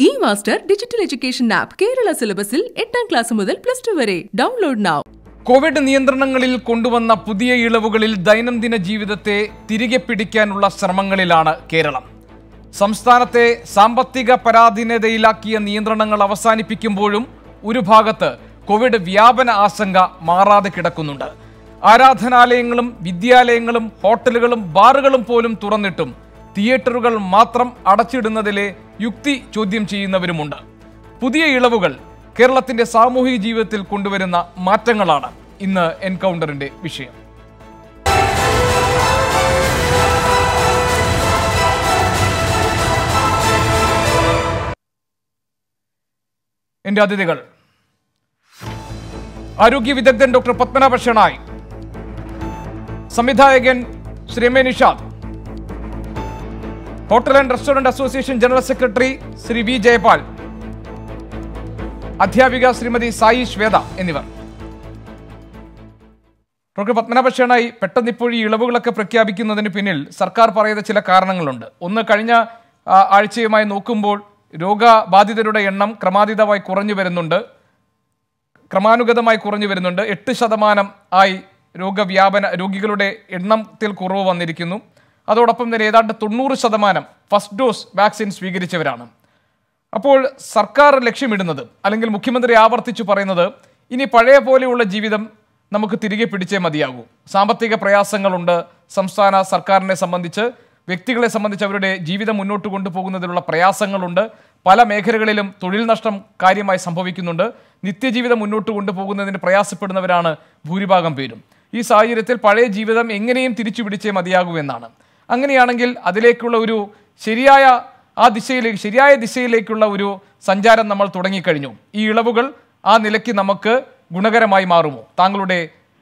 E master digital education app Kerala സിലബസിൽ എട്ടാം class മുതൽ പ്ലസ് ടു വരെ ഡൗൺലോഡ് നൗ കോവിഡ് നിയന്ത്രണങ്ങളിൽ കൊണ്ടുവന്ന പുതിയ ഇളവുകളിൽ ദൈനംദിന ജീവിതത്തെ തിരികെ പിടിക്കാനുള്ള ശ്രമങ്ങളിലാണ് കേരളം സംസ്ഥാനത്തെ സാമ്പത്തിക പരാധീനതയിലാക്കിയ നിയന്ത്രണങ്ങൾ അവസാനിപ്പിക്കുമ്പോഴും ഒരു ഭാഗത്ത് കോവിഡ് വ്യാപന ആശങ്ക മാറാതെ കിടക്കുന്നുണ്ട് ആരാധനാലയങ്ങളും വിദ്യാലയങ്ങളും ഹോട്ടലുകളും ബാറുകളും പോലും തുറന്നിട്ടും തിയേറ്ററുകൾ മാത്രം അടച്ചിടുന്നതിലെ യുക്തി ചോദ്യം ചെയ്യുന്നവരുമുണ്ട് പുതിയ ഇളവുകൾ കേരളത്തിന്റെ സാമൂഹിക ജീവിതത്തിൽ കൊണ്ടുവരുന്ന മാറ്റങ്ങളാണ് ഇന്ന് എൻകൗണ്ടറിന്റെ വിഷയം എന്റെ അതിഥികൾ ആരോഗ്യ വിദഗ്ധൻ ഡോക്ടർ പത്മനാഭ ഷണായ് സംവിധായകൻ Shri M A Nishad hotel and restaurant association general secretary Shri V Jayapal അധ്യാപിക ശ്രീമതി സായി ശ്വേത എന്നിവർ ഡോക്ടർ പത്മനാഭ ഷേണായി പെട്ടെന്ന് ഇപ്പോൾ ഈ ഇളവുകളൊക്കെ പ്രഖ്യാപിക്കുന്നതിന് പിന്നിൽ സർക്കാർ പറയുന്ന ചില കാരണങ്ങളുണ്ട് ഒന്ന് കഴിഞ്ഞ ആ, ആഴ്ചയുമായി നോക്കുമ്പോൾ രോഗബാധിതരുടെ എണ്ണം ക്രമാതീതമായി കുറഞ്ഞു വരുന്നുണ്ട് ക്രമാനുഗതമായി കുറഞ്ഞു വരുന്നുണ്ട് എട്ട് ശതമാനം ആയി രോഗവ്യാപന രോഗികളുടെ എണ്ണത്തിൽ കുറവ് വന്നിരിക്കുന്നു അതോടൊപ്പം തന്നെ ഏതാണ്ട് തൊണ്ണൂറ് ശതമാനം ഫസ്റ്റ് ഡോസ് വാക്സിൻ സ്വീകരിച്ചവരാണ് അപ്പോൾ സർക്കാർ ലക്ഷ്യമിടുന്നത് അല്ലെങ്കിൽ മുഖ്യമന്ത്രി ആവർത്തിച്ചു പറയുന്നത് ഇനി പഴയ പോലെയുള്ള ജീവിതം നമുക്ക് തിരികെ പിടിച്ചേ മതിയാകൂ സാമ്പത്തിക പ്രയാസങ്ങളുണ്ട് സംസ്ഥാന സർക്കാരിനെ സംബന്ധിച്ച് വ്യക്തികളെ സംബന്ധിച്ച് അവരുടെ ജീവിതം മുന്നോട്ട് കൊണ്ടുപോകുന്നതിലുള്ള പ്രയാസങ്ങളുണ്ട് പല മേഖലകളിലും തൊഴിൽ നഷ്ടം കാര്യമായി സംഭവിക്കുന്നുണ്ട് നിത്യജീവിതം മുന്നോട്ട് കൊണ്ടുപോകുന്നതിന് പ്രയാസപ്പെടുന്നവരാണ് ഭൂരിഭാഗം പേരും ഈ സാഹചര്യത്തിൽ പഴയ ജീവിതം എങ്ങനെയും തിരിച്ചു പിടിച്ചേ മതിയാകൂ എന്നാണ് അങ്ങനെയാണെങ്കിൽ അതിലേക്കുള്ള ഒരു ശരിയായ ആ ദിശയിലേക്ക് ശരിയായ ദിശയിലേക്കുള്ള ഒരു സഞ്ചാരം നമ്മൾ തുടങ്ങിക്കഴിഞ്ഞു ഈ ഇളവുകൾ ആ നിലയ്ക്ക് നമുക്ക് ഗുണകരമായി മാറുമോ താങ്കളുടെ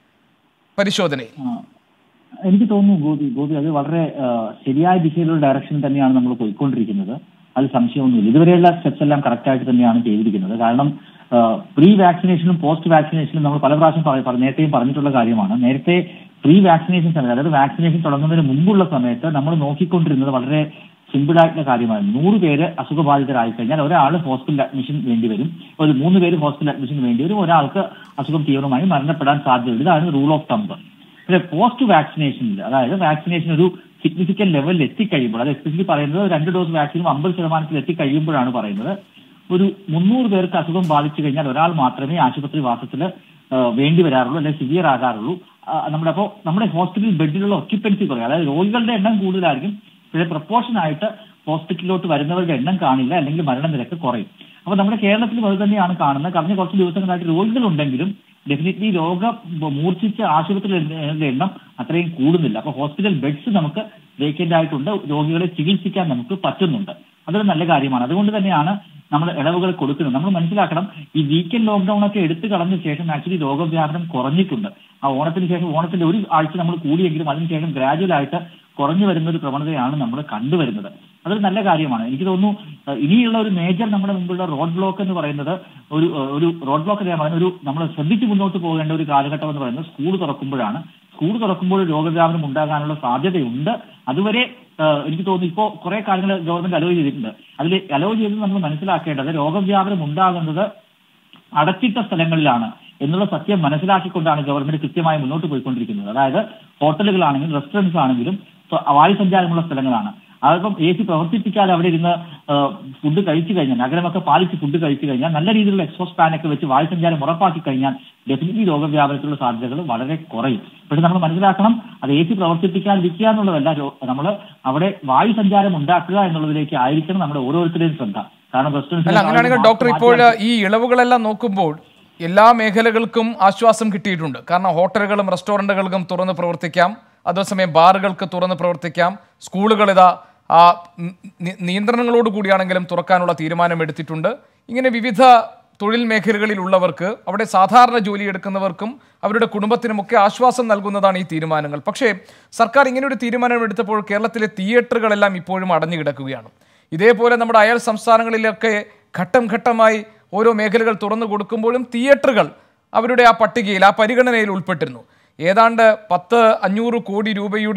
പരിശോധനയിൽ ആ, എനിക്ക് തോന്നുന്നു ഗോപി ഗോപി അത് വളരെ ആ, ശരിയായ ദിശയിലുള്ള ഡയറക്ഷൻ തന്നെയാണ് നമ്മൾ പോയിക്കൊണ്ടിരിക്കുന്നത് അത് സംശയമൊന്നുമില്ല ഇതുവരെയുള്ള സ്റ്റെപ്സ് എല്ലാം കറക്റ്റ് ആയിട്ട് തന്നെയാണ് ചെയ്തിരിക്കുന്നത് കാരണം പ്രീ വാക്സിനേഷനും പോസ്റ്റ് വാക്സിനേഷനും നമ്മൾ പല പ്രാവശ്യം പറ- പറ- നേരത്തെയും പറഞ്ഞിട്ടുള്ള കാര്യമാണ് നേരത്തെ പ്രീ വാക്സിനേഷൻ സമയത്ത് അതായത് വാക്സിനേഷൻ തുടങ്ങുന്നതിന് മുമ്പുള്ള സമയത്ത് നമ്മൾ നോക്കിക്കൊണ്ടിരുന്നത് വളരെ സിമ്പിൾ ആയിട്ടുള്ള കാര്യമാണ് നൂറ് പേര് അസുഖബാധിതരായി കഴിഞ്ഞാൽ ഒരാൾ ഹോസ്പിറ്റൽ അഡ്മിഷൻ വേണ്ടി വരും ഒരു മൂന്ന് പേര് ഹോസ്പിറ്റൽ അഡ്മിഷൻ വേണ്ടി വരും ഒരാൾക്ക് അസുഖം തീവ്രമായി മരണപ്പെടാൻ സാധ്യതയുണ്ട് ഇതാണ് റൂൾ ഓഫ് തമ്പ് പിന്നെ പോസ്റ്റ് വാക്സിനേഷനിൽ അതായത് വാക്സിനേഷൻ ഒരു സിഗ്നിഫിക്കന്റ് ലെവലിൽ എത്തിക്കഴിയുമ്പോൾ അത് എസ്പെഷ്യലി പറയുന്നത് രണ്ട് ഡോസ് വാക്സിനും അമ്പത് ശതമാനത്തിൽ എത്തിക്കഴിയുമ്പോഴാണ് പറയുന്നത് ഒരു മുന്നൂറ് പേർക്ക് അസുഖം ബാധിച്ചു കഴിഞ്ഞാൽ ഒരാൾ മാത്രമേ ആശുപത്രി വാസത്തിൽ വേണ്ടി വരാറുള്ളൂ അല്ലെങ്കിൽ സിവിയർ ആകാറുള്ളൂ ആ, നമ്മുടെ അപ്പോൾ നമ്മുടെ ഹോസ്പിറ്റൽ ബെഡിലുള്ള ഒക്യുപ്പൻസി കുറയും അതായത് രോഗികളുടെ എണ്ണം കൂടുതലായിരിക്കും പക്ഷേ പ്രപ്പോർഷൻ ആയിട്ട് ഹോസ്പിറ്റലിലോട്ട് വരുന്നവരുടെ എണ്ണം കാണില്ല അല്ലെങ്കിൽ മരണനിരക്ക് കുറയും അപ്പൊ നമ്മുടെ കേരളത്തിലും അത് തന്നെയാണ് കാണുന്നത് കഴിഞ്ഞ കുറച്ച് ദിവസങ്ങളായിട്ട് രോഗികളുണ്ടെങ്കിലും ഡെഫിനറ്റ്ലി രോഗം മൂർച്ഛിച്ച ആശുപത്രികളുടെ എണ്ണം അത്രയും കൂടുന്നില്ല അപ്പൊ ഹോസ്പിറ്റൽ ബെഡ്സ് നമുക്ക് വേക്കന്റ് ആയിട്ടുണ്ട് രോഗികളെ ചികിത്സിക്കാൻ നമുക്ക് പറ്റുന്നുണ്ട് അതൊരു നല്ല കാര്യമാണ് അതുകൊണ്ട് തന്നെയാണ് നമ്മൾ ഇളവുകൾ കൊടുക്കുന്നത് നമ്മൾ മനസ്സിലാക്കണം ഈ വീക്കെൻഡ് ലോക്ക്ഡൌൺ ഒക്കെ എടുത്തു കളഞ്ഞ ശേഷം ആക്ച്വലി രോഗവ്യാപനം കുറഞ്ഞിട്ടുണ്ട് ആ ഓണത്തിന് ശേഷം ഓണത്തിന്റെ ഒരു ആഴ്ച നമ്മൾ കൂടിയെങ്കിലും അതിനുശേഷം ഗ്രാജുവൽ ആയിട്ട് കുറഞ്ഞു വരുന്ന ഒരു പ്രവണതയാണ് നമ്മൾ കണ്ടുവരുന്നത് അതൊരു നല്ല കാര്യമാണ് എനിക്ക് തോന്നുന്നു ഏഹ് ഇനിയുള്ള ഒരു മേജർ നമ്മുടെ മുമ്പുള്ള റോഡ് ബ്ലോക്ക് എന്ന് പറയുന്നത് ഒരു ഏഹ് ഒരു റോഡ് ബ്ലോക്ക് എന്ന് പറയുന്നത് ഒരു നമ്മൾ ശ്രദ്ധിച്ച് മുന്നോട്ട് പോകേണ്ട ഒരു കാലഘട്ടം എന്ന് പറയുന്നത് സ്കൂൾ തുറക്കുമ്പോഴാണ് സ്കൂൾ തുറക്കുമ്പോൾ രോഗവ്യാപനം ഉണ്ടാകാനുള്ള സാധ്യതയുണ്ട് അതുവരെ ഏഹ് എനിക്ക് തോന്നുന്നു ഇപ്പോൾ കുറെ കാര്യങ്ങൾ ഗവൺമെന്റ് അലോ ചെയ്തിട്ടുണ്ട് അതിൽ അലോ ചെയ്തത് നമ്മൾ മനസ്സിലാക്കേണ്ടത് രോഗവ്യാപനം ഉണ്ടാകുന്നത് അടച്ചിട്ട സ്ഥലങ്ങളിലാണ് എന്നുള്ള സത്യം മനസ്സിലാക്കിക്കൊണ്ടാണ് ഗവൺമെന്റ് കൃത്യമായി മുന്നോട്ട് പോയിക്കൊണ്ടിരിക്കുന്നത് അതായത് ഹോട്ടലുകളാണെങ്കിലും റെസ്റ്റോറൻറ്റ്സ് ആണെങ്കിലും സ്വ- വായുസഞ്ചാരമുള്ള സ്ഥലങ്ങളാണ് അതിപ്പം എ സി പ്രവർത്തിപ്പിക്കാതെ അവിടെ ഇരുന്ന് ഫുഡ് കഴിച്ചു കഴിഞ്ഞാൽ നഗരമൊക്കെ പാലിച്ച് ഫുഡ് കഴിച്ചു കഴിഞ്ഞാൽ നല്ല രീതിയിലുള്ള എക്സോസ് ഫാനൊക്കെ വെച്ച് വായുസഞ്ചാരം ഉറപ്പാക്കി കഴിഞ്ഞാൽ ഡെഫിനറ്റ്ലി രോഗവ്യാപനത്തിലുള്ള സാധ്യതകൾ വളരെ കുറയും പക്ഷെ നമ്മൾ മനസ്സിലാക്കണം അത് എ സി പ്രവർത്തിപ്പിക്കാതിരിക്കുക എന്നുള്ളതല്ല നമ്മൾ അവിടെ വായുസഞ്ചാരം ഉണ്ടാക്കുക എന്നുള്ളതിലേക്ക് ആയിരിക്കണം നമ്മുടെ ഓരോരുത്തരുടെയും ശ്രദ്ധ കാരണം അല്ല അങ്ങനെയാണെങ്കിൽ ഡോക്ടർ ഇപ്പോൾ ഈ ഇളവുകളെല്ലാം നോക്കുമ്പോൾ എല്ലാ മേഖലകൾക്കും ആശ്വാസം കിട്ടിയിട്ടുണ്ട് കാരണം ഹോട്ടലുകളും റെസ്റ്റോറൻറ്റുകൾക്കും തുറന്ന് പ്രവർത്തിക്കാം അതേസമയം ബാറുകൾക്ക് തുറന്ന് പ്രവർത്തിക്കാം സ്കൂളുകൾ ഇതാ ആ നി- നി- നിയന്ത്രണങ്ങളോട് കൂടിയാണെങ്കിലും തുറക്കാനുള്ള തീരുമാനം എടുത്തിട്ടുണ്ട് ഇങ്ങനെ വിവിധ തൊഴിൽ മേഖലകളിലുള്ളവർക്ക് അവിടെ സാധാരണ ജോലി എടുക്കുന്നവർക്കും അവരുടെ കുടുംബത്തിനുമൊക്കെ ആശ്വാസം നൽകുന്നതാണ് ഈ തീരുമാനങ്ങൾ പക്ഷേ സർക്കാർ ഇങ്ങനെ ഒരു തീരുമാനം എടുത്തപ്പോൾ കേരളത്തിലെ തിയേറ്ററുകളെല്ലാം ഇപ്പോഴും അടഞ്ഞു കിടക്കുകയാണ് ഇതേപോലെ നമ്മുടെ അയൽ സംസ്ഥാനങ്ങളിലൊക്കെ ഘട്ടം ഘട്ടമായി ഓരോ മേഖലകൾ തുറന്നു കൊടുക്കുമ്പോഴും തിയേറ്ററുകൾ അവരുടെ ആ പട്ടികയിൽ ആ പരിഗണനയിൽ ഉൾപ്പെട്ടിരുന്നു ഏതാണ്ട് പത്ത് അഞ്ഞൂറ് കോടി രൂപയുടെ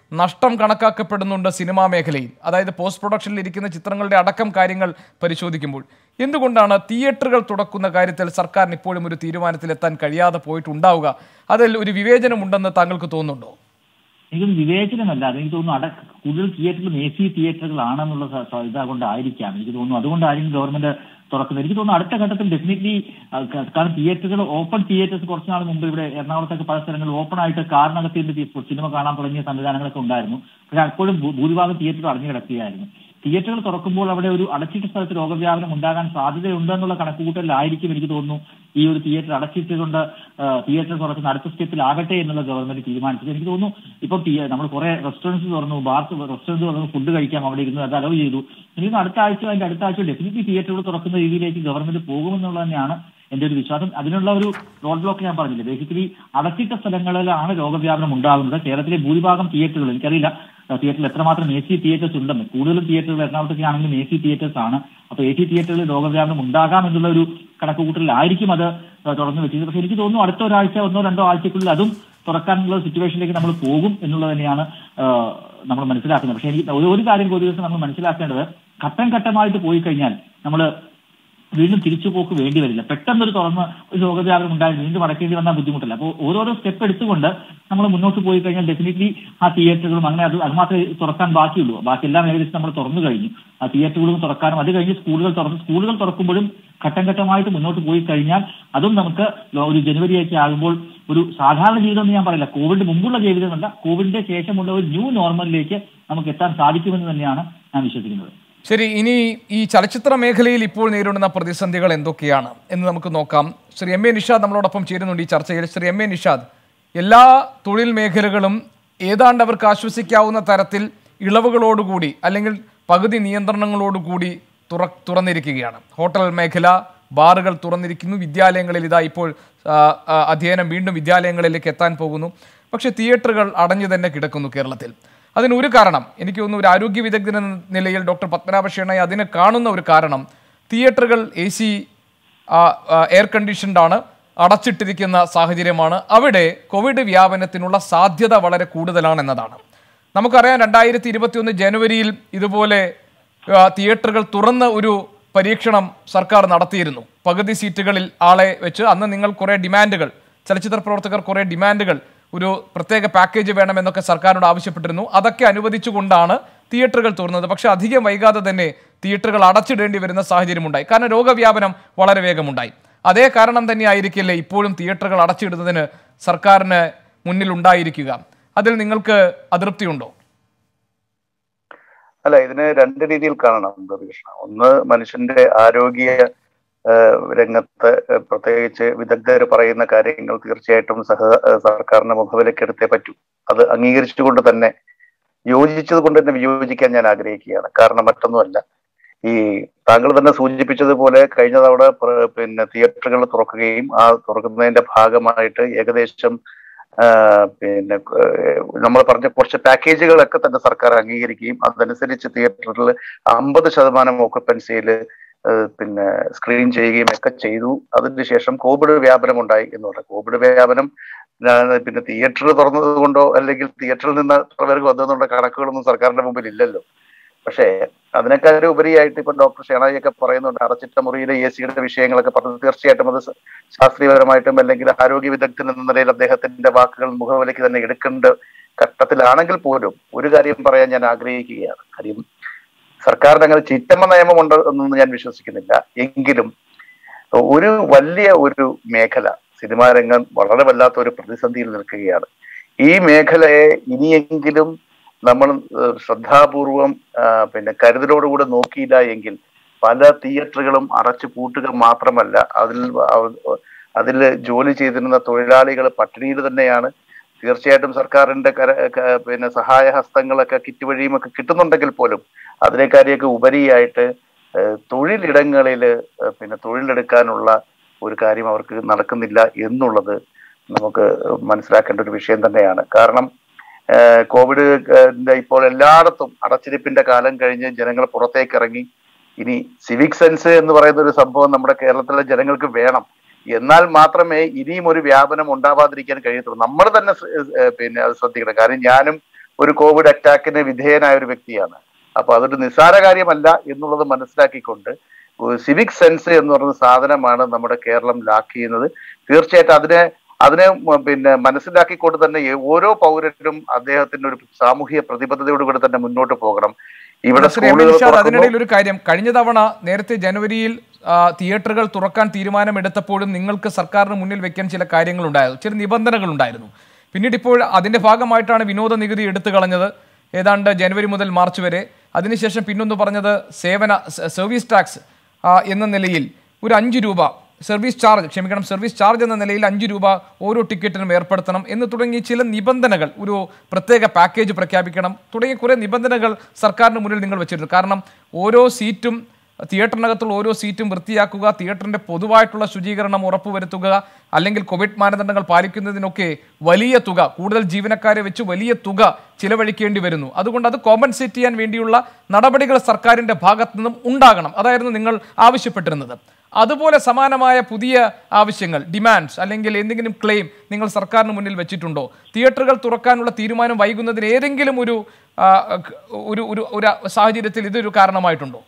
നഷ്ടം കണക്കാക്കപ്പെടുന്നുണ്ട് സിനിമാ മേഖലയിൽ അതായത് പോസ്റ്റ് പ്രൊഡക്ഷനിൽ ഇരിക്കുന്ന ചിത്രങ്ങളുടെ അടക്കം കാര്യങ്ങൾ പരിശോധിക്കുമ്പോൾ എന്തുകൊണ്ടാണ് തിയേറ്ററുകൾ തുറക്കുന്ന കാര്യത്തിൽ സർക്കാരിന് ഇപ്പോഴും ഒരു തീരുമാനത്തിലെത്താൻ കഴിയാതെ പോയിട്ടുണ്ടാവുക അതിൽ ഒരു വിവേചനമുണ്ടെന്ന് താങ്കൾക്ക് തോന്നുന്നുണ്ടോ എനിക്കൊന്നും വിവേചനമല്ല അതെനിക്ക് തോന്നുന്നു അട കൂടുതൽ തിയേറ്ററിലും എ സി തിയേറ്ററുകളാണെന്നുള്ള സ- സ- ഇതാകൊണ്ടായിരിക്കാം എനിക്ക് തോന്നുന്നു അതുകൊണ്ടായിരിക്കും ഗവൺമെന്റ് തുറക്കുന്നത് എനിക്ക് തോന്നുന്നു അടുത്ത ഘട്ടത്തിൽ ഡെഫിനറ്റ്ലി കാരണം തിയേറ്ററുകൾ ഓപ്പൺ തിയേറ്റേഴ്സ് കുറച്ച് നാൾ മുമ്പ് ഇവിടെ എറണാകുളത്തൊക്കെ പല സ്ഥലങ്ങളിൽ ഓപ്പൺ ആയിട്ട് കാറിനകത്ത് ഇരുന്ന് തി- സിനിമ കാണാൻ തുടങ്ങിയ സംവിധാനങ്ങളൊക്കെ ഉണ്ടായിരുന്നു പക്ഷെ അപ്പോഴും ഭൂ- ഭൂരിഭാഗം തിയേറ്ററുകൾ അടഞ്ഞു കിടക്കുകയായിരുന്നു തിയേറ്ററുകൾ തുറക്കുമ്പോൾ അവിടെ ഒരു അടച്ചിട്ട സ്ഥലത്ത് രോഗവ്യാപനം ഉണ്ടാകാൻ സാധ്യതയുണ്ടെന്നുള്ള കണക്കുകൂട്ടലിലായിരിക്കും എനിക്ക് തോന്നുന്നു ഈ ഒരു തിയേറ്റർ അടച്ചിട്ടുകൊണ്ട് തിയേറ്റർ തുറക്കുന്ന അടുത്ത സ്റ്റെപ്പിലാകട്ടെ എന്നുള്ള ഗവൺമെന്റ് തീരുമാനിച്ചത് എനിക്ക് തോന്നുന്നു ഇപ്പം നമ്മൾ കുറെ റെസ്റ്റോറൻറ്റ്സ് തുറന്നു ബാർ റെസ്റ്റോറൻറ്റ് തുറന്നു ഫുഡ് കഴിക്കാം അവിടെ ഇരുന്ന് അത് അലവ് ചെയ്തു എനിക്ക് തോന്നുന്നു അടുത്ത ആഴ്ച അതിന്റെ അടുത്ത ആഴ്ച ഡെഫിനറ്റ്ലി തിയേറ്ററുകൾ തുറക്കുന്ന രീതിയിലേക്ക് ഗവൺമെന്റ് പോകുമെന്നുള്ളത് തന്നെയാണ് എന്റെ ഒരു വിശ്വാസം അതിനുള്ള ഒരു റോഡ് ബ്ലോക്ക് ഞാൻ പറഞ്ഞില്ല ബേസിക്കലി അടച്ചിട്ട സ്ഥലങ്ങളിലാണ് രോഗവ്യാപനം ഉണ്ടാകുന്നത് കേരളത്തിലെ ഭൂരിഭാഗം തിയേറ്ററുകൾ എനിക്കറിയില്ല തിയേറ്ററിൽ എത്രമാത്രം എ സി തിയേറ്റേഴ്സ് ഉണ്ടെന്ന് കൂടുതലും തിയേറ്ററുകൾ എറണാകുളത്തൊക്കെ ആണെങ്കിലും എ സി തിയേറ്റേഴ്സ് ആണ് അപ്പൊ എ സി തിയേറ്ററുകളിൽ രോഗവ്യാപനം ഉണ്ടാകാം എന്നുള്ള ഒരു കണക്കുകൂട്ടലിലായിരിക്കും അത് തുറന്നു വെച്ചത് പക്ഷെ എനിക്ക് തോന്നുന്നു അടുത്ത ഒരാഴ്ച ഒന്നോ രണ്ടോ ആഴ്ചക്കുള്ളിൽ അതും തുറക്കാനുള്ള സിറ്റുവേഷനിലേക്ക് നമ്മൾ പോകും എന്നുള്ളത് തന്നെയാണ് നമ്മൾ മനസ്സിലാക്കുന്നത് പക്ഷെ എനിക്ക് ഒരു ഒരു കാര്യം ഒരു ദിവസം നമ്മൾ മനസ്സിലാക്കേണ്ടത് ഘട്ടം ഘട്ടമായിട്ട് പോയി കഴിഞ്ഞാൽ നമ്മൾ വീണ്ടും തിരിച്ചുപോക്ക് വേണ്ടി വരില്ല പെട്ടെന്നൊരു തുറന്ന് ഒരു രോഗവ്യാപനം ഉണ്ടായി വീണ്ടും അടക്കേണ്ടി വന്നാൽ ബുദ്ധിമുട്ടില്ല അപ്പോൾ ഓരോരോ സ്റ്റെപ്പ് എടുത്തുകൊണ്ട് നമ്മൾ മുന്നോട്ട് പോയി കഴിഞ്ഞാൽ ഡെഫിനറ്റ്ലി ആ തിയേറ്ററുകളും അങ്ങനെ അത് അത് മാത്രമേ തുറക്കാൻ ബാക്കിയുള്ളൂ ബാക്കി എല്ലാം ഏകദേശം നമ്മൾ തുറന്നു കഴിഞ്ഞു ആ തിയേറ്ററുകളും തുറക്കാനും അത് കഴിഞ്ഞ് സ്കൂളുകൾ തുറന്നു സ്കൂളുകൾ തുറക്കുമ്പോഴും ഘട്ടം ഘട്ടമായിട്ട് മുന്നോട്ട് പോയി കഴിഞ്ഞാൽ അതും നമുക്ക് ഒരു ജനുവരിയൊക്കെ ആകുമ്പോൾ ഒരു സാധാരണ ജീവിതം എന്ന് ഞാൻ പറയില്ല കോവിഡ് മുമ്പുള്ള ജീവിതമല്ല കോവിഡിന്റെ ശേഷമുള്ള ഒരു ന്യൂ നോർമലിലേക്ക് നമുക്ക് എത്താൻ സാധിക്കുമെന്ന് തന്നെയാണ് ഞാൻ വിശ്വസിക്കുന്നത് ശരി ഇനി ഈ ചലച്ചിത്ര മേഖലയിൽ ഇപ്പോൾ നേരിടുന്ന പ്രതിസന്ധികൾ എന്തൊക്കെയാണ് എന്ന് നമുക്ക് നോക്കാം ശ്രീ എം എ നിഷാദ് നമ്മളോടൊപ്പം ചേരുന്നുണ്ട് ഈ ചർച്ചയിൽ ശ്രീ എം എ നിഷാദ് എല്ലാ തൊഴിൽ മേഖലകളും ഏതാണ്ട് അവർക്ക് ആശ്വസിക്കാവുന്ന തരത്തിൽ ഇളവുകളോടുകൂടി അല്ലെങ്കിൽ പകുതി നിയന്ത്രണങ്ങളോടുകൂടി തുറ തുറന്നിരിക്കുകയാണ് ഹോട്ടൽ മേഖല ബാറുകൾ തുറന്നിരിക്കുന്നു വിദ്യാലയങ്ങളിൽ ഇതാ ഇപ്പോൾ ആ, ആ, അധ്യയനം വീണ്ടും വിദ്യാലയങ്ങളിലേക്ക് എത്താൻ പോകുന്നു പക്ഷേ തിയേറ്ററുകൾ അടഞ്ഞു തന്നെ കിടക്കുന്നു കേരളത്തിൽ അതിന് ഒരു കാരണം എനിക്ക് തോന്നുന്നു ഒരു ആരോഗ്യ വിദഗ്ധൻ എന്ന നിലയിൽ ഡോക്ടർ പത്മനാഭ ഷേണായി അതിന് കാണുന്ന ഒരു കാരണം തിയേറ്ററുകൾ എ സി എയർ കണ്ടീഷൻഡ് ആണ് അടച്ചിട്ടിരിക്കുന്ന സാഹചര്യമാണ് അവിടെ കോവിഡ് വ്യാപനത്തിനുള്ള സാധ്യത വളരെ കൂടുതലാണ് എന്നതാണ് നമുക്കറിയാം രണ്ടായിരത്തി ഇരുപത്തിയൊന്ന് ജനുവരിയിൽ ഇതുപോലെ ആ, തിയേറ്ററുകൾ തുറന്ന ഒരു പരീക്ഷണം സർക്കാർ നടത്തിയിരുന്നു പകുതി സീറ്റുകളിൽ ആളെ വെച്ച് അന്ന് നിങ്ങൾ കുറേ ഡിമാൻഡുകൾ ചലച്ചിത്ര പ്രവർത്തകർ കുറേ ഡിമാൻഡുകൾ ഒരു പ്രത്യേക പാക്കേജ് വേണമെന്നൊക്കെ സർക്കാരിനോട് ആവശ്യപ്പെട്ടിരുന്നു അതൊക്കെ അനുവദിച്ചുകൊണ്ടാണ് തിയേറ്ററുകൾ തുറന്നത് പക്ഷേ അധികം വൈകാതെ തന്നെ തിയേറ്ററുകൾ അടച്ചിടേണ്ടി വരുന്ന സാഹചര്യമുണ്ടായി കാരണം രോഗവ്യാപനം വളരെ വേഗമുണ്ടായി അതേ കാരണം തന്നെ ആയിരിക്കില്ലേ ഇപ്പോഴും തിയേറ്ററുകൾ അടച്ചിടുന്നതിന് സർക്കാരിന് മുന്നിൽ ഉണ്ടായിരിക്കുക അതിൽ നിങ്ങൾക്ക് അതൃപ്തിയുണ്ടോ അല്ല ഇതിന് രണ്ട് രീതിയിൽ കാണണം ഗോപികൃഷ്ണ ഒന്ന് മനുഷ്യന്റെ ആരോഗ്യ ആ, രംഗത്ത് ആ, പ്രത്യേകിച്ച് വിദഗ്ധർ പറയുന്ന കാര്യങ്ങൾ തീർച്ചയായിട്ടും സഹ ആ, സർക്കാരിന് മുഖവിലക്കെടുത്തേ പറ്റൂ അത് അംഗീകരിച്ചുകൊണ്ട് തന്നെ യോജിച്ചത് കൊണ്ട് തന്നെ വിയോജിക്കാൻ ഞാൻ ആഗ്രഹിക്കുകയാണ് കാരണം മറ്റൊന്നുമല്ല ഈ താങ്കൾ തന്നെ സൂചിപ്പിച്ചതുപോലെ കഴിഞ്ഞ തവണ പ്ര- പിന്നെ തിയേറ്ററുകൾ തുറക്കുകയും ആ തുറക്കുന്നതിന്റെ ഭാഗമായിട്ട് ഏകദേശം ആ, പിന്നെ നമ്മൾ പറഞ്ഞ കുറച്ച് പാക്കേജുകളൊക്കെ തന്നെ സർക്കാർ അംഗീകരിക്കുകയും അതനുസരിച്ച് തിയേറ്ററിൽ അമ്പത് ശതമാനം ഓക്കുപ്പൻസിയിൽ പിന്നെ സ്ക്രീൻ ചെയ്യുകയും ഒക്കെ ചെയ്തു അതിനുശേഷം കോവിഡ് വ്യാപനം ഉണ്ടായി എന്ന് പറഞ്ഞു കോവിഡ് വ്യാപനം ആ, പിന്നെ തിയേറ്റർ തുറന്നത് കൊണ്ടോ അല്ലെങ്കിൽ തിയേറ്ററിൽ നിന്ന് എത്ര പേർക്ക് വന്നതെന്നുള്ള കണക്കുകളൊന്നും സർക്കാരിന്റെ മുമ്പിൽ ഇല്ലല്ലോ പക്ഷേ അതിനേക്കാളും ഉപരിയായിട്ട് ഇപ്പൊ ഡോക്ടർ ഷെണായിയൊക്കെ പറയുന്നുണ്ട് അടച്ചിട്ട മുറിയിലെ എ സിയുടെ വിഷയങ്ങളൊക്കെ പറഞ്ഞത് തീർച്ചയായിട്ടും അത് സ- ശാസ്ത്രീയപരമായിട്ടും അല്ലെങ്കിൽ ആരോഗ്യ വിദഗ്ധൻ എന്ന നിലയിൽ അദ്ദേഹത്തിന്റെ വാക്കുകൾ മുഖവിലേക്ക് തന്നെ എടുക്കേണ്ട ഘട്ടത്തിലാണെങ്കിൽ പോലും ഒരു കാര്യം പറയാൻ ഞാൻ ആഗ്രഹിക്കുകയാണ് കാര്യം സർക്കാരിന് അങ്ങനെ ചിറ്റമ്മ നിയമമുണ്ട് എന്നൊന്നും ഞാൻ വിശ്വസിക്കുന്നില്ല എങ്കിലും ഒരു വലിയ ഒരു മേഖല സിനിമാ രംഗം വളരെ വല്ലാത്ത ഒരു പ്രതിസന്ധിയിൽ നിൽക്കുകയാണ് ഈ മേഖലയെ ഇനിയെങ്കിലും നമ്മൾ ഏഹ്, ശ്രദ്ധാപൂർവം ആ, പിന്നെ കരുതലോടുകൂടെ നോക്കിയില്ല എങ്കിൽ പല തിയേറ്ററുകളും അടച്ചു പൂട്ടുക മാത്രമല്ല അതിൽ അവ- അതിൽ ജോലി ചെയ്തിരുന്ന തൊഴിലാളികൾ പട്ടിണിയിൽ തന്നെയാണ് തീർച്ചയായിട്ടും സർക്കാരിന്റെ കര ക- പിന്നെ സഹായ ഹസ്തങ്ങളൊക്കെ കിറ്റ് വഴിയും ഒക്കെ കിട്ടുന്നുണ്ടെങ്കിൽ പോലും അതിനേക്കാരിയൊക്കെ ഉപരിയായിട്ട് ഏഹ്, തൊഴിലിടങ്ങളിൽ ഏഹ്, പിന്നെ തൊഴിലെടുക്കാനുള്ള ഒരു കാര്യം അവർക്ക് നടക്കുന്നില്ല എന്നുള്ളത് നമുക്ക് മനസ്സിലാക്കേണ്ട ഒരു വിഷയം തന്നെയാണ് കാരണം ഏഹ്, കോവിഡ് ന്റെ ഇപ്പോൾ എല്ലായിടത്തും അടച്ചിരിപ്പിന്റെ കാലം കഴിഞ്ഞ് ജനങ്ങൾ പുറത്തേക്ക് ഇറങ്ങി ഇനി സിവിക് സെൻസ് എന്ന് പറയുന്ന ഒരു സംഭവം നമ്മുടെ കേരളത്തിലെ ജനങ്ങൾക്ക് വേണം എന്നാൽ മാത്രമേ ഇനിയും ഒരു വ്യാപനം ഉണ്ടാവാതിരിക്കാൻ കഴിയത്തുള്ളൂ നമ്മൾ തന്നെ ശ്ര- ഏഹ് പിന്നെ അത് ശ്രദ്ധിക്കണം കാരണം ഞാനും ഒരു കോവിഡ് അറ്റാക്കിന് വിധേയനായ ഒരു വ്യക്തിയാണ് അപ്പൊ അതൊരു നിസ്സാര കാര്യമല്ല എന്നുള്ളത് മനസ്സിലാക്കിക്കൊണ്ട് സിവിക് സെൻസ് എന്ന് പറയുന്ന സാധനമാണ് നമ്മുടെ കേരളം ലാക്ക് ചെയ്യുന്നത് തീർച്ചയായിട്ടും അതിനെ അതിനെ മ- പിന്നെ മനസ്സിലാക്കിക്കൊണ്ട് തന്നെ ഏ- ഓരോ പൗരനും അദ്ദേഹത്തിന്റെ ഒരു സാമൂഹിക പ്രതിബദ്ധതയോടുകൂടി തന്നെ മുന്നോട്ട് പോകണം ഇവിടെ ശ്രീ എം. സ്കൂളുകൾ നിഷാദ് തുറക്കുന്നു. അതിനിടയിൽ ഒരു കാര്യം കഴിഞ്ഞ തവണ നേരത്തെ ജനുവരിയിൽ ആ, തിയേറ്ററുകൾ തുറക്കാൻ തീരുമാനമെടുത്തപ്പോഴും നിങ്ങൾക്ക് സർക്കാരിന് മുന്നിൽ വെക്കാൻ ചില കാര്യങ്ങളുണ്ടായിരുന്നു ചില നിബന്ധനകൾ ഉണ്ടായിരുന്നു പിന്നീട് ഇപ്പോൾ അതിന്റെ ഭാഗമായിട്ടാണ് വിനോദ നികുതി എടുത്തു കളഞ്ഞത് ഏതാണ്ട് ജനുവരി മുതൽ മാർച്ച് വരെ അതിനുശേഷം പിന്നൊന്ന് പറഞ്ഞത് സേവന സ- സർവീസ് ടാക്സ് ആ, എന്ന നിലയിൽ ഒരു അഞ്ച് രൂപ സർവീസ് ചാർജ് ക്ഷമിക്കണം സർവീസ് ചാർജ് എന്ന നിലയിൽ അഞ്ച് രൂപ ഓരോ ടിക്കറ്റിനും ഏർപ്പെടുത്തണം എന്ന് തുടങ്ങി ചില നിബന്ധനകൾ ഒരു പ്രത്യേക പാക്കേജ് പ്രഖ്യാപിക്കണം തുടങ്ങിയ കുറേ നിബന്ധനകൾ സർക്കാരിന് മുന്നിൽ നിങ്ങൾ വെച്ചിട്ടുണ്ട് കാരണം ഓരോ സീറ്റും തിയേറ്ററിനകത്തുള്ള ഓരോ സീറ്റും വൃത്തിയാക്കുക തിയേറ്ററിന്റെ പൊതുവായിട്ടുള്ള ശുചീകരണം ഉറപ്പുവരുത്തുക അല്ലെങ്കിൽ കോവിഡ് മാനദണ്ഡങ്ങൾ പാലിക്കുന്നതിനൊക്കെ വലിയ തുക കൂടുതൽ ജീവനക്കാരെ വെച്ച് വലിയ തുക ചിലവഴിക്കേണ്ടി വരുന്നു അതുകൊണ്ട് അത് കോമ്പൻസേറ്റ് ചെയ്യാൻ വേണ്ടിയുള്ള നടപടികൾ സർക്കാരിന്റെ ഭാഗത്തു നിന്നും ഉണ്ടാകണം അതായിരുന്നു നിങ്ങൾ ആവശ്യപ്പെട്ടിരുന്നത് അതുപോലെ സമാനമായ പുതിയ ആവശ്യങ്ങൾ ഡിമാൻഡ്സ് അല്ലെങ്കിൽ എന്തെങ്കിലും ക്ലെയിം നിങ്ങൾ സർക്കാരിന് മുന്നിൽ വെച്ചിട്ടുണ്ടോ തിയേറ്ററുകൾ തുറക്കാനുള്ള തീരുമാനം വൈകുന്നതിന് ഏതെങ്കിലും ഒരു ആ, ഒരു ഒരു ഒരു സാഹചര്യത്തിൽ ഇതൊരു കാരണമായിട്ടുണ്ടോ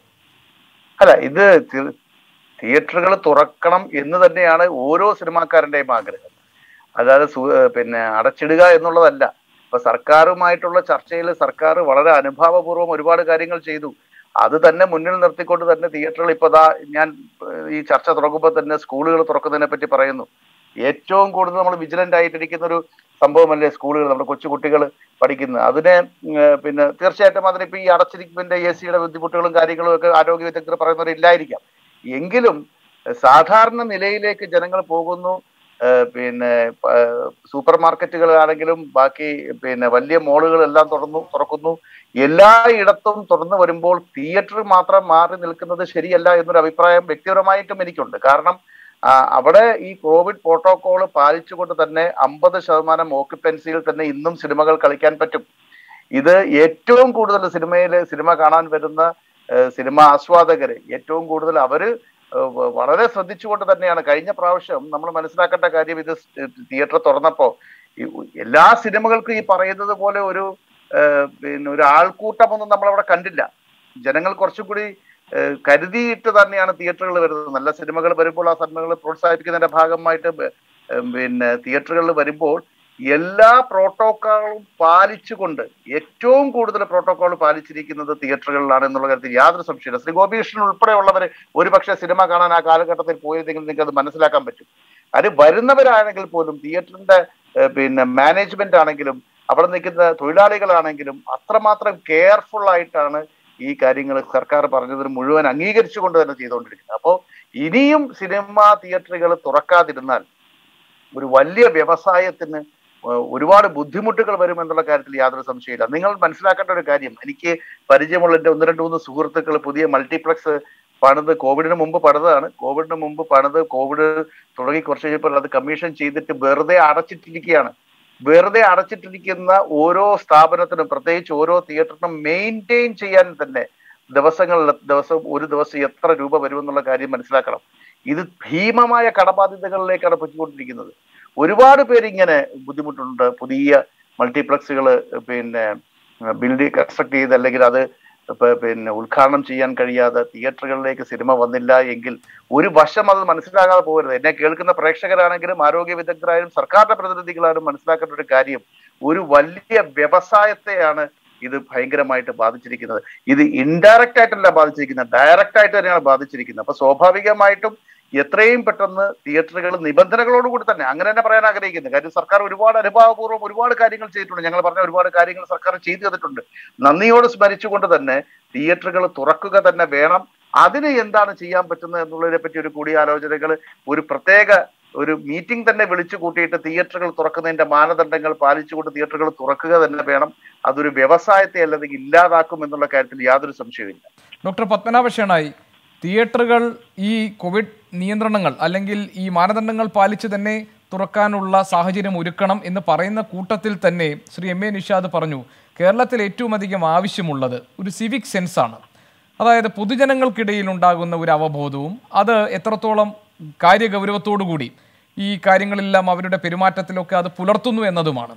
അല്ല ഇത് തി- തിയേറ്ററുകൾ തുറക്കണം എന്ന് തന്നെയാണ് ഓരോ സിനിമാക്കാരന്റെയും ആഗ്രഹം അതായത് സു- ഏർ പിന്നെ അടച്ചിടുക എന്നുള്ളതല്ല ഇപ്പൊ സർക്കാരുമായിട്ടുള്ള ചർച്ചയിൽ സർക്കാർ വളരെ അനുഭാവപൂർവ്വം ഒരുപാട് കാര്യങ്ങൾ ചെയ്തു അത് തന്നെ മുന്നിൽ നിർത്തിക്കൊണ്ട് തന്നെ തിയേറ്ററുകൾ ഇപ്പൊ ദാ ഞാൻ ഏർ ഈ ചർച്ച തുറക്കുമ്പോൾ തന്നെ സ്കൂളുകൾ തുറക്കുന്നതിനെ പറ്റി പറയുന്നു ഏറ്റവും കൂടുതൽ നമ്മൾ വിജിലന്റ് ആയിട്ടിരിക്കുന്ന ഒരു സംഭവമല്ലേ സ്കൂളുകൾ നമ്മുടെ കൊച്ചുകുട്ടികൾ പഠിക്കുന്നത് അതിനെ ഉം, ഏർ പിന്നെ തീർച്ചയായിട്ടും അതിനിപ്പോ ഈ അടച്ചിരിപ്പിന്റെ എ സിയുടെ ബുദ്ധിമുട്ടുകളും കാര്യങ്ങളും ഒക്കെ ആരോഗ്യ വിദഗ്ധർ പറയുന്നവരില്ലായിരിക്കാം എങ്കിലും ഏർ സാധാരണ നിലയിലേക്ക് ജനങ്ങൾ പോകുന്നു ഏർ പിന്നെ ഏർ സൂപ്പർ മാർക്കറ്റുകളാണെങ്കിലും ബാക്കി പിന്നെ വലിയ മോളുകളെല്ലാം തുറന്നു തുറക്കുന്നു എല്ലായിടത്തും തുറന്നു വരുമ്പോൾ തിയേറ്റർ മാത്രം മാറി നിൽക്കുന്നത് ശരിയല്ല എന്നൊരു അഭിപ്രായം വ്യക്തിപരമായിട്ടും എനിക്കുണ്ട് കാരണം ആ, അവിടെ ഈ കോവിഡ് പ്രോട്ടോകോൾ പാലിച്ചുകൊണ്ട് തന്നെ അമ്പത് ശതമാനം ഓക്യുപ്പൻസിയിൽ തന്നെ ഇന്നും സിനിമകൾ കളിക്കാൻ പറ്റും ഇത് ഏറ്റവും കൂടുതൽ സിനിമയിൽ സിനിമ കാണാൻ വരുന്ന ഏഹ്, സിനിമ ആസ്വാദകര് ഏറ്റവും കൂടുതൽ അവര് ഏഹ്, വ- വളരെ ശ്രദ്ധിച്ചുകൊണ്ട് തന്നെയാണ് കഴിഞ്ഞ പ്രാവശ്യം നമ്മൾ മനസ്സിലാക്കേണ്ട കാര്യം ഇത് തിയേറ്റർ തുറന്നപ്പോ ഈ എല്ലാ സിനിമകൾക്കും ഈ പറയുന്നത് പോലെ ഒരു ഏഹ്, പിന്നെ ഒരു ആൾക്കൂട്ടമൊന്നും നമ്മളവിടെ കണ്ടില്ല ജനങ്ങൾ കുറച്ചും കൂടി ഏഹ്, കരുതിയിട്ട് തന്നെയാണ് തിയേറ്ററുകൾ വരുന്നത് നല്ല സിനിമകൾ വരുമ്പോൾ ആ സിനിമകൾ പ്രോത്സാഹിപ്പിക്കുന്നതിന്റെ ഭാഗമായിട്ട് ബ- ഏഹ്, പിന്നെ തിയേറ്ററുകളിൽ വരുമ്പോൾ എല്ലാ പ്രോട്ടോക്കോളും പാലിച്ചുകൊണ്ട് ഏറ്റവും കൂടുതൽ പ്രോട്ടോകോൾ പാലിച്ചിരിക്കുന്നത് തിയേറ്ററുകളിലാണ് എന്നുള്ള കാര്യത്തിൽ യാതൊരു സംശയമില്ല ശ്രീ ഗോപികൃഷ്ണൻ ഉൾപ്പെടെയുള്ളവർ ഒരുപക്ഷെ സിനിമ കാണാൻ ആ കാലഘട്ടത്തിൽ പോയിരുന്നെങ്കിൽ നിങ്ങൾക്ക് അത് മനസ്സിലാക്കാൻ പറ്റും അത് വരുന്നവരാണെങ്കിൽ പോലും തിയേറ്ററിന്റെ ഏഹ്, പിന്നെ മാനേജ്മെന്റ് ആണെങ്കിലും അവിടെ നിൽക്കുന്ന തൊഴിലാളികളാണെങ്കിലും അത്രമാത്രം കെയർഫുൾ ആയിട്ടാണ് ഈ കാര്യങ്ങൾ സർക്കാർ പറഞ്ഞതിന് മുഴുവൻ അംഗീകരിച്ചുകൊണ്ട് തന്നെ ചെയ്തുകൊണ്ടിരിക്കുന്നത് അപ്പോൾ ഇനിയും സിനിമാ തിയേറ്ററുകൾ തുറക്കാതിരുന്നാൽ ഒരു വലിയ വ്യവസായത്തിന് ഏഹ് ഒരുപാട് ബുദ്ധിമുട്ടുകൾ വരുമെന്നുള്ള കാര്യത്തിൽ യാതൊരു സംശയമില്ല നിങ്ങൾ മനസ്സിലാക്കേണ്ട ഒരു കാര്യം എനിക്ക് പരിചയമുള്ള എൻ്റെ ഒന്ന് രണ്ട് മൂന്ന് സുഹൃത്തുക്കൾ പുതിയ മൾട്ടിപ്ലക്സ് പണിത് കോവിഡിന് മുമ്പ് പണിതാണ് കോവിഡിന് മുമ്പ് പണിത് കോവിഡ് തുടങ്ങി കുറച്ച് കഴിഞ്ഞപ്പോൾ അത് കമ്മീഷൻ ചെയ്തിട്ട് വെറുതെ അടച്ചിട്ടിരിക്കുകയാണ് വെറുതെ അടച്ചിട്ടിരിക്കുന്ന ഓരോ സ്ഥാപനത്തിനും പ്രത്യേകിച്ച് ഓരോ തിയേറ്ററിനും മെയിൻറ്റെയിൻ ചെയ്യാൻ തന്നെ ദിവസങ്ങളിൽ ദിവസം ഒരു ദിവസം എത്ര രൂപ വരുമെന്നുള്ള കാര്യം മനസ്സിലാക്കണം ഇത് ഭീമമായ കടബാധ്യതകളിലേക്കാണ് പൊയ്ക്കൊണ്ടിരിക്കുന്നത് ഒരുപാട് പേര് ഇങ്ങനെ ബുദ്ധിമുട്ടുണ്ട് പുതിയ മൾട്ടിപ്ലക്സുകൾ പിന്നെ ബിൽഡ് കൺസ്ട്രക്ട് ചെയ്ത് അല്ലെങ്കിൽ അത് ഇപ്പൊ പിന്നെ ഉദ്ഘാടനം ചെയ്യാൻ കഴിയാതെ തിയേറ്ററുകളിലേക്ക് സിനിമ വന്നില്ല എങ്കിൽ ഒരു വശം അത് മനസ്സിലാകാതെ പോകരുത് എന്നെ കേൾക്കുന്ന പ്രേക്ഷകരാണെങ്കിലും ആരോഗ്യ വിദഗ്ധരായാലും സർക്കാരിന്റെ പ്രതിനിധികളായാലും മനസ്സിലാക്കേണ്ട ഒരു കാര്യം ഒരു വലിയ വ്യവസായത്തെയാണ് ഇത് ഭയങ്കരമായിട്ട് ബാധിച്ചിരിക്കുന്നത് ഇത് ഇൻഡയറക്റ്റ് ആയിട്ടല്ല ബാധിച്ചിരിക്കുന്നത് ഡയറക്റ്റ് ആയിട്ട് തന്നെയാണ് ബാധിച്ചിരിക്കുന്നത് അപ്പൊ സ്വാഭാവികമായിട്ടും എത്രയും പെട്ടെന്ന് തിയേറ്ററുകൾ നിബന്ധനകളോടുകൂടി തന്നെ അങ്ങനെ തന്നെ പറയാൻ ആഗ്രഹിക്കുന്നത് കാര്യം സർക്കാർ ഒരുപാട് അനുഭാവപൂർവ്വം ഒരുപാട് കാര്യങ്ങൾ ചെയ്തിട്ടുണ്ട് ഞങ്ങൾ പറഞ്ഞ ഒരുപാട് കാര്യങ്ങൾ സർക്കാർ ചെയ്തു തന്നിട്ടുണ്ട് നന്ദിയോട് സ്മരിച്ചുകൊണ്ട് തന്നെ തിയേറ്ററുകൾ തുറക്കുക തന്നെ വേണം അതിന് എന്താണ് ചെയ്യാൻ പറ്റുന്നത് എന്നുള്ളതിനെ പറ്റി ഒരു കൂടിയാലോചനകൾ ഒരു പ്രത്യേക ഒരു മീറ്റിംഗ് തന്നെ വിളിച്ചു കൂട്ടിയിട്ട് തിയേറ്ററുകൾ തുറക്കുന്നതിന്റെ മാനദണ്ഡങ്ങൾ പാലിച്ചുകൊണ്ട് തിയേറ്ററുകൾ തുറക്കുക തന്നെ വേണം അതൊരു വ്യവസായത്തെ അല്ലെങ്കിൽ ഇല്ലാതാക്കും എന്നുള്ള കാര്യത്തിൽ യാതൊരു സംശയവുമില്ല ഡോക്ടർ പത്മനാഭ ഷേണായി തിയേറ്ററുകൾ ഈ കോവിഡ് നിയന്ത്രണങ്ങൾ അല്ലെങ്കിൽ ഈ മാനദണ്ഡങ്ങൾ പാലിച്ച് തന്നെ തുറക്കാനുള്ള സാഹചര്യം ഒരുക്കണം എന്ന് പറയുന്ന കൂട്ടത്തിൽ തന്നെ ശ്രീ എം എ നിഷാദ് പറഞ്ഞു കേരളത്തിൽ ഏറ്റവും അധികം ആവശ്യമുള്ളത് ഒരു സിവിക് സെൻസാണ് അതായത് പൊതുജനങ്ങൾക്കിടയിൽ ഉണ്ടാകുന്ന ഒരു അവബോധവും അത് എത്രത്തോളം കാര്യഗൗരവത്തോടു കൂടി ഈ കാര്യങ്ങളെല്ലാം അവരുടെ പെരുമാറ്റത്തിലൊക്കെ അത് പുലർത്തുന്നു എന്നതുമാണ്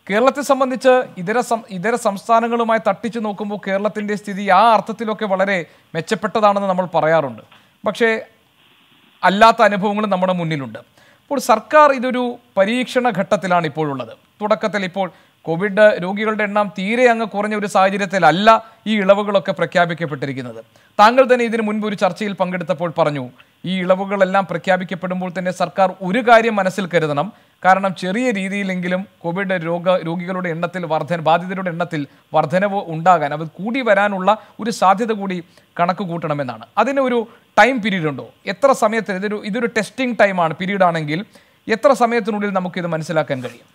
കേരളത്തെ സംബന്ധിച്ച് ഇതര സം ഇതര സംസ്ഥാനങ്ങളുമായി തട്ടിച്ചു നോക്കുമ്പോൾ കേരളത്തിൻ്റെ സ്ഥിതി ആ അർത്ഥത്തിലൊക്കെ വളരെ മെച്ചപ്പെട്ടതാണെന്ന് നമ്മൾ പറയാറുണ്ട് പക്ഷേ അല്ലാത്ത അനുഭവങ്ങളും നമ്മുടെ മുന്നിലുണ്ട് അപ്പോൾ സർക്കാർ ഇതൊരു പരീക്ഷണ ഘട്ടത്തിലാണ് ഇപ്പോഴുള്ളത് തുടക്കത്തിൽ ഇപ്പോൾ കോവിഡ് രോഗികളുടെ എണ്ണം തീരെ അങ്ങ് കുറഞ്ഞ ഒരു സാഹചര്യത്തിലല്ല ഈ ഇളവുകളൊക്കെ പ്രഖ്യാപിക്കപ്പെട്ടിരിക്കുന്നത് താങ്കൾ തന്നെ ഇതിനു മുൻപ് ഒരു ചർച്ചയിൽ പങ്കെടുത്തപ്പോൾ പറഞ്ഞു ഈ ഇളവുകളെല്ലാം പ്രഖ്യാപിക്കപ്പെടുമ്പോൾ തന്നെ സർക്കാർ ഒരു കാര്യം മനസ്സിൽ കരുതണം കാരണം ചെറിയ രീതിയിലെങ്കിലും കോവിഡ് രോഗ രോഗികളുടെ എണ്ണത്തിൽ വർധന ബാധിതരുടെ എണ്ണത്തിൽ വർധനവ് ഉണ്ടാകാൻ അത് കൂടി വരാനുള്ള ഒരു സാധ്യത കൂടി കണക്ക് കൂട്ടണമെന്നാണ് അതിന് ഒരു ടൈം പീരീഡ് ഉണ്ടോ എത്ര സമയത്തിന് ഇതൊരു ഇതൊരു ടെസ്റ്റിംഗ് ടൈമാണ് പീരീഡ് ആണെങ്കിൽ എത്ര സമയത്തിനുള്ളിൽ നമുക്കിത് മനസ്സിലാക്കാൻ കഴിയും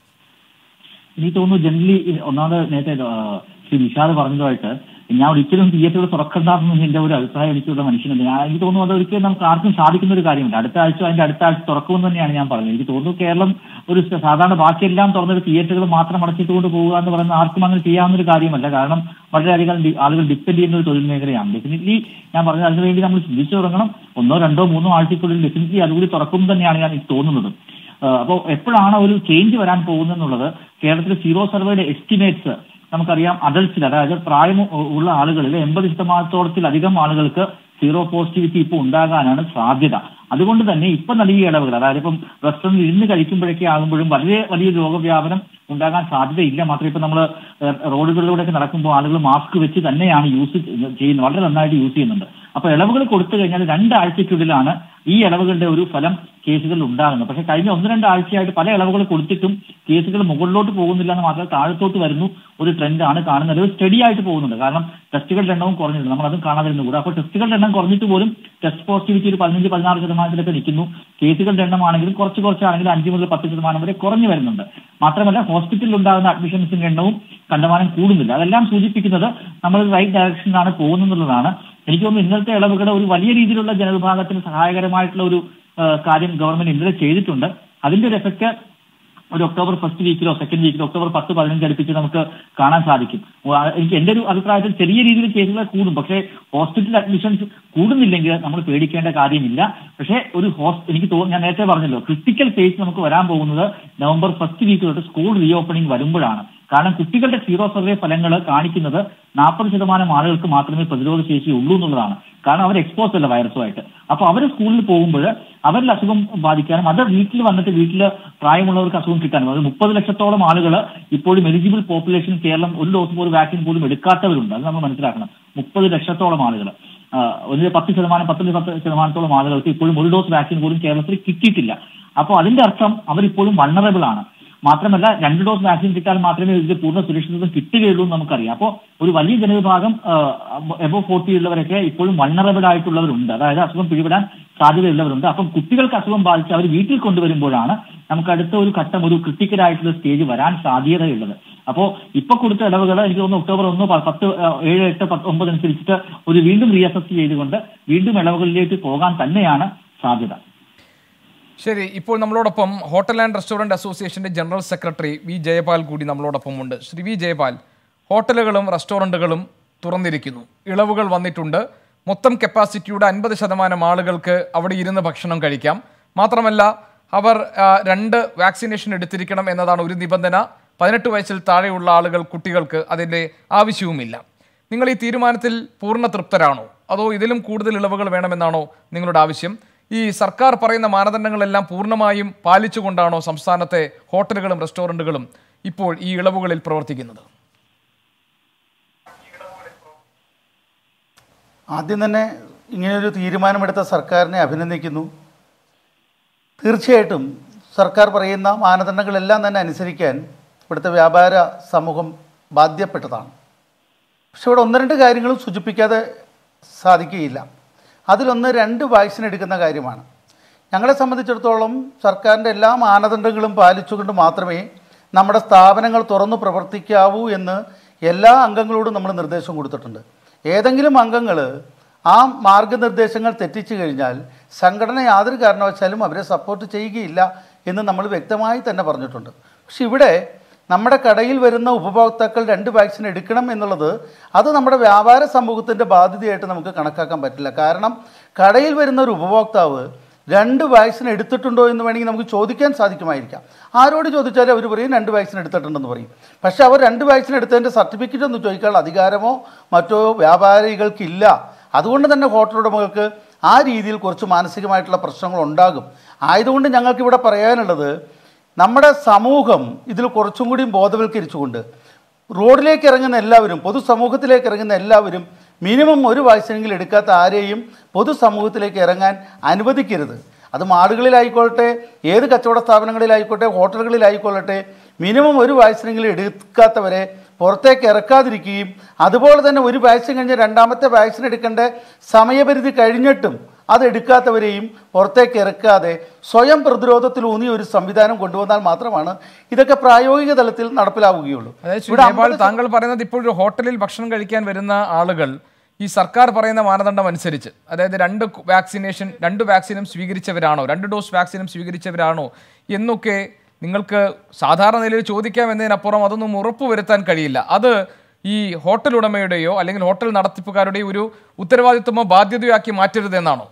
എനിക്ക് തോന്നുന്നു ജനറലി ഒന്നാമത് നേരത്തെ ആ, ശ്രീ വിശാദ് പറഞ്ഞതുമായിട്ട് ഞാൻ ഒരിക്കലും തിയേറ്ററുകൾ തുറക്കണ്ടെന്ന് എന്റെ ഒരു അഭിപ്രായം എനിക്കുള്ള മനുഷ്യനുണ്ട് ഞാൻ എനിക്ക് തോന്നുന്നു അത് ഒരിക്കലും നമുക്ക് ആർക്കും സാധിക്കുന്ന ഒരു കാര്യമില്ല അടുത്ത ആഴ്ച അതിന്റെ അടുത്ത ആഴ്ച തുറക്കുമെന്ന് തന്നെയാണ് ഞാൻ പറഞ്ഞത് എനിക്ക് തോന്നുന്നു കേരളം ഒരു സ- സാധാരണ ബാക്കിയെല്ലാം തുറന്നൊരു തിയേറ്ററുകൾ മാത്രം അടച്ചിട്ടുകൊണ്ട് പോകുക എന്ന് പറയുന്നത് ആർക്കും അങ്ങനെ ചെയ്യാവുന്ന ഒരു കാര്യമല്ല കാരണം വളരെയധികം ഡി- ആളുകൾ ഡിപ്പെൻഡ് ചെയ്യുന്ന ഒരു തൊഴിൽ മേഖലയാണ് ഡെഫിനറ്റ്ലി ഞാൻ പറഞ്ഞത് അതിനുവേണ്ടി നമ്മൾ ചിന്തിച്ചു തുടങ്ങണം ഒന്നോ രണ്ടോ മൂന്നോ ആഴ്ചക്കുള്ളിൽ ഡെഫിനറ്റ്ലി അതുകൂടി തുറക്കും തന്നെയാണ് ഞാൻ എനിക്ക് തോന്നുന്നത് അപ്പോൾ എപ്പോഴാണ് ഒരു ചേഞ്ച് വരാൻ പോകുന്നതെന്നുള്ളത് കേരളത്തിലെ സീറോ സർവേയുടെ എസ്റ്റിമേറ്റ്സ് നമുക്കറിയാം അഡൽട്സിൽ അതായത് പ്രായം ഉ- ഉള്ള ആളുകളിൽ എൺപത് ശതമാനത്തോളത്തിലധികം ആളുകൾക്ക് സീറോ പോസിറ്റിവിറ്റി ഇപ്പോൾ ഉണ്ടാകാനാണ് സാധ്യത അതുകൊണ്ട് തന്നെ ഇപ്പൊ നൽകിയ ഇളവുകൾ അതായത് ഇപ്പം റെസ്റ്റോറൻറ്റിൽ ഇരുന്ന് കഴിക്കുമ്പോഴൊക്കെ ആകുമ്പോഴും വളരെ വലിയ രോഗവ്യാപനം ഉണ്ടാകാൻ സാധ്യതയില്ല മാത്രമേ ഇപ്പൊ നമ്മൾ റോഡുകളിലൂടെയൊക്കെ നടക്കുമ്പോൾ ആളുകൾ മാസ്ക് വെച്ച് തന്നെയാണ് യൂസ് ചെയ്യുന്നത് വളരെ നന്നായിട്ട് യൂസ് ചെയ്യുന്നുണ്ട് അപ്പൊ ഇളവുകൾ കൊടുത്തു കഴിഞ്ഞാൽ രണ്ടാഴ്ചയ്ക്കുള്ളിലാണ് ഈ ഇളവുകളുടെ ഒരു ഫലം കേസുകൾ ഉണ്ടാകുന്നത് പക്ഷേ കഴിഞ്ഞ ഒന്ന് രണ്ട് ആഴ്ചയായിട്ട് പല ഇളവുകൾ കൊടുത്തിട്ടും കേസുകൾ മുകളിലോട്ട് പോകുന്നില്ല എന്ന് മാത്രമല്ല താഴത്തോട്ട് വരുന്നു ഒരു ട്രെൻഡാണ് കാണുന്നത് ഒരു സ്റ്റഡി ആയിട്ട് പോകുന്നുണ്ട് കാരണം ടെസ്റ്റുകളുടെ എണ്ണവും കുറഞ്ഞിട്ടുണ്ട് നമ്മൾ അതും കാണാതിരുന്നു കൂടെ അപ്പോൾ ടെസ്റ്റുകളുടെ എണ്ണം കുറഞ്ഞിട്ട് പോലും ടെസ്റ്റ് പോസിറ്റിവിറ്റി ഒരു പതിനഞ്ച് പതിനാറ് ശതമാനത്തിലൊക്കെ നിൽക്കുന്നു കേസുകളുടെ എണ്ണമാണെങ്കിലും കുറച്ച് കുറച്ചാണെങ്കിലും അഞ്ച് മുതൽ പത്ത് ശതമാനം വരെ കുറഞ്ഞു വരുന്നുണ്ട് മാത്രമല്ല ഹോസ്പിറ്റലിൽ ഉണ്ടാകുന്ന അഡ്മിഷൻസിന്റെ എണ്ണവും കണ്ടമാനം കൂടുന്നില്ല അതെല്ലാം സൂചിപ്പിക്കുന്നത് നമ്മൾ റൈറ്റ് ഡയറക്ഷനിലാണ് പോകുന്നതെന്നുള്ളതാണ് എനിക്ക് തോന്നുന്നു ഇന്നത്തെ ഇളവുകൾ ഒരു വലിയ രീതിയിലുള്ള ജനവിഭാഗത്തിന് സഹായകരമായിട്ടുള്ള ഒരു ആ, കാര്യം ഗവൺമെന്റ് ഇന്നലെ ചെയ്തിട്ടുണ്ട് അതിന്റെ ഒരു എഫക്ട് ഒരു ഒക്ടോബർ ഫസ്റ്റ് വീക്കിലോ സെക്കൻഡ് വീക്കിലോ ഒക്ടോബർ പത്ത് പതിനഞ്ച് അടുപ്പിച്ച് നമുക്ക് കാണാൻ സാധിക്കും ഓ, ആ, എനിക്ക് എന്റെ ഒരു അഭിപ്രായത്തിൽ ചെറിയ രീതിയിൽ കേസുകൾ കൂടും പക്ഷേ ഹോസ്പിറ്റൽ അഡ്മിഷൻസ് കൂടുന്നില്ലെങ്കിൽ നമ്മൾ പേടിക്കേണ്ട കാര്യമില്ല പക്ഷേ ഒരു ഹോസ് എനിക്ക് തോന്നുന്നു ഞാൻ നേരത്തെ പറഞ്ഞല്ലോ ക്രിട്ടിക്കൽ ഫേസ് നമുക്ക് വരാൻ പോകുന്നത് നവംബർ ഫസ്റ്റ് വീക്ക് തൊട്ട് സ്കൂൾ റീഓപ്പണിംഗ് വരുമ്പോഴാണ് കാരണം കുട്ടികളുടെ സീറോ സർവേ ഫലങ്ങൾ കാണിക്കുന്നത് നാൽപ്പത് ശതമാനം ആളുകൾക്ക് മാത്രമേ പ്രതിരോധ ശേഷി ഉള്ളൂ എന്നുള്ളതാണ് കാരണം അവർ എക്സ്പോസ് അല്ല വൈറസുമായിട്ട് അപ്പൊ അവർ സ്കൂളിൽ പോകുമ്പോൾ അവരിൽ അസുഖം ബാധിക്കാനും അത് വീട്ടിൽ വന്നിട്ട് വീട്ടിൽ പ്രായമുള്ളവർക്ക് അസുഖം കിട്ടാനും അത് മുപ്പത് ലക്ഷത്തോളം ആളുകൾ ഇപ്പോഴും എലിജിബിൾ പോപ്പുലേഷൻ കേരളം ഒരു ഡോസ് പോലും വാക്സിൻ പോലും എടുക്കാത്തവരുണ്ട് അത് നമ്മൾ മനസ്സിലാക്കണം മുപ്പത് ലക്ഷത്തോളം ആളുകൾ ഒരു പത്ത് ശതമാനം പത്ത് പത്ത് ശതമാനത്തോളം ആളുകൾക്ക് ഇപ്പോഴും ഒരു ഡോസ് വാക്സിൻ പോലും കേരളത്തിൽ കിട്ടിയിട്ടില്ല അപ്പോൾ അതിന്റെ അർത്ഥം അവരിപ്പോഴും വണ്ണറബിൾ ആണ് മാത്രമല്ല രണ്ട് ഡോസ് വാക്സിൻ കിട്ടാൻ മാത്രമേ ഇതിന്റെ പൂർണ്ണ സുരക്ഷിതത്വം കിട്ടുകയുള്ളൂ എന്ന് നമുക്കറിയാം അപ്പോൾ ഒരു വലിയ ജനവിഭാഗം എബോ ഫോർട്ടി ഉള്ളവരൊക്കെ ഇപ്പോഴും വണ്ണറബിൾ ആയിട്ടുള്ളവരുണ്ട് അതായത് അസുഖം പിടിപെടാൻ സാധ്യതയുള്ളവരുണ്ട് അപ്പം കുട്ടികൾക്ക് അസുഖം ബാധിച്ച് അവർ വീട്ടിൽ കൊണ്ടുവരുമ്പോഴാണ് നമുക്ക് അടുത്ത ഒരു ഘട്ടം ഒരു ക്രിട്ടിക്കൽ ആയിട്ടുള്ള സ്റ്റേജ് വരാൻ സാധ്യതയുള്ളത് അപ്പോൾ ഇപ്പൊ കൊടുത്ത ഇളവുകൾ എനിക്ക് തോന്നുന്നു ഒക്ടോബർ ഒന്ന് പ- പത്ത് ആ, ഏഴ് എട്ട് പത്ത് ഒമ്പത് അനുസരിച്ചിട്ട് ഒരു വീണ്ടും റീഅസസ് ചെയ്തുകൊണ്ട് വീണ്ടും ഇളവുകളിലേക്ക് പോകാൻ തന്നെയാണ് സാധ്യത ശരി ഇപ്പോൾ നമ്മളോടൊപ്പം ഹോട്ടൽ ആൻഡ് റെസ്റ്റോറൻറ്റ് അസോസിയേഷന്റെ ജനറൽ സെക്രട്ടറി വി ജയപാൽ കൂടി നമ്മളോടൊപ്പം ഉണ്ട് ശ്രീ വി ജയപാൽ ഹോട്ടലുകളും റെസ്റ്റോറൻറ്റുകളും തുറന്നിരിക്കുന്നു ഇളവുകൾ വന്നിട്ടുണ്ട് മൊത്തം കപ്പാസിറ്റിയുടെ അൻപത് ശതമാനം ആളുകൾക്ക് അവിടെ ഇരുന്ന് ഭക്ഷണം കഴിക്കാം മാത്രമല്ല അവർ ആ, രണ്ട് വാക്സിനേഷൻ എടുത്തിരിക്കണം എന്നതാണ് ഒരു നിബന്ധന പതിനെട്ട് വയസ്സിൽ താഴെയുള്ള ആളുകൾ കുട്ടികൾക്ക് അതിൻ്റെ ആവശ്യവുമില്ല നിങ്ങൾ ഈ തീരുമാനത്തിൽ പൂർണ്ണ തൃപ്തരാണോ അതോ ഇതിലും കൂടുതൽ ഇളവുകൾ വേണമെന്നാണോ നിങ്ങളുടെ ആവശ്യം ഈ സർക്കാർ പറയുന്ന മാനദണ്ഡങ്ങളെല്ലാം പൂർണ്ണമായും പാലിച്ചുകൊണ്ടാണോ സംസ്ഥാനത്തെ ഹോട്ടലുകളും റെസ്റ്റോറൻറ്റുകളും ഇപ്പോൾ ഈ ഇളവുകളിൽ പ്രവർത്തിക്കുന്നത് ആദ്യം തന്നെ ഇങ്ങനെയൊരു തീരുമാനമെടുത്ത സർക്കാരിനെ അഭിനന്ദിക്കുന്നു തീർച്ചയായിട്ടും സർക്കാർ പറയുന്ന മാനദണ്ഡങ്ങളെല്ലാം തന്നെ അനുസരിക്കാൻ ഇവിടുത്തെ വ്യാപാര സമൂഹം ബാധ്യപ്പെട്ടതാണ് പക്ഷെ ഇവിടെ ഒന്ന് രണ്ട് കാര്യങ്ങളും സൂചിപ്പിക്കാതെ സാധിക്കുകയില്ല അതിലൊന്ന് രണ്ട് വാക്സിൻ എടുക്കുന്ന കാര്യമാണ് ഞങ്ങളെ സംബന്ധിച്ചിടത്തോളം സർക്കാരിൻ്റെ എല്ലാ മാനദണ്ഡങ്ങളും പാലിച്ചുകൊണ്ട് മാത്രമേ നമ്മുടെ സ്ഥാപനങ്ങൾ തുറന്നു പ്രവർത്തിക്കാവൂ എന്ന് എല്ലാ അംഗങ്ങളോടും നമ്മൾ നിർദ്ദേശം കൊടുത്തിട്ടുണ്ട് ഏതെങ്കിലും അംഗങ്ങൾ ആ മാർഗനിർദ്ദേശങ്ങൾ തെറ്റിച്ചു കഴിഞ്ഞാൽ സംഘടന യാതൊരു കാരണവശാലും അവരെ സപ്പോർട്ട് ചെയ്യുകയില്ല എന്ന് നമ്മൾ വ്യക്തമായി തന്നെ പറഞ്ഞിട്ടുണ്ട് പക്ഷെ ഇവിടെ നമ്മുടെ കടയിൽ വരുന്ന ഉപഭോക്താക്കൾ രണ്ട് വാക്സിൻ എടുക്കണം എന്നുള്ളത് അത് നമ്മുടെ വ്യാപാര സമൂഹത്തിൻ്റെ ബാധ്യതയായിട്ട് നമുക്ക് കണക്കാക്കാൻ പറ്റില്ല കാരണം കടയിൽ വരുന്ന ഒരു ഉപഭോക്താവ് രണ്ട് വാക്സിൻ എടുത്തിട്ടുണ്ടോ എന്ന് വേണമെങ്കിൽ നമുക്ക് ചോദിക്കാൻ സാധിക്കുമായിരിക്കാം ആരോട് ചോദിച്ചാലും അവർ പറയും രണ്ട് വാക്സിൻ എടുത്തിട്ടുണ്ടെന്ന് പറയും പക്ഷേ അവർ രണ്ട് വാക്സിൻ എടുത്തതിൻ്റെ സർട്ടിഫിക്കറ്റ് ഒന്നും ചോദിക്കാനുള്ള അധികാരമോ മറ്റോ വ്യാപാരികൾക്കില്ല അതുകൊണ്ട് തന്നെ ഹോട്ടൽ ഉടമകൾക്ക് ആ രീതിയിൽ കുറച്ച് മാനസികമായിട്ടുള്ള പ്രശ്നങ്ങൾ ഉണ്ടാകും ആയതുകൊണ്ട് ഞങ്ങൾക്കിവിടെ പറയാനുള്ളത് നമ്മുടെ സമൂഹം ഇതിൽ കുറച്ചും കൂടി ബോധവൽക്കരിച്ചുകൊണ്ട് റോഡിലേക്ക് ഇറങ്ങുന്ന എല്ലാവരും പൊതുസമൂഹത്തിലേക്ക് ഇറങ്ങുന്ന എല്ലാവരും മിനിമം ഒരു വാക്സിനെങ്കിലും എടുക്കാത്ത ആരെയും പൊതുസമൂഹത്തിലേക്ക് ഇറങ്ങാൻ അനുവദിക്കരുത് അത് മാടുകളിലായിക്കോട്ടെ ഏത് കച്ചവട സ്ഥാപനങ്ങളിലായിക്കോട്ടെ ഹോട്ടലുകളിലായിക്കൊള്ളട്ടെ മിനിമം ഒരു വാക്സിനെങ്കിലും എടുക്കാത്തവരെ പുറത്തേക്ക് ഇറക്കാതിരിക്കുകയും അതുപോലെ തന്നെ ഒരു വാക്സിൻ കഴിഞ്ഞ് രണ്ടാമത്തെ വാക്സിൻ എടുക്കേണ്ട സമയപരിധി കഴിഞ്ഞിട്ടും അത് എടുക്കാത്തവരെയും പുറത്തേക്ക് ഇറക്കാതെ സ്വയം പ്രതിരോധത്തിൽ ഊന്നിയ ഒരു സംവിധാനം കൊണ്ടുവന്നാൽ മാത്രമാണ് ഇതൊക്കെ പ്രായോഗിക തലത്തിൽ നടപ്പിലാവുകയുള്ളൂ അതായത് ശ്രീ ഇവിടെ ജയപാൽ അമ്പത് താങ്കൾ പറയുന്നത് ഇപ്പോൾ ഒരു ഹോട്ടലിൽ ഭക്ഷണം കഴിക്കാൻ വരുന്ന ആളുകൾ ഈ സർക്കാർ പറയുന്ന മാനദണ്ഡം അനുസരിച്ച് അതായത് രണ്ട് വാക്സിനേഷൻ രണ്ട് വാക്സിനും സ്വീകരിച്ചവരാണോ രണ്ട് ഡോസ് വാക്സിനും സ്വീകരിച്ചവരാണോ എന്നൊക്കെ നിങ്ങൾക്ക് സാധാരണ നിലയിൽ ചോദിക്കാം എന്നതിനപ്പുറം അതൊന്നും ഉറപ്പുവരുത്താൻ കഴിയില്ല അത് ഈ ഹോട്ടൽ ഉടമയുടെയോ അല്ലെങ്കിൽ ഹോട്ടൽ നടത്തിപ്പുകാരുടെയോ ഒരു ഉത്തരവാദിത്വമോ ബാധ്യതയോ മാറ്റരുത് എന്നാണോ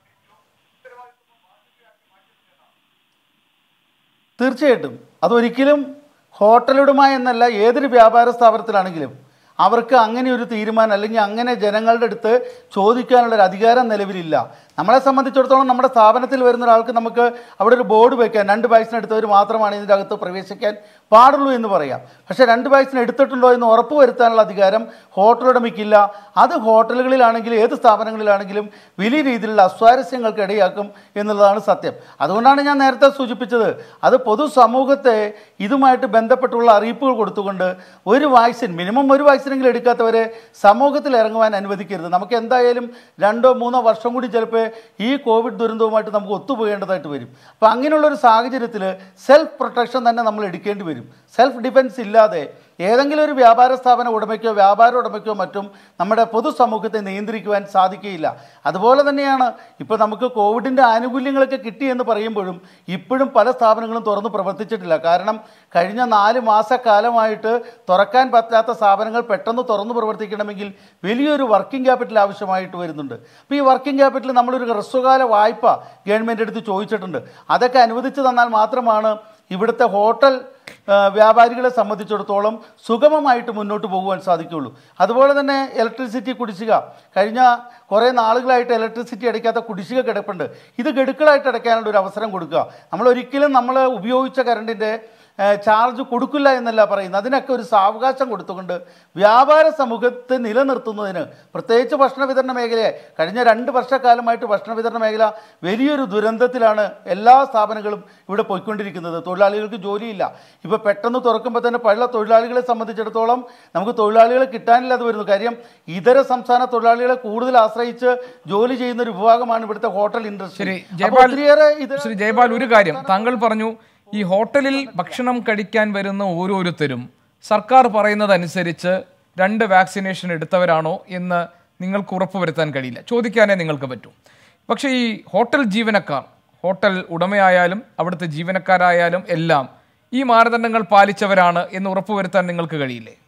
തീർച്ചയായിട്ടും അതൊരിക്കലും ഹോട്ടലുടമ എന്നല്ല ഏതൊരു വ്യാപാര സ്ഥാപനത്തിലാണെങ്കിലും അവർക്ക് അങ്ങനെ ഒരു തീരുമാനം അല്ലെങ്കിൽ അങ്ങനെ ജനങ്ങളുടെ അടുത്ത് ചോദിക്കാനുള്ള ഒരു അധികാരം നിലവിലില്ല നമ്മളെ സംബന്ധിച്ചിടത്തോളം നമ്മുടെ സ്ഥാപനത്തിൽ വരുന്ന ഒരാൾക്ക് നമുക്ക് അവിടെ ഒരു ബോർഡ് വെക്കാൻ രണ്ട് വാക്സിൻ എടുത്തവർ മാത്രമാണ് ഇതിൻ്റെ അകത്ത് പ്രവേശിക്കാൻ പാടുള്ളൂ എന്ന് പറയാം പക്ഷേ രണ്ട് വാക്സിൻ എടുത്തിട്ടുണ്ടോ എന്ന് ഉറപ്പ് വരുത്താനുള്ള അധികാരം ഹോട്ടലുടമയ്ക്കില്ല അത് ഹോട്ടലുകളിലാണെങ്കിലും ഏത് സ്ഥാപനങ്ങളിലാണെങ്കിലും വലിയ രീതിയിലുള്ള അസ്വാരസ്യങ്ങൾക്ക് ഇടയാക്കും എന്നുള്ളതാണ് സത്യം അതുകൊണ്ടാണ് ഞാൻ നേരത്തെ സൂചിപ്പിച്ചത് അത് പൊതുസമൂഹത്തെ ഇതുമായിട്ട് ബന്ധപ്പെട്ടുള്ള അറിയിപ്പുകൾ കൊടുത്തുകൊണ്ട് ഒരു വാക്സിൻ മിനിമം ഒരു വാക്സിനെങ്കിലും എടുക്കാത്തവരെ സമൂഹത്തിൽ ഇറങ്ങുവാൻ അനുവദിക്കരുത് നമുക്ക് എന്തായാലും രണ്ടോ മൂന്നോ വർഷം കൂടി ചിലപ്പോൾ ഈ കോവിഡ് ദുരന്തവുമായിട്ട് നമുക്ക് ഒത്തുപോകേണ്ടതായിട്ട് വരും അപ്പോൾ അങ്ങനെയുള്ള ഒരു സാഹചര്യത്തിൽ സെൽഫ് പ്രൊട്ടക്ഷൻ തന്നെ നമ്മൾ എടുക്കേണ്ടി വരും സെൽഫ് ഡിഫെൻസ് ഇല്ലാതെ ഏതെങ്കിലും ഒരു വ്യാപാര സ്ഥാപന ഉടമയ്ക്കോ വ്യാപാര ഉടമയ്ക്കോ മറ്റും നമ്മുടെ പൊതുസമൂഹത്തെ നിയന്ത്രിക്കുവാൻ സാധിക്കുകയില്ല അതുപോലെ തന്നെയാണ് ഇപ്പോൾ നമുക്ക് കോവിഡിൻ്റെ ആനുകൂല്യങ്ങളൊക്കെ കിട്ടി എന്ന് പറയുമ്പോഴും ഇപ്പോഴും പല സ്ഥാപനങ്ങളും തുറന്ന് പ്രവർത്തിച്ചിട്ടില്ല കാരണം കഴിഞ്ഞ നാല് മാസക്കാലമായിട്ട് തുറക്കാൻ പറ്റാത്ത സ്ഥാപനങ്ങൾ പെട്ടെന്ന് തുറന്ന് പ്രവർത്തിക്കണമെങ്കിൽ വലിയൊരു വർക്കിംഗ് ക്യാപിറ്റൽ ആവശ്യമായിട്ട് വരുന്നുണ്ട് അപ്പോൾ ഈ വർക്കിംഗ് ക്യാപിറ്റൽ നമ്മളൊരു ഹ്രസ്വകാല വായ്പ ഗവൺമെൻറ് എടുത്ത് ചോദിച്ചിട്ടുണ്ട് അതൊക്കെ അനുവദിച്ചു തന്നാൽ മാത്രമാണ് ഇവിടുത്തെ ഹോട്ടൽ ആ, വ്യാപാരികളെ സംബന്ധിച്ചിടത്തോളം സുഗമമായിട്ട് മുന്നോട്ട് പോകുവാൻ സാധിക്കുകയുള്ളൂ അതുപോലെ തന്നെ ഇലക്ട്രിസിറ്റി കുടിശ്ശിക കഴിഞ്ഞ കുറേ നാളുകളായിട്ട് ഇലക്ട്രിസിറ്റി അടയ്ക്കാത്ത കുടിശ്ശിക കിടപ്പുണ്ട് ഇത് ഗഡുക്കളായിട്ട് അടയ്ക്കാനുള്ള ഒരു അവസരം കൊടുക്കുക നമ്മൾ ഒരിക്കലും നമ്മൾ ഉപയോഗിച്ച കറണ്ടിൻ്റെ ചാർജ് കൊടുക്കില്ല എന്നല്ല പറയുന്നത് അതിനൊക്കെ ഒരു സാവകാശം കൊടുത്തുകൊണ്ട് വ്യാപാര സമൂഹത്തെ നിലനിർത്തുന്നതിന് പ്രത്യേകിച്ച് ഭക്ഷണ വിതരണ മേഖലയെ കഴിഞ്ഞ രണ്ട് വർഷക്കാലമായിട്ട് ഭക്ഷണ വിതരണ മേഖല വലിയൊരു ദുരന്തത്തിലാണ് എല്ലാ സ്ഥാപനങ്ങളും ഇവിടെ പോയിക്കൊണ്ടിരിക്കുന്നത് തൊഴിലാളികൾക്ക് ജോലിയില്ല ഇപ്പോൾ പെട്ടെന്ന് തുറക്കുമ്പോൾ തന്നെ പല തൊഴിലാളികളെ സംബന്ധിച്ചിടത്തോളം നമുക്ക് തൊഴിലാളികളെ കിട്ടാനില്ലാതെ വരുന്നു കാര്യം ഇതര സംസ്ഥാന തൊഴിലാളികളെ കൂടുതൽ ആശ്രയിച്ച് ജോലി ചെയ്യുന്ന ഒരു വിഭാഗമാണ് ഇവിടുത്തെ ഹോട്ടൽ ഇൻഡസ്ട്രി ശരി അപ്പോൾ ജയപാൽ ഒത്തിരിയേറെ ഇതര ശ്രീ ജയപാൽ ഒരു കാര്യം താങ്കൾ പറഞ്ഞു ഈ ഹോട്ടലിൽ ഭക്ഷണം കഴിക്കാൻ വരുന്ന ഓരോരുത്തരും സർക്കാർ പറയുന്നതനുസരിച്ച് രണ്ട് വാക്സിനേഷൻ എടുത്തവരാണോ എന്ന് നിങ്ങൾക്ക് ഉറപ്പുവരുത്താൻ കഴിയില്ല ചോദിക്കാനേ നിങ്ങൾക്ക് പറ്റൂ പക്ഷേ ഈ ഹോട്ടൽ ജീവനക്കാർ ഹോട്ടൽ ഉടമയായാലും അവിടുത്തെ ജീവനക്കാരായാലും എല്ലാം ഈ മാനദണ്ഡങ്ങൾ പാലിച്ചവരാണ് എന്ന് ഉറപ്പുവരുത്താൻ നിങ്ങൾക്ക് കഴിയില്ലേ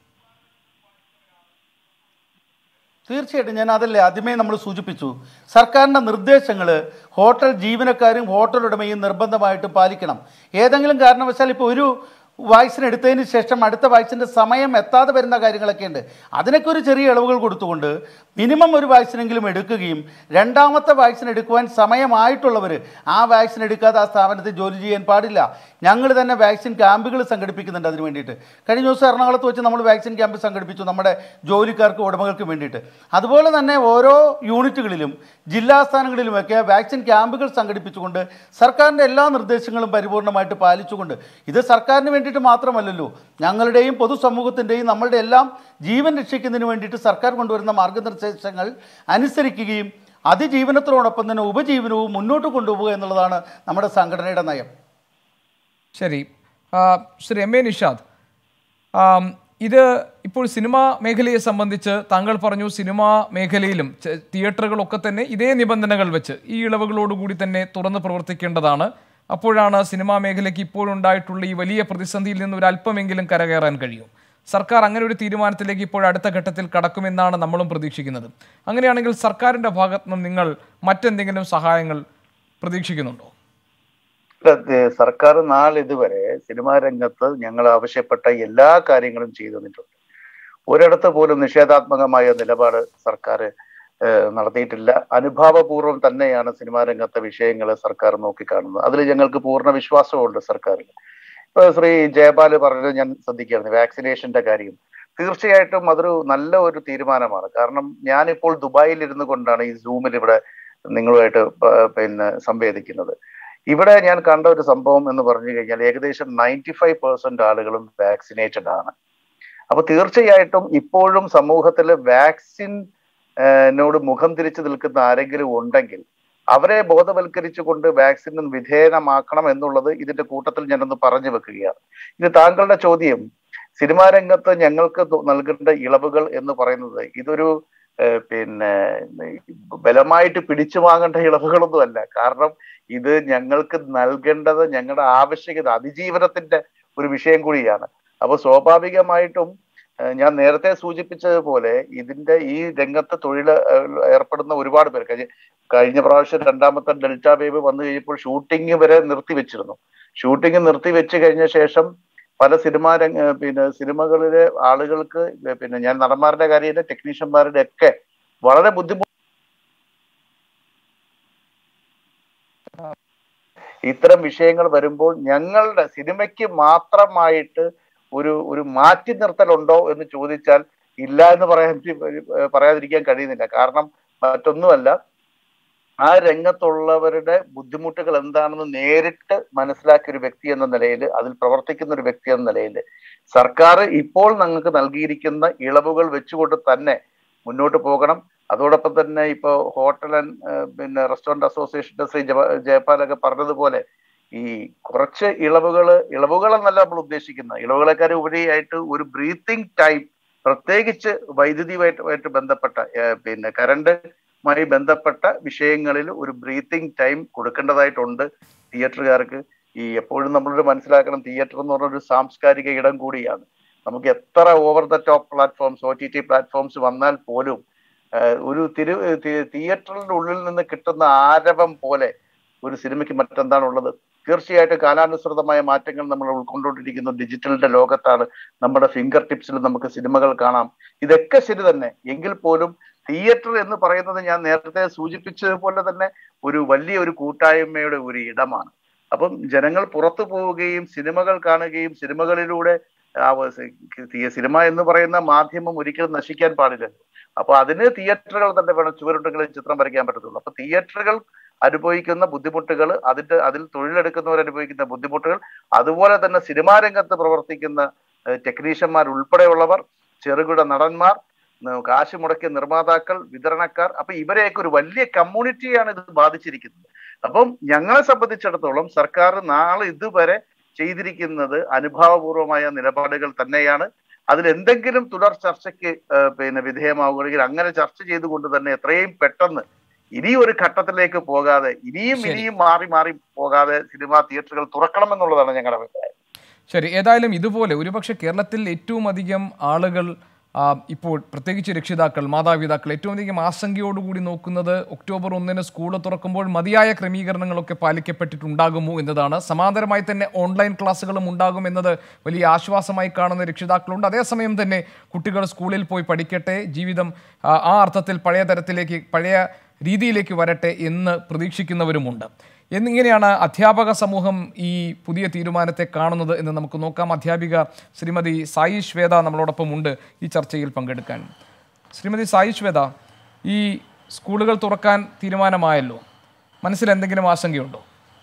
തീർച്ചയായിട്ടും ഞാൻ അതല്ലേ ആദ്യമേ നമ്മൾ സൂചിപ്പിച്ചു സർക്കാരിൻ്റെ നിർദ്ദേശങ്ങൾ ഹോട്ടൽ ജീവനക്കാരും ഹോട്ടൽ ഉടമയും നിർബന്ധമായിട്ടും പാലിക്കണം ഏതെങ്കിലും കാരണവശാൽ ഇപ്പോൾ ഒരു വാക്സിൻ എടുത്തതിന് ശേഷം അടുത്ത വാക്സിൻ്റെ സമയം എത്താതെ വരുന്ന കാര്യങ്ങളൊക്കെ ഉണ്ട് അതിനൊക്കെ ഒരു ചെറിയ ഇളവുകൾ കൊടുത്തുകൊണ്ട് മിനിമം ഒരു വാക്സിനെങ്കിലും എടുക്കുകയും രണ്ടാമത്തെ വാക്സിൻ എടുക്കുവാൻ സമയമായിട്ടുള്ളവർ ആ വാക്സിൻ എടുക്കാതെ ആ സ്ഥാപനത്തിൽ ജോലി ചെയ്യാൻ പാടില്ല ഞങ്ങൾ തന്നെ വാക്സിൻ ക്യാമ്പുകൾ സംഘടിപ്പിക്കുന്നുണ്ട് അതിന് വേണ്ടിയിട്ട് കഴിഞ്ഞ ദിവസം എറണാകുളത്ത് വെച്ച് നമ്മൾ വാക്സിൻ ക്യാമ്പ് സംഘടിപ്പിച്ചു നമ്മുടെ ജോലിക്കാർക്ക് ഉടമകൾക്ക് വേണ്ടിയിട്ട് അതുപോലെ തന്നെ ഓരോ യൂണിറ്റുകളിലും ജില്ലാസ്ഥാനങ്ങളിലുമൊക്കെ വാക്സിൻ ക്യാമ്പുകൾ സംഘടിപ്പിച്ചുകൊണ്ട് സർക്കാരിൻ്റെ എല്ലാ നിർദ്ദേശങ്ങളും പരിപൂർണമായിട്ട് പാലിച്ചുകൊണ്ട് ഇത് സർക്കാരിന് വേണ്ടിയിട്ട് മാത്രമല്ലല്ലോ ഞങ്ങളുടെയും പൊതുസമൂഹത്തിൻ്റെയും നമ്മളുടെ എല്ലാം ജീവൻ രക്ഷിക്കുന്നതിന് വേണ്ടിയിട്ട് സർക്കാർ കൊണ്ടുവരുന്ന മാർഗനിർദ്ദേശങ്ങൾ അനുസരിക്കുകയും അതിജീവനത്തോടൊപ്പം തന്നെ ഉപജീവനവും മുന്നോട്ട് കൊണ്ടുപോകുക എന്നുള്ളതാണ് നമ്മുടെ സംഘടനയുടെ നയം ശരി ആ, ശ്രീ എം എ നിഷാദ് ആം, ഇത് ഇപ്പോൾ സിനിമാ മേഖലയെ സംബന്ധിച്ച് താങ്കൾ പറഞ്ഞു സിനിമാ മേഖലയിലും ച- തിയേറ്ററുകളൊക്കെ തന്നെ ഇതേ നിബന്ധനകൾ വെച്ച് ഈ ഇളവുകളോടുകൂടി തന്നെ തുറന്ന് പ്രവർത്തിക്കേണ്ടതാണ് അപ്പോഴാണ് സിനിമാ മേഖലയ്ക്ക് ഇപ്പോഴുണ്ടായിട്ടുള്ള ഈ വലിയ പ്രതിസന്ധിയിൽ നിന്ന് ഒരു അല്പമെങ്കിലും കരകയറാൻ കഴിയും സർക്കാർ അങ്ങനെ ഒരു തീരുമാനത്തിലേക്ക് ഇപ്പോൾ അടുത്ത ഘട്ടത്തിൽ കടക്കുമെന്നാണ് നമ്മളും പ്രതീക്ഷിക്കുന്നത് അങ്ങനെയാണെങ്കിൽ സർക്കാരിൻ്റെ ഭാഗത്തു നിന്നും നിങ്ങൾ മറ്റെന്തെങ്കിലും സഹായങ്ങൾ പ്രതീക്ഷിക്കുന്നുണ്ടോ ഇല്ല, ഏഹ് സർക്കാർ നാളിതുവരെ സിനിമാ രംഗത്ത് ഞങ്ങൾ ആവശ്യപ്പെട്ട എല്ലാ കാര്യങ്ങളും ചെയ്തു തന്നിട്ടുണ്ട് ഒരിടത്ത് പോലും നിഷേധാത്മകമായ നിലപാട് സർക്കാർ ഏഹ് നടത്തിയിട്ടില്ല അനുഭാവപൂർവ്വം തന്നെയാണ് സിനിമാ രംഗത്തെ വിഷയങ്ങൾ സർക്കാർ നോക്കിക്കാണുന്നത് അതിൽ ഞങ്ങൾക്ക് പൂർണ്ണ വിശ്വാസമുണ്ട് സർക്കാരിൽ ഇപ്പൊ ശ്രീ ജയപാൽ പറഞ്ഞത് ഞാൻ ശ്രദ്ധിക്കുകയായിരുന്നു വാക്സിനേഷന്റെ കാര്യം തീർച്ചയായിട്ടും അതൊരു നല്ല ഒരു തീരുമാനമാണ് കാരണം ഞാനിപ്പോൾ ദുബായിൽ ഇരുന്നു കൊണ്ടാണ് ഈ സൂമിൽ ഇവിടെ നിങ്ങളുമായിട്ട് പ- പിന്നെ സംവേദിക്കുന്നത് ഇവിടെ ഞാൻ കണ്ട ഒരു സംഭവം എന്ന് പറഞ്ഞു കഴിഞ്ഞാൽ ഏകദേശം നയൻറ്റി ഫൈവ് പെർസെന്റ് ആളുകളും വാക്സിനേറ്റഡ് ആണ് അപ്പൊ തീർച്ചയായിട്ടും ഇപ്പോഴും സമൂഹത്തിൽ വാക്സിൻ നോട് മുഖം തിരിച്ചു നിൽക്കുന്ന ആരെങ്കിലും ഉണ്ടെങ്കിൽ അവരെ ബോധവൽക്കരിച്ചുകൊണ്ട് വാക്സിന് വിധേയമാക്കണം എന്നുള്ളത് ഇതിന്റെ കൂട്ടത്തിൽ ഞാനൊന്ന് പറഞ്ഞു വെക്കുകയാണ് ഇത് താങ്കളുടെ ചോദ്യം സിനിമാ രംഗത്ത് ഞങ്ങൾക്ക് ത- നൽകേണ്ട ഇളവുകൾ എന്ന് പറയുന്നത് ഇതൊരു ഏഹ്, പിന്നെ ബലമായിട്ട് പിടിച്ചു വാങ്ങേണ്ട ഇളവുകളൊന്നുമല്ല കാരണം ഇത് ഞങ്ങൾക്ക് നൽകേണ്ടത് ഞങ്ങളുടെ ആവശ്യകത അതിജീവനത്തിന്റെ ഒരു വിഷയം കൂടിയാണ് അപ്പൊ സ്വാഭാവികമായിട്ടും ഏഹ്, ഞാൻ നേരത്തെ സൂചിപ്പിച്ചതുപോലെ ഇതിന്റെ ഈ രംഗത്ത് തൊഴിൽ ഏഹ്, ഏർപ്പെടുന്ന ഒരുപാട് പേർ കഴിഞ്ഞ കഴിഞ്ഞ പ്രാവശ്യം രണ്ടാമത്തെ ഡെൽറ്റ വേവ് വന്നു കഴിഞ്ഞപ്പോൾ ഷൂട്ടിംഗ് വരെ നിർത്തിവെച്ചിരുന്നു ഷൂട്ടിംഗ് നിർത്തിവെച്ച് കഴിഞ്ഞ ശേഷം പല സിനിമാ രംഗ പിന്നെ സിനിമകളിലെ ആളുകൾക്ക് പിന്നെ ഞാൻ നടന്മാരുടെ കാര്യമില്ല ടെക്നീഷ്യന്മാരുടെ ഒക്കെ വളരെ ബുദ്ധിമുട്ട് ഇത്തരം വിഷയങ്ങൾ വരുമ്പോൾ ഞങ്ങളുടെ സിനിമയ്ക്ക് മാത്രമായിട്ട് ഒരു ഒരു മാറ്റി നിർത്തലുണ്ടോ എന്ന് ചോദിച്ചാൽ ഇല്ല എന്ന് പറയാൻ ഏഹ് പറയാതിരിക്കാൻ കഴിയുന്നില്ല കാരണം മറ്റൊന്നുമല്ല ആ രംഗത്തുള്ളവരുടെ ബുദ്ധിമുട്ടുകൾ എന്താണെന്ന് നേരിട്ട് മനസ്സിലാക്കിയ ഒരു വ്യക്തി എന്ന നിലയിൽ അതിൽ പ്രവർത്തിക്കുന്ന ഒരു വ്യക്തി എന്ന നിലയിൽ സർക്കാർ ഇപ്പോൾ ഞങ്ങൾക്ക് നൽകിയിരിക്കുന്ന ഇളവുകൾ വെച്ചുകൊണ്ട് തന്നെ മുന്നോട്ട് പോകണം അതോടൊപ്പം തന്നെ ഇപ്പോൾ ഹോട്ടൽ ആൻഡ് ഏഹ്, പിന്നെ റെസ്റ്റോറന്റ് അസോസിയേഷന്റെ ശ്രീ ജപ- ജയപാലൊക്കെ പറഞ്ഞതുപോലെ ഈ കുറച്ച് ഇളവുകൾ ഇളവുകൾ എന്നല്ല നമ്മൾ ഉദ്ദേശിക്കുന്നത് ഇളവുകളെക്കാൾ ഉപരിയായിട്ട് ഒരു ബ്രീത്തിങ് ടൈം പ്രത്യേകിച്ച് വൈദ്യുതിയുമായിട്ട് ബന്ധപ്പെട്ട ഏഹ്, പിന്നെ കറണ്ടുമായി ബന്ധപ്പെട്ട വിഷയങ്ങളിൽ ഒരു ബ്രീത്തിങ് ടൈം കൊടുക്കേണ്ടതായിട്ടുണ്ട് തിയേറ്ററുകാർക്ക് ഈ എപ്പോഴും നമ്മളൊരു മനസ്സിലാക്കണം തിയേറ്റർ എന്ന് പറഞ്ഞ ഒരു സാംസ്കാരിക ഇടം കൂടിയാണ് നമുക്ക് എത്ര over the top platforms O T T platforms വന്നാൽ പോലും ഏഹ്, ഒരു തിരു തി- തിയേറ്ററിന്റെ ഉള്ളിൽ നിന്ന് കിട്ടുന്ന ആരവം പോലെ ഒരു സിനിമയ്ക്ക് മറ്റെന്താണുള്ളത് തീർച്ചയായിട്ടും കാലാനുസൃതമായ മാറ്റങ്ങൾ നമ്മൾ ഉൾക്കൊണ്ടുകൊണ്ടിരിക്കുന്നു ഡിജിറ്റലിന്റെ ലോകത്താണ് നമ്മുടെ ഫിംഗർ ടിപ്സിൽ നമുക്ക് സിനിമകൾ കാണാം ഇതൊക്കെ ശരി തന്നെ എങ്കിൽ പോലും തിയേറ്റർ എന്ന് പറയുന്നത് ഞാൻ നേരത്തെ സൂചിപ്പിച്ചതുപോലെ തന്നെ ഒരു വലിയ ഒരു കൂട്ടായ്മയുടെ ഒരു ഇടമാണ് അപ്പം ജനങ്ങൾ പുറത്തു പോവുകയും സിനിമകൾ കാണുകയും സിനിമകളിലൂടെ ആ വ- സി- തി- സിനിമ എന്ന് പറയുന്ന മാധ്യമം ഒരിക്കലും നശിക്കാൻ പാടില്ലല്ലോ അപ്പൊ അതിന് തിയേറ്ററുകൾ തന്നെ വേണം ചുവരുണ്ടെങ്കിലും ചിത്രം വരയ്ക്കാൻ പറ്റത്തുള്ളൂ അപ്പൊ തിയേറ്ററുകൾ അനുഭവിക്കുന്ന ബുദ്ധിമുട്ടുകൾ അതിന്റെ അതിൽ തൊഴിലെടുക്കുന്നവർ അനുഭവിക്കുന്ന ബുദ്ധിമുട്ടുകൾ അതുപോലെ തന്നെ സിനിമാ രംഗത്ത് പ്രവർത്തിക്കുന്ന ഏഹ്, ടെക്നീഷ്യന്മാർ ഉൾപ്പെടെയുള്ളവർ ചെറുകിട നടന്മാർ ന- കാശ് മുടക്കിയ നിർമ്മാതാക്കൾ വിതരണക്കാർ അപ്പൊ ഇവരെയൊക്കെ ഒരു വലിയ കമ്മ്യൂണിറ്റിയാണ് ഇത് ബാധിച്ചിരിക്കുന്നത് അപ്പം ഞങ്ങളെ സംബന്ധിച്ചിടത്തോളം സർക്കാർ നാളെ ഇതുവരെ ചെയ്തിരിക്കുന്നത് അനുഭാവപൂർവമായ നിലപാടുകൾ തന്നെയാണ് അതിൽ എന്തെങ്കിലും തുടർ ചർച്ചയ്ക്ക് ഏഹ്, പിന്നെ വിധേയമാവുകയാണെങ്കിൽ അങ്ങനെ ചർച്ച ചെയ്തുകൊണ്ട് തന്നെ എത്രയും പെട്ടെന്ന് ഇനി ഒരു ഘട്ടത്തിലേക്ക് പോകാതെ ഇനിയും ശരി. ഇനിയും മാറി മാറി പോകാതെ സിനിമാ തിയേറ്ററുകൾ തുറക്കണം എന്നുള്ളതാണ് ഞങ്ങളുടെ അഭിപ്രായം ശരി ഏതായാലും ഇതുപോലെ ഒരുപക്ഷെ കേരളത്തിൽ ഏറ്റവും അധികം ആളുകൾ ആ, ഇപ്പോൾ പ്രത്യേകിച്ച് രക്ഷിതാക്കൾ മാതാപിതാക്കൾ ഏറ്റവും അധികം ആശങ്കയോടുകൂടി നോക്കുന്നത് ഒക്ടോബർ ഒന്നിന് സ്കൂൾ തുറക്കുമ്പോൾ മതിയായ ക്രമീകരണങ്ങളൊക്കെ പാലിക്കപ്പെട്ടിട്ടുണ്ടാകുമോ എന്നതാണ് സമാന്തരമായി തന്നെ ഓൺലൈൻ ക്ലാസ്സുകളും ഉണ്ടാകും എന്നത് വലിയ ആശ്വാസമായി കാണുന്ന രക്ഷിതാക്കളുണ്ട് അതേസമയം തന്നെ കുട്ടികൾ സ്കൂളിൽ പോയി പഠിക്കട്ടെ ജീവിതം ആ, ആ അർത്ഥത്തിൽ പഴയ തരത്തിലേക്ക് പഴയ രീതിയിലേക്ക് വരട്ടെ എന്ന് പ്രതീക്ഷിക്കുന്നവരുമുണ്ട് എന്നിങ്ങനെയാണ് അധ്യാപക സമൂഹം ഈ പുതിയ തീരുമാനത്തെ കാണുന്നത് എന്ന് നമുക്ക് നോക്കാം അധ്യാപിക ശ്രീമതി സായി ശ്വേത നമ്മളോടൊപ്പം ഉണ്ട് ഈ ചർച്ചയിൽ പങ്കെടുക്കാൻ ശ്രീമതി സായി ശ്വേത ഈ സ്കൂളുകൾ തുറക്കാൻ തീരുമാനമായല്ലോ മനസ്സിൽ എന്തെങ്കിലും ആശങ്കയുണ്ടോ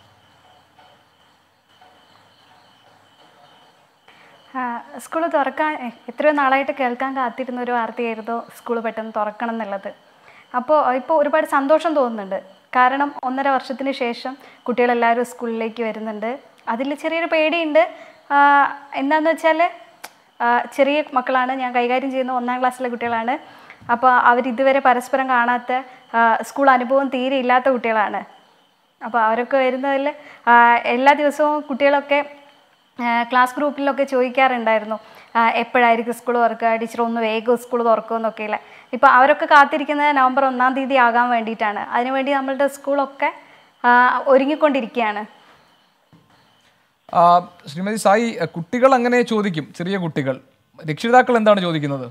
സ്കൂൾ തുറക്കാൻ എ- എത്രയോ നാളായിട്ട് കേൾക്കാൻ കാത്തിരുന്ന ഒരു വാർത്തയായിരുന്നു സ്കൂൾ പെട്ടെന്ന് തുറക്കണം എന്നുള്ളത് അപ്പോൾ ഇപ്പോൾ ഒരുപാട് സന്തോഷം തോന്നുന്നുണ്ട് കാരണം ഒന്നര വർഷത്തിന് ശേഷം കുട്ടികളെല്ലാവരും സ്കൂളിലേക്ക് വരുന്നുണ്ട് അതിൽ ചെറിയൊരു പേടിയുണ്ട് ആ, എന്താണെന്ന് വെച്ചാൽ ആ, ചെറിയ മക്കളാണ് ഞാൻ കൈകാര്യം ചെയ്യുന്ന ഒന്നാം ക്ലാസ്സിലെ കുട്ടികളാണ് അപ്പോൾ അവരിതുവരെ പരസ്പരം കാണാത്ത ആ, സ്കൂൾ അനുഭവം തീരെ ഇല്ലാത്ത കുട്ടികളാണ് അപ്പോൾ അവരൊക്കെ വരുന്നതിൽ എല്ലാ ദിവസവും കുട്ടികളൊക്കെ ആ, ക്ലാസ് ഗ്രൂപ്പിലൊക്കെ ചോദിക്കാറുണ്ടായിരുന്നു ആ, എപ്പോഴായിരിക്കും സ്കൂൾ തുറക്കുക ടീച്ചർ ഒന്ന് വേഗം സ്കൂൾ തുറക്കുമെന്നൊക്കെയില്ല ഇപ്പോൾ അവരൊക്കെ കാത്തിരിക്കുന്നത് നവംബർ ഒന്നാം തീയതി ആകാൻ വേണ്ടിയിട്ടാണ് അതിനുവേണ്ടി നമ്മളുടെ സ്കൂളൊക്കെ ആ, ഒരുങ്ങിക്കൊണ്ടിരിക്കുകയാണ് ആ, ശ്രീമതി സായി അഹ് കുട്ടികൾ അങ്ങനെ ചോദിക്കും ചെറിയ കുട്ടികൾ രക്ഷിതാക്കൾ എന്താണ് ചോദിക്കുന്നത്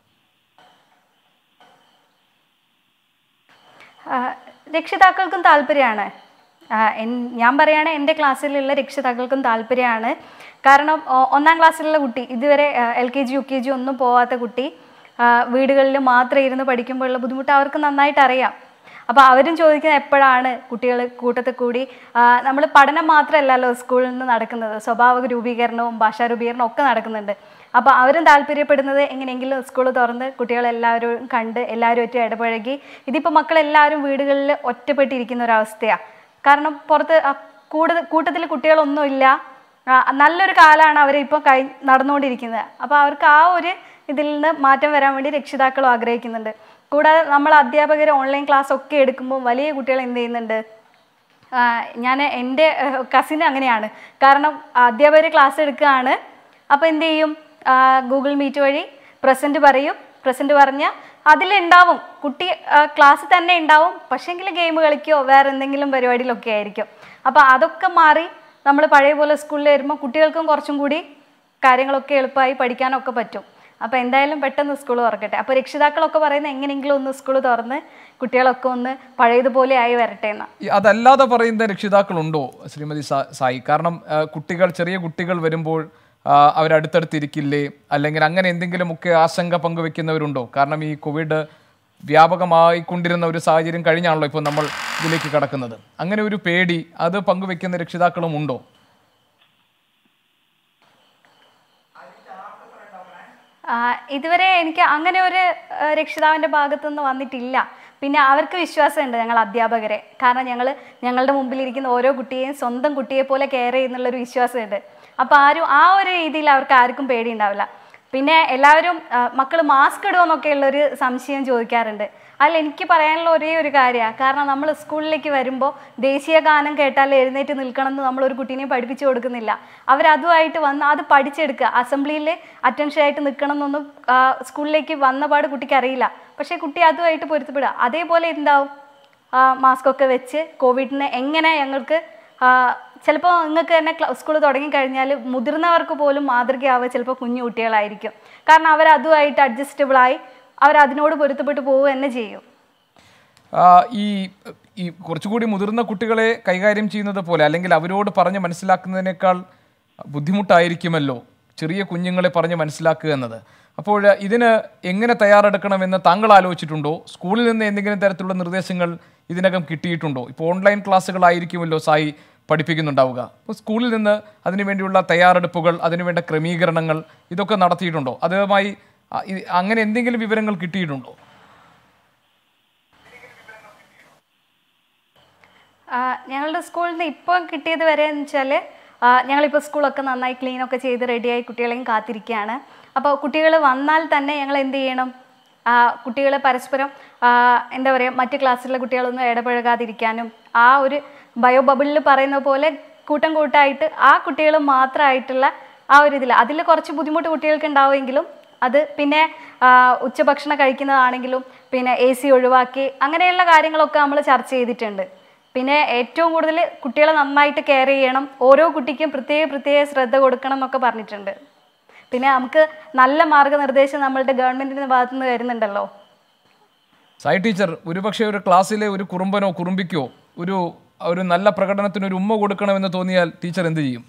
ആ, രക്ഷിതാക്കൾക്കും താല്പര്യമാണ് ആ, എൻ- ഞാൻ പറയുകയാണ് എൻ്റെ ക്ലാസ്സിലുള്ള രക്ഷിതാക്കൾക്കും താല്പര്യമാണ് കാരണം ഒ- ഒന്നാം ക്ലാസ്സിലുള്ള കുട്ടി ഇതുവരെ L K G U K G ഒന്നും പോവാത്ത കുട്ടി ആ, വീടുകളിൽ മാത്രം ഇരുന്ന് പഠിക്കുമ്പോഴുള്ള ബുദ്ധിമുട്ട് അവർക്ക് നന്നായിട്ട് അറിയാം അപ്പോൾ അവരും ചോദിക്കുന്നത് എപ്പോഴാണ് കുട്ടികൾ കൂട്ടത്തിൽ കൂടി നമ്മൾ പഠനം മാത്രമല്ലല്ലോ സ്കൂളിൽ നിന്ന് നടക്കുന്നത് സ്വഭാവ രൂപീകരണവും ഭാഷാ രൂപീകരണവും ഒക്കെ നടക്കുന്നുണ്ട് അപ്പോൾ അവരും താല്പര്യപ്പെടുന്നത് എങ്ങനെയെങ്കിലും സ്കൂൾ തുറന്ന് കുട്ടികളെല്ലാവരും കണ്ട് എല്ലാവരുമായിട്ട് ഇടപഴകി ഇതിപ്പോൾ മക്കളെല്ലാവരും വീടുകളിൽ ഒറ്റപ്പെട്ടിരിക്കുന്ന ഒരവസ്ഥയാണ് കാരണം പുറത്ത് ആ കൂടുതൽ കൂട്ടത്തിൽ കുട്ടികളൊന്നുമില്ല ആ, നല്ലൊരു കാലമാണ് അവർ ഇപ്പോൾ കൈ നടന്നുകൊണ്ടിരിക്കുന്നത് അപ്പോൾ അവർക്ക് ആ ഒരു ഇതിൽ നിന്ന് മാറ്റം വരാൻ വേണ്ടി രക്ഷിതാക്കളും ആഗ്രഹിക്കുന്നുണ്ട് കൂടാതെ നമ്മൾ അധ്യാപകർ ഓൺലൈൻ ക്ലാസ് ഒക്കെ എടുക്കുമ്പോൾ വലിയ കുട്ടികൾ എന്ത് ചെയ്യുന്നുണ്ട് ഞാൻ എൻ്റെ കസിന് അങ്ങനെയാണ് കാരണം അധ്യാപകർ ക്ലാസ് എടുക്കുകയാണ് അപ്പോൾ എന്ത് ചെയ്യും ഗൂഗിൾ മീറ്റ് വഴി പ്രസൻറ്റ് പറയും പ്രസൻറ്റ് പറഞ്ഞാൽ അതിലുണ്ടാവും കുട്ടി ക്ലാസ് തന്നെ ഉണ്ടാവും പക്ഷേങ്കിൽ ഗെയിം കളിക്കുകയോ വേറെ എന്തെങ്കിലും പരിപാടിയിലൊക്കെ ആയിരിക്കും അപ്പോൾ അതൊക്കെ മാറി നമ്മൾ പഴയ പോലെ സ്കൂളിൽ വരുമ്പോൾ കുട്ടികൾക്കും കുറച്ചും കൂടി കാര്യങ്ങളൊക്കെ എളുപ്പമായി പഠിക്കാനൊക്കെ പറ്റും അപ്പോൾ എന്തായാലും പെട്ടെന്ന് സ്കൂൾ തുറക്കട്ടെ അപ്പോൾ രക്ഷിതാക്കളൊക്കെ പറയുന്നത് എങ്ങനെയെങ്കിലും ഒന്ന് സ്കൂൾ തുറന്ന് കുട്ടികളൊക്കെ ഒന്ന് പഴയതുപോലെ ആയി വരട്ടെ എന്നാ ഈ അതല്ലാതെ പറയുന്ന രക്ഷിതാക്കളുണ്ടോ ശ്രീമതി സാ- സായി കാരണം ആ, കുട്ടികൾ ചെറിയ കുട്ടികൾ വരുമ്പോൾ ആ, അവരടുത്തടുത്തിരിക്കില്ലേ അല്ലെങ്കിൽ അങ്ങനെ എന്തെങ്കിലുമൊക്കെ ആശങ്ക പങ്കുവെക്കുന്നവരുണ്ടോ കാരണം ഈ കോവിഡ് വ്യാപകമായിക്കൊണ്ടിരുന്ന ഒരു സാഹചര്യം കഴിഞ്ഞാണല്ലോ ഇപ്പോൾ നമ്മൾ ഇതിലേക്ക് കടക്കുന്നത് അങ്ങനെ ഒരു പേടി അത് പങ്കുവെക്കുന്ന രക്ഷിതാക്കളും ഉണ്ടോ ആ, ഇതുവരെ എനിക്ക് അങ്ങനെ ഒരു ആ, രക്ഷിതാവിൻ്റെ ഭാഗത്തുനിന്ന് വന്നിട്ടില്ല പിന്നെ അവർക്ക് വിശ്വാസമുണ്ട് ഞങ്ങൾ അധ്യാപകരെ കാരണം ഞങ്ങൾ ഞങ്ങളുടെ മുമ്പിലിരിക്കുന്ന ഓരോ കുട്ടിയെയും സ്വന്തം കുട്ടിയെ പോലെ കെയർ ചെയ്യുന്നുള്ളൊരു വിശ്വാസമുണ്ട് അപ്പോൾ ആരും ആ ഒരു രീതിയിൽ അവർക്ക് ആർക്കും പേടിയുണ്ടാവില്ല പിന്നെ എല്ലാവരും മക്കൾ മാസ്ക് ഇടുമെന്നൊക്കെ ഉള്ളൊരു സംശയം ചോദിക്കാറുണ്ട് അതിൽ എനിക്ക് പറയാനുള്ള ഒരേ ഒരു കാര്യമാണ് കാരണം നമ്മൾ സ്കൂളിലേക്ക് വരുമ്പോൾ ദേശീയ ഗാനം കേട്ടാൽ എഴുന്നേറ്റ് നിൽക്കണം എന്ന് നമ്മൾ ഒരു കുട്ടീനെ പഠിപ്പിച്ചു കൊടുക്കുന്നില്ല അവരതുമായിട്ട് വന്ന് അത് പഠിച്ചെടുക്കുക അസംബ്ലിയിൽ അറ്റൻഷൻ ആയിട്ട് നിൽക്കണം എന്നൊന്നും ആ, സ്കൂളിലേക്ക് വന്ന പാട് കുട്ടിക്ക് അറിയില്ല പക്ഷേ കുട്ടി അതുമായിട്ട് പൊരുത്തപ്പെടുക അതേപോലെ എന്താവും മാസ്ക് ഒക്കെ വെച്ച് കോവിഡിനെ എങ്ങനെ ഞങ്ങൾക്ക് ചിലപ്പോൾ നിങ്ങൾക്ക് തന്നെ സ്കൂൾ തുടങ്ങിക്കഴിഞ്ഞാൽ മുതിർന്നവർക്ക് പോലും മാതൃകയാവുക ചിലപ്പോൾ കുഞ്ഞു കുട്ടികളായിരിക്കും കാരണം അവർ അതുമായിട്ട് അഡ്ജസ്റ്റബിളായി അവർ അതിനോട് പൊരുത്തപ്പെട്ട് പോവുക തന്നെ ചെയ്യും ആ, ഈ ഈ കുറച്ചുകൂടി മുതിർന്ന കുട്ടികളെ കൈകാര്യം ചെയ്യുന്നത് പോലെ അല്ലെങ്കിൽ അവരോട് പറഞ്ഞ് മനസ്സിലാക്കുന്നതിനേക്കാൾ ബുദ്ധിമുട്ടായിരിക്കുമല്ലോ ചെറിയ കുഞ്ഞുങ്ങളെ പറഞ്ഞ് മനസ്സിലാക്കുക എന്നത് അപ്പോൾ ഇതിന് എങ്ങനെ തയ്യാറെടുക്കണമെന്ന് താങ്കൾ ആലോചിച്ചിട്ടുണ്ടോ സ്കൂളിൽ നിന്ന് എന്തെങ്കിലും തരത്തിലുള്ള നിർദ്ദേശങ്ങൾ ഇതിനകം കിട്ടിയിട്ടുണ്ടോ ഇപ്പോൾ ഓൺലൈൻ ക്ലാസ്സുകളായിരിക്കുമല്ലോ സായി പഠിപ്പിക്കുന്നുണ്ടാവുക അപ്പോൾ സ്കൂളിൽ നിന്ന് അതിനുവേണ്ടിയുള്ള തയ്യാറെടുപ്പുകൾ അതിനുവേണ്ട ക്രമീകരണങ്ങൾ ഇതൊക്കെ നടത്തിയിട്ടുണ്ടോ അതുമായി ആ, ഇ- അങ്ങനെ എന്തെങ്കിലും വിവരങ്ങൾ കിട്ടിയിട്ടുണ്ടോ ആ, ഞങ്ങളുടെ സ്കൂളിൽ നിന്ന് ഇപ്പോൾ കിട്ടിയത് വരെ എന്ന് വെച്ചാൽ ഞങ്ങളിപ്പോൾ സ്കൂളൊക്കെ നന്നായി ക്ലീൻ ഒക്കെ ചെയ്ത് റെഡിയായി കുട്ടികളെയും കാത്തിരിക്കുകയാണ് അപ്പോൾ കുട്ടികൾ വന്നാൽ തന്നെ ഞങ്ങൾ എന്ത് ചെയ്യണം കുട്ടികൾ പരസ്പരം ആ, എന്താ പറയുക മറ്റ് ക്ലാസ്സിലെ കുട്ടികളൊന്നും ഇടപഴകാതിരിക്കാനും ആ ഒരു ബയോ ബബിളിൽ പറയുന്ന പോലെ കൂട്ടം കൂട്ടായിട്ട് ആ കുട്ടികൾ മാത്രമായിട്ടുള്ള ആ ഒരു ഇതിൽ അതിൽ കുറച്ച് ബുദ്ധിമുട്ട് കുട്ടികൾക്ക് ഉണ്ടാവുമെങ്കിലും അത് പിന്നെ ആ, ഉച്ചഭക്ഷണം കഴിക്കുന്നതാണെങ്കിലും പിന്നെ എ സി ഒഴിവാക്കി അങ്ങനെയുള്ള കാര്യങ്ങളൊക്കെ നമ്മൾ ചർച്ച ചെയ്തിട്ടുണ്ട് പിന്നെ ഏറ്റവും കൂടുതൽ കുട്ടികളെ നന്നായിട്ട് കെയർ ചെയ്യണം ഓരോ കുട്ടിക്കും പ്രത്യേക പ്രത്യേക ശ്രദ്ധ കൊടുക്കണം എന്നൊക്കെ പറഞ്ഞിട്ടുണ്ട് പിന്നെ നമുക്ക് നല്ല മാർഗനിർദ്ദേശം നമ്മളുടെ ഗവൺമെന്റിന്റെ ഭാഗത്തു നിന്ന് വരുന്നുണ്ടല്ലോ സായി ടീച്ചർ ഒരുപക്ഷെ ഒരു ക്ലാസ്സിലെ ഒരു കുറുമ്പനോ കുറുമ്പിക്കോ ഒരു ഒരു നല്ല പ്രകടനത്തിന് ഒരു ഉമ്മ കൊടുക്കണമെന്ന് തോന്നിയാൽ ടീച്ചർ എന്ത് ചെയ്യും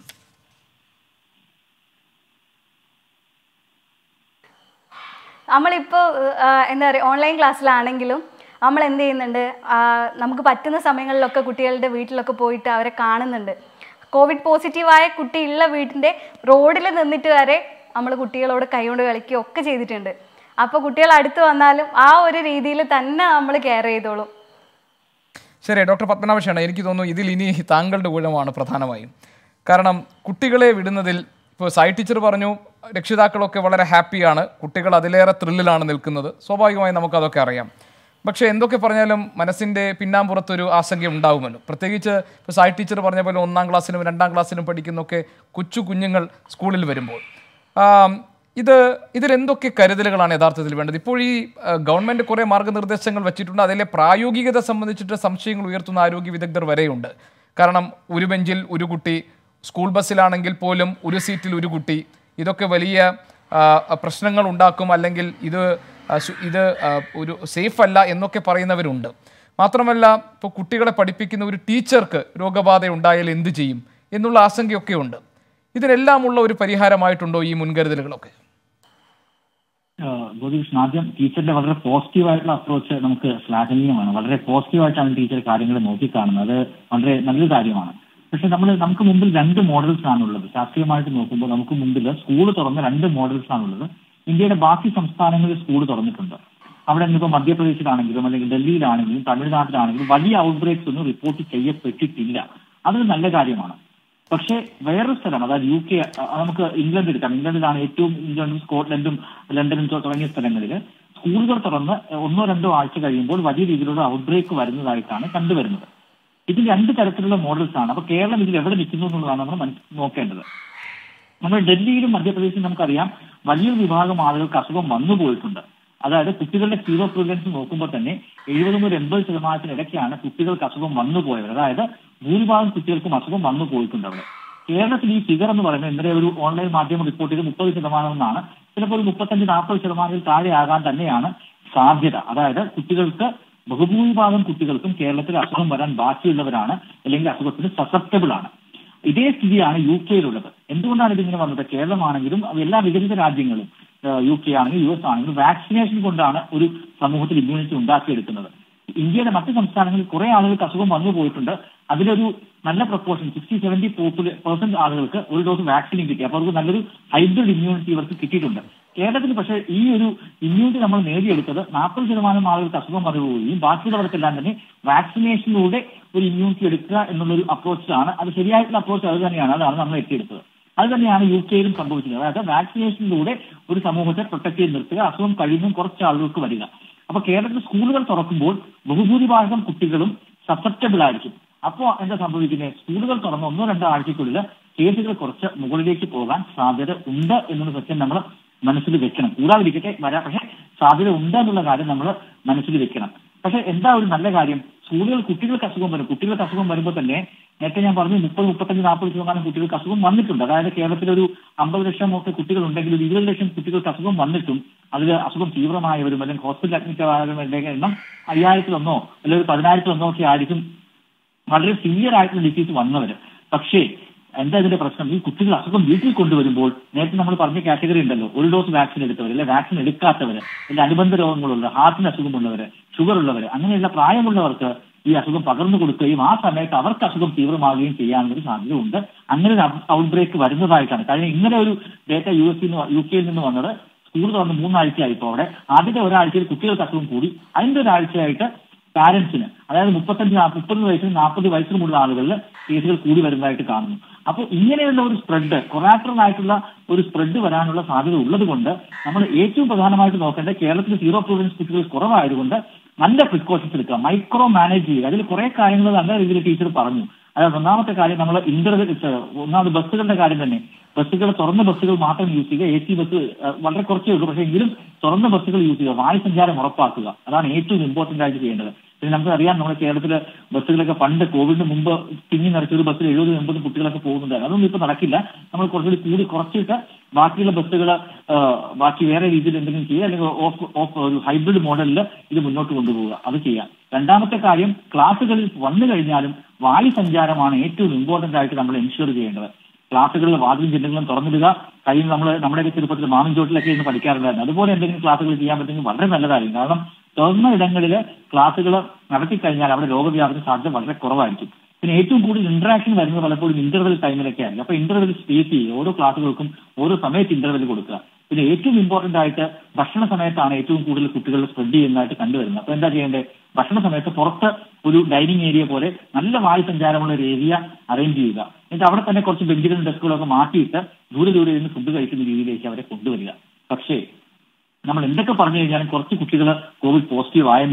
നമ്മളിപ്പോൾ എന്താ പറയുക ഓൺലൈൻ ക്ലാസ്സിലാണെങ്കിലും നമ്മൾ എന്ത് ചെയ്യുന്നുണ്ട് ആ, നമുക്ക് പറ്റുന്ന സമയങ്ങളിലൊക്കെ കുട്ടികളുടെ വീട്ടിലൊക്കെ പോയിട്ട് അവരെ കാണുന്നുണ്ട് കോവിഡ് പോസിറ്റീവായ കുട്ടിയുള്ള വീട്ടിൻ്റെ റോഡിൽ നിന്നിട്ട് വരെ നമ്മൾ കുട്ടികളോട് കൈകൊണ്ട് കളിക്കുകയോ ഒക്കെ ചെയ്തിട്ടുണ്ട് അപ്പോൾ കുട്ടികൾ അടുത്ത് വന്നാലും ആ ഒരു രീതിയിൽ തന്നെ നമ്മൾ കെയർ ചെയ്തോളും ശരി ഡോക്ടർ പത്മനാഭശാണ് എനിക്ക് തോന്നുന്നു ഇതിൽ ഇനി താങ്കളുടെ ഊഴമാണ് പ്രധാനമായും കാരണം കുട്ടികളെ വിടുന്നതിൽ ഇപ്പോൾ സായി ടീച്ചർ പറഞ്ഞു രക്ഷിതാക്കളൊക്കെ വളരെ ഹാപ്പിയാണ് കുട്ടികൾ അതിലേറെ ത്രില്ലിലാണ് നിൽക്കുന്നത് സ്വാഭാവികമായും നമുക്കതൊക്കെ അറിയാം പക്ഷേ എന്തൊക്കെ പറഞ്ഞാലും മനസ്സിൻ്റെ പിന്നാമ്പുറത്തൊരു ആശങ്ക ഉണ്ടാവുമല്ലോ പ്രത്യേകിച്ച് ഇപ്പോൾ സായി ടീച്ചർ പറഞ്ഞ പോലെ ഒന്നാം ക്ലാസ്സിലും രണ്ടാം ക്ലാസ്സിലും പഠിക്കുന്നൊക്കെ കൊച്ചു കുഞ്ഞുങ്ങൾ സ്കൂളിൽ വരുമ്പോൾ ആം, ഇത് ഇതിലെന്തൊക്കെ കരുതലുകളാണ് യഥാർത്ഥത്തിൽ വേണ്ടത് ഇപ്പോൾ ഈ ആ, ഗവൺമെന്റ് കുറെ മാർഗനിർദ്ദേശങ്ങൾ വെച്ചിട്ടുണ്ട് അതിലെ പ്രായോഗികത സംബന്ധിച്ചിട്ട് സംശയങ്ങൾ ഉയർത്തുന്ന ആരോഗ്യ വിദഗ്ധർ വരെയുണ്ട് കാരണം ഒരു ബെഞ്ചിൽ ഒരു കുട്ടി സ്കൂൾ ബസ്സിലാണെങ്കിൽ പോലും ഒരു സീറ്റിൽ ഒരു കുട്ടി ഇതൊക്കെ വലിയ ആ, പ്രശ്നങ്ങൾ ഉണ്ടാക്കും അല്ലെങ്കിൽ ഇത് ആ, ശു- ഇത് ആ, ഒരു സേഫ് അല്ല എന്നൊക്കെ പറയുന്നവരുണ്ട് മാത്രമല്ല ഇപ്പോൾ കുട്ടികളെ പഠിപ്പിക്കുന്ന ഒരു ടീച്ചർക്ക് രോഗബാധ ഉണ്ടായാൽ എന്ത് ചെയ്യും എന്നുള്ള ആശങ്കയൊക്കെ ഉണ്ട് ഇതിനെല്ലാമുള്ള ഒരു പരിഹാരമായിട്ടുണ്ടോ ഈ മുൻകരുതലുകളൊക്കെ ഗോപികൃഷ്ണൻ ആദ്യം ടീച്ചറിന്റെ വളരെ പോസിറ്റീവ് ആയിട്ടുള്ള അപ്രോച്ച് നമുക്ക് ശ്ലാഘനീയമാണ് വളരെ പോസിറ്റീവ് ആയിട്ടാണ് ടീച്ചർ കാര്യങ്ങൾ നോക്കിക്കാണുന്നത് അത് വളരെ നല്ലൊരു കാര്യമാണ് പക്ഷെ നമ്മൾ നമുക്ക് മുമ്പിൽ രണ്ട് മോഡൽസ് ആണുള്ളത് ശാസ്ത്രീയമായിട്ട് നോക്കുമ്പോൾ നമുക്ക് മുമ്പിൽ സ്കൂൾ തുറന്ന രണ്ട് മോഡൽസ് ആണുള്ളത് ഇന്ത്യയുടെ ബാക്കി സംസ്ഥാനങ്ങളിൽ സ്കൂൾ തുറന്നിട്ടുണ്ട് അവിടെ ഇപ്പോൾ മധ്യപ്രദേശിലാണെങ്കിലും അല്ലെങ്കിൽ ഡൽഹിയിലാണെങ്കിലും തമിഴ്നാട്ടിലാണെങ്കിലും വലിയ ഔട്ട്ബ്രേക്സ് ഒന്നും റിപ്പോർട്ട് ചെയ്യപ്പെട്ടിട്ടില്ല അതൊരു നല്ല കാര്യമാണ് പക്ഷേ വേറൊരു സ്ഥലം അതായത് യു കെ നമുക്ക് ഇംഗ്ലണ്ട് എടുക്കാം ഇംഗ്ലണ്ടിലാണ് ഏറ്റവും ഇംഗ്ലണ്ടും സ്കോട്ട്ലൻഡും ലണ്ടനും തൊ- തുടങ്ങിയ സ്ഥലങ്ങളിൽ സ്കൂളുകൾ തുറന്ന് ഒന്നോ രണ്ടോ ആഴ്ച കഴിയുമ്പോൾ വലിയ രീതിയിലുള്ള ഔട്ട്ബ്രേക്ക് വരുന്നതായിട്ടാണ് കണ്ടുവരുന്നത് ഇത് രണ്ട് തരത്തിലുള്ള മോഡൽസ് ആണ് അപ്പൊ കേരളം ഇതിൽ എവിടെ നിൽക്കുന്നു എന്നുള്ളതാണ് നമ്മൾ മനസ്സ് നോക്കേണ്ടത് നമ്മൾ ഡൽഹിയിലും മധ്യപ്രദേശിലും നമുക്കറിയാം വലിയൊരു വിഭാഗം ആളുകൾക്ക് അസുഖം വന്നു പോയിട്ടുണ്ട് അതായത് കുട്ടികളുടെ സീറോ പ്രിവലൻസ് നോക്കുമ്പോൾ തന്നെ എഴുപത് മുതൽ എൺപത് ശതമാനത്തിനിടയ്ക്കാണ് കുട്ടികൾക്ക് അസുഖം വന്നു പോയവർ അതായത് ഭൂരിഭാഗം കുട്ടികൾക്കും അസുഖം വന്നു പോയിട്ടുണ്ട് അവിടെ കേരളത്തിൽ ഈ ഫിഗർ എന്ന് പറയുന്നത് ഇന്നലെ ഒരു ഓൺലൈൻ മാധ്യമം റിപ്പോർട്ട് ചെയ്ത് മുപ്പത് ശതമാനം എന്നാണ് ചിലപ്പോൾ ഒരു മുപ്പത്തഞ്ച് നാൽപ്പത് ശതമാനത്തിൽ താഴെയാകാൻ തന്നെയാണ് സാധ്യത അതായത് കുട്ടികൾക്ക് ബഹുഭൂരിഭാഗം കുട്ടികൾക്കും കേരളത്തിൽ അസുഖം വരാൻ ബാക്കിയുള്ളവരാണ് അല്ലെങ്കിൽ അസുഖത്തിന് സസെപ്റ്റബിൾ ആണ് ഇതേ സ്ഥിതിയാണ് യു കെയിലുള്ളത് എന്തുകൊണ്ടാണ് ഇതിങ്ങനെ വന്നത് കേരളമാണെങ്കിലും എല്ലാ വികസിത രാജ്യങ്ങളും ഏഹ് യു കെ ആണെങ്കിലും യു എസ് ആണെങ്കിലും വാക്സിനേഷൻ കൊണ്ടാണ് ഒരു സമൂഹത്തിൽ ഇമ്മ്യൂണിറ്റി ഉണ്ടാക്കിയെടുക്കുന്നത് ഇന്ത്യയുടെ മറ്റ് സംസ്ഥാനങ്ങളിൽ കുറെ ആളുകൾക്ക് അസുഖം വന്നു പോയിട്ടുണ്ട് അതിലൊരു നല്ല പ്രപ്പോർഷൻ സിക്സ്റ്റി സെവന്റി പെർസെന്റ് ആളുകൾക്ക് ഒരു ഡോസ് വാക്സിനും കിട്ടി അപ്പോൾ അവർക്ക് നല്ലൊരു ഹൈബ്രിഡ് ഇമ്മ്യൂണിറ്റി ഇവർക്ക് കിട്ടിയിട്ടുണ്ട് കേരളത്തിൽ പക്ഷേ ഈ ഒരു ഇമ്മ്യൂണിറ്റി നമ്മൾ നേടിയെടുത്തത് നാൽപ്പത് ശതമാനം ആളുകൾക്ക് അസുഖം വന്നു പോവുകയും ബാക്കിയുള്ളവർക്കെല്ലാം തന്നെ വാക്സിനേഷനിലൂടെ ഒരു ഇമ്മ്യൂണിറ്റി എടുക്കുക എന്നുള്ളൊരു അപ്രോച്ചാണ് അത് ശരിയായിട്ടുള്ള അപ്രോച്ച് അത് തന്നെയാണ് അതാണ് നമ്മൾ എത്തിയെടുത്തത് അത് തന്നെയാണ് യു കെയിലും സംഭവിച്ചത് അതായത് വാക്സിനേഷനിലൂടെ ഒരു സമൂഹത്തെ പ്രൊട്ടക്ട് ചെയ്ത് നിർത്തുക അസുഖം കഴിയുമ്പോൾ കുറച്ച് ആളുകൾക്ക് വരിക അപ്പൊ കേരളത്തിൽ സ്കൂളുകൾ തുറക്കുമ്പോൾ ബഹുഭൂരിഭാഗം കുട്ടികളും സസെപ്റ്റബിൾ ആയിരിക്കും അപ്പോൾ എന്താ സംഭവിക്കുന്നത് സ്കൂളുകൾ തുറന്ന് ഒന്നോ രണ്ടോ ആഴ്ചയ്ക്കുള്ളിൽ കേസുകൾ കുറച്ച് മുകളിലേക്ക് പോകാൻ സാധ്യത ഉണ്ട് എന്നുള്ള സത്യം നമ്മൾ മനസ്സിൽ വെക്കണം കൂടാതിരിക്കട്ടെ വരാം പക്ഷെ സാധ്യത ഉണ്ട് എന്നുള്ള കാര്യം നമ്മൾ മനസ്സിൽ വെക്കണം പക്ഷെ എന്താ ഒരു നല്ല കാര്യം സ്കൂളുകൾ കുട്ടികൾക്ക് അസുഖം വരും കുട്ടികൾക്ക് അസുഖം വരുമ്പോൾ തന്നെ നേരത്തെ ഞാൻ പറഞ്ഞു മുപ്പത് മുപ്പത്തഞ്ച് നാൽപ്പത് ശതമാനം കുട്ടികൾക്ക് അസുഖം വന്നിട്ടുണ്ട് അതായത് കേരളത്തിൽ ഒരു അമ്പത് ലക്ഷം ഒക്കെ കുട്ടികൾ ഉണ്ടെങ്കിൽ ഒരു ഇരുപത് ലക്ഷം കുട്ടികൾക്ക് അസുഖം വന്നിട്ടും അതിൽ അസുഖം തീവ്രമായവരും അല്ലെങ്കിൽ ഹോസ്പിറ്റൽ അഡ്മിറ്റ് ആയവരുടെ എണ്ണം അയ്യായിരത്തിലൊന്നോ അല്ലെങ്കിൽ ഒരു പതിനായിരത്തിലൊന്നോ ഒക്കെ ആയിരിക്കും വളരെ സിവിയർ ആയിട്ടുള്ള ഡിസീസ് വന്നവര് പക്ഷേ എന്താ ഇതിന്റെ പ്രശ്നം ഈ കുട്ടികൾ അസുഖം വീട്ടിൽ കൊണ്ടുവരുമ്പോൾ നേരത്തെ നമ്മൾ പറഞ്ഞ കാറ്റഗറി ഉണ്ടല്ലോ ഒരു ഡോസ് വാക്സിൻ എടുത്തവർ അല്ലെ വാക്സിൻ എടുക്കാത്തവര് അല്ലെ അനുബന്ധ രോഗങ്ങളുള്ളവർ ഹാർട്ടിന് അസുഖമുള്ളവര് ഷുഗർ ഉള്ളവര് അങ്ങനെയുള്ള പ്രായമുള്ളവർക്ക് ഈ അസുഖം പകർന്നു കൊടുക്കുകയും ആ സമയത്ത് അവർക്ക് അസുഖം തീവ്രമാവുകയും ചെയ്യാനുള്ള ഒരു സാധ്യത ഉണ്ട് അങ്ങനെ ഒരു ഔട്ട് ബ്രേക്ക് വരുന്നതായിട്ടാണ് കഴിഞ്ഞ ഇന്നലെ ഒരു ഡേറ്റ യു എസ് യു കെയിൽ നിന്ന് വന്നത് സ്കൂൾ തുറന്ന് മൂന്നാഴ്ചയായി ഇപ്പോൾ അവിടെ ആദ്യത്തെ ഒരാഴ്ചയിൽ കുട്ടികൾക്ക് അസുഖം കൂടി അതിന്റെ ഒരാഴ്ചയായിട്ട് പാരന്റ്സിന് അതായത് മുപ്പത്തഞ്ച് നാ- മുപ്പത് വയസ്സിന് നാൽപ്പത് വയസ്സിനുമുള്ള ആളുകളിൽ കേസുകൾ കൂടി വരുന്നതായിട്ട് കാണുന്നു അപ്പോൾ ഇങ്ങനെയുള്ള ഒരു സ്പ്രെഡ് കൊറാക്ടറൽ ആയിട്ടുള്ള ഒരു സ്പ്രെഡ് വരാനുള്ള സാധ്യത ഉള്ളത് കൊണ്ട് നമ്മൾ ഏറ്റവും പ്രധാനമായിട്ട് നോക്കേണ്ടത് കേരളത്തിൽ സീറോ പ്രോവിഡൻസ് കുട്ടികൾ കുറവായതുകൊണ്ട് നല്ല പ്രിക്കോഷൻസ് എടുക്കുക മൈക്രോ മാനേജ് ചെയ്യുക അതിൽ കുറെ കാര്യങ്ങൾ നല്ല രീതിയിൽ ടീച്ചർ പറഞ്ഞു അതായത് ഒന്നാമത്തെ കാര്യം നമ്മൾ ഇന്റർവെൽ ഒന്നാമത് ബസ്സുകളുടെ കാര്യം തന്നെ ബസ്സുകൾ തുറന്ന ബസ്സുകൾ മാത്രം യൂസ് ചെയ്യുക എ സി ബസ് അഹ് വളരെ കുറച്ചേ ഉള്ളൂ പക്ഷേ എങ്കിലും തുറന്ന ബസ്സുകൾ യൂസ് ചെയ്യുക വായു സഞ്ചാരം ഉറപ്പാക്കുക അതാണ് ഏറ്റവും ഇമ്പോർട്ടന്റ് ആയിട്ട് ചെയ്യേണ്ടത് പിന്നെ നമുക്ക് അറിയാം നമ്മുടെ കേരളത്തിലെ ബസ്സുകളൊക്കെ പണ്ട് കോവിഡിന് മുമ്പ് തിങ്ങി നിറച്ച ഒരു ബസ്സിൽ എഴുപത് എൺപത് കുട്ടികളൊക്കെ പോകുന്നുണ്ട് അതൊന്നും ഇപ്പൊ നടക്കില്ല നമ്മൾ കുറച്ചുകൂടി കൂടി കുറച്ചിട്ട് ബാക്കിയുള്ള ബസ്സുകൾ ബാക്കി വേറെ രീതിയിൽ എന്തെങ്കിലും ചെയ്യുക അല്ലെങ്കിൽ ഓഫ് ഓഫ് ഒരു ഹൈബ്രിഡ് മോഡലിൽ ഇത് മുന്നോട്ട് കൊണ്ടുപോവുക അത് ചെയ്യാം രണ്ടാമത്തെ കാര്യം ക്ലാസ്സുകളിൽ വന്നു കഴിഞ്ഞാലും വായു സഞ്ചാരമാണ് ഏറ്റവും ഇമ്പോർട്ടന്റ് ആയിട്ട് നമ്മൾ എൻഷുർ ചെയ്യേണ്ടത് ക്ലാസ്സുകളിൽ വാതിലും ചിന്തകളും തുറന്നിടുക കഴിയും നമ്മൾ നമ്മുടെയൊക്കെ ചെറുപ്പത്തിൽ മാമിൻ ചോട്ടിലൊക്കെ ഇരുന്ന് പഠിക്കാറുണ്ടായിരുന്നു അതുപോലെ എന്തെങ്കിലും ക്ലാസ്സുകൾ ചെയ്യാൻ പറ്റുമെങ്കിൽ വളരെ നല്ലതായിരിക്കും കാരണം തുറന്ന ഇടങ്ങളിൽ ക്ലാസ്സുകൾ നടത്തിക്കഴിഞ്ഞാൽ അവിടെ രോഗവ്യാപന സാധ്യത വളരെ കുറവായിരിക്കും പിന്നെ ഏറ്റവും കൂടുതൽ ഇന്ററാക്ഷൻ വരുന്നത് പലപ്പോഴും ഇന്റർവെൽ ടൈമിലൊക്കെ ആയിരിക്കും അപ്പൊ ഇന്റർവെൽ സ്പേസ് ചെയ്യുക ഓരോ ക്ലാസ്സുകൾക്കും ഓരോ സമയത്ത് ഇന്റർവെൽ കൊടുക്കുക പിന്നെ ഏറ്റവും ഇമ്പോർട്ടന്റ് ആയിട്ട് ഭക്ഷണ സമയത്താണ് ഏറ്റവും കൂടുതൽ കുട്ടികൾ സ്പ്രെഡ് ചെയ്യുന്നതായിട്ട് കണ്ടുവരുന്നത് അപ്പൊ എന്താ ചെയ്യേണ്ടത് ഭക്ഷണ സമയത്ത് പുറത്ത് ഒരു ഡൈനിങ് ഏരിയ പോലെ നല്ല വായു സഞ്ചാരമുള്ള ഒരു ഏരിയ അറേഞ്ച് ചെയ്യുക എന്നിട്ട് അവിടെ തന്നെ കുറച്ച് ബെഞ്ചുകളും ഡെസ്കുകളൊക്കെ മാറ്റിയിട്ട് ദൂരെ ദൂരെ ഇരുന്ന് ഫുഡ് കഴിക്കുന്ന രീതിയിലേക്ക് അവരെ കൊണ്ടുവരിക പക്ഷേ നമ്മൾ എന്തൊക്കെ പറഞ്ഞു കഴിഞ്ഞാലും കുറച്ച് കുട്ടികൾ കോവിഡ് പോസിറ്റീവ് ആയെന്ന് വരും